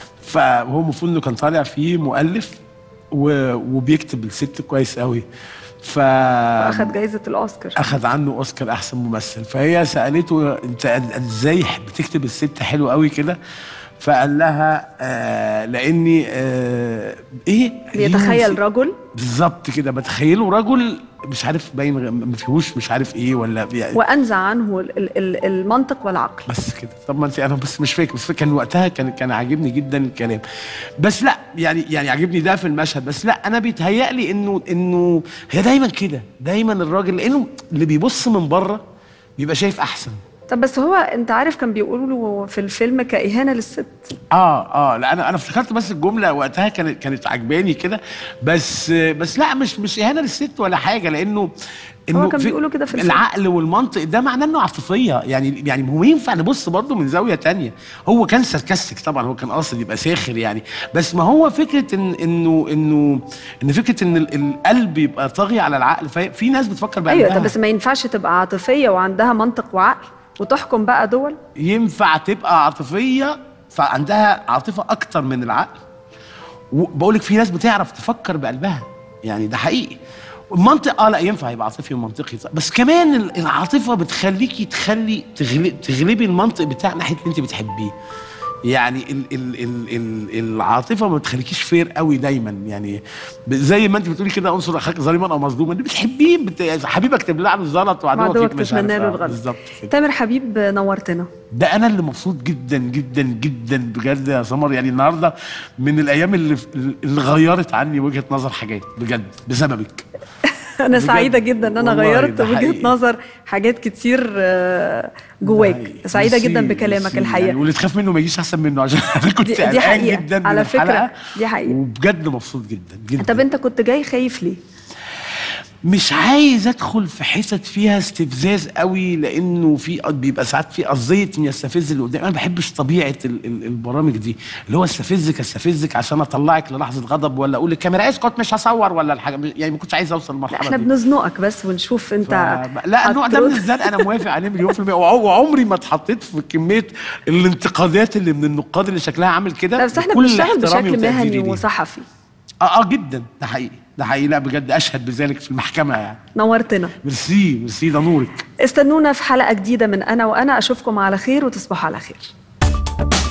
Speaker 3: فهو المفروض انه كان طالع فيه مؤلف و- وبيكتب الست كويس قوي ف
Speaker 1: واخد جايزه الاوسكار
Speaker 3: اخذ عنه اوسكار احسن ممثل فهي سالته انت ازاي بتكتب الست حلو قوي كده فقال لها آه لاني آه ايه
Speaker 1: بيتخيل رجل
Speaker 3: بالظبط كده بتخيله رجل مش عارف باين غ- ما فيهوش مش عارف ايه ولا يعني
Speaker 1: وانزع عنه ال- ال- ال- المنطق والعقل
Speaker 3: بس كده طب ما انت انا بس مش فاكر بس فاكر كان وقتها كان كان عاجبني جدا الكلام بس لا يعني يعني عاجبني ده في المشهد بس لا انا بيتهيألي انه انه هي دايما كده دايما الراجل لانه اللي بيبص من بره بيبقى شايف احسن
Speaker 1: طب بس هو انت عارف كان بيقولوا له في الفيلم كاهانه للست
Speaker 3: اه اه لا انا انا افتكرت بس الجمله وقتها كانت كانت عجباني كده بس بس لا مش مش اهانه للست ولا حاجه لانه
Speaker 1: هو كان
Speaker 3: في-
Speaker 1: بيقولوا كده في الفيلم.
Speaker 3: العقل والمنطق ده معناه انه عاطفيه يعني يعني هو ينفع نبص برضه من زاويه تانية هو كان ساركاستيك طبعا هو كان قاصد يبقى ساخر يعني بس ما هو فكره ان انه انه ان فكره ان ال- القلب يبقى طاغي على العقل في في ناس بتفكر بقلبها
Speaker 1: ايوه طب بس ما ينفعش تبقى عاطفيه وعندها منطق وعقل وتحكم بقى دول
Speaker 3: ينفع تبقى عاطفيه فعندها عاطفه اكتر من العقل وبقول لك في ناس بتعرف تفكر بقلبها يعني ده حقيقي المنطق اه لا ينفع يبقى عاطفي ومنطقي بس كمان ال- العاطفه بتخليكي تخلي تغلب تغلبي المنطق بتاع ناحيه اللي انت بتحبيه يعني ال ال ال ال العاطفه ما بتخليكيش فير قوي دايما يعني ب- زي ما انت بتقولي كده انصر اخاك ظالما او مظلوما انت بتحبيه بت... حبيبك اكتب له عنه الزلط وعدوك
Speaker 1: وعدوك
Speaker 3: فيك مش عارف
Speaker 1: تتمنى له
Speaker 3: آه،
Speaker 1: الغلط.
Speaker 3: بالظبط كده
Speaker 1: تامر حبيب نورتنا
Speaker 3: ده انا اللي مبسوط جدا جدا جدا بجد يا سمر يعني النهارده من الايام اللي اللي غيرت عني وجهه نظر حاجات بجد بسببك
Speaker 1: انا
Speaker 3: بجد.
Speaker 1: سعيده جدا ان انا
Speaker 3: والله
Speaker 1: غيرت
Speaker 3: ده
Speaker 1: وجهه
Speaker 3: حقيقي.
Speaker 1: نظر حاجات كتير آه، جواك سعيده
Speaker 3: ميرسي،
Speaker 1: جدا بكلامك
Speaker 3: ميرسي.
Speaker 1: الحقيقه
Speaker 3: يعني واللي تخاف منه ما يجيش احسن منه عشان انا كنت
Speaker 1: دي,
Speaker 3: قلقان
Speaker 1: دي حقيقه
Speaker 3: جدا من
Speaker 1: على
Speaker 3: الحلقة
Speaker 1: فكره دي حقيقه
Speaker 3: وبجد مبسوط جدا جدا
Speaker 1: طب انت كنت جاي خايف ليه
Speaker 3: مش عايز ادخل في حتت فيها استفزاز قوي لانه في بيبقى ساعات في قضيه اني استفز اللي قدامي انا ما بحبش طبيعه ال- ال- البرامج دي اللي هو استفزك استفزك عشان اطلعك للحظه غضب ولا اقول للكاميرا اسكت مش هصور ولا الحاجه يعني ما كنتش عايز اوصل للمرحله
Speaker 1: احنا
Speaker 3: دي
Speaker 1: بنزنقك بس ونشوف انت
Speaker 3: ف- لا النوع ده من
Speaker 1: هترد.
Speaker 3: الزنقه انا موافق عليه مليون في المية وع- وعمري ما اتحطيت في كميه الانتقادات اللي من النقاد اللي شكلها عامل كده
Speaker 1: لا بس احنا
Speaker 3: بكل
Speaker 1: بنشتغل
Speaker 3: احترامي
Speaker 1: بشكل
Speaker 3: وتقديري
Speaker 1: مهني
Speaker 3: ليه.
Speaker 1: وصحفي
Speaker 3: اه اه جدا ده حقيقي ده حقيقي لا بجد اشهد بذلك في المحكمه يعني
Speaker 1: نورتنا
Speaker 3: ميرسي ميرسي ده نورك
Speaker 1: استنونا في حلقه جديده من انا وانا اشوفكم على خير وتصبحوا على خير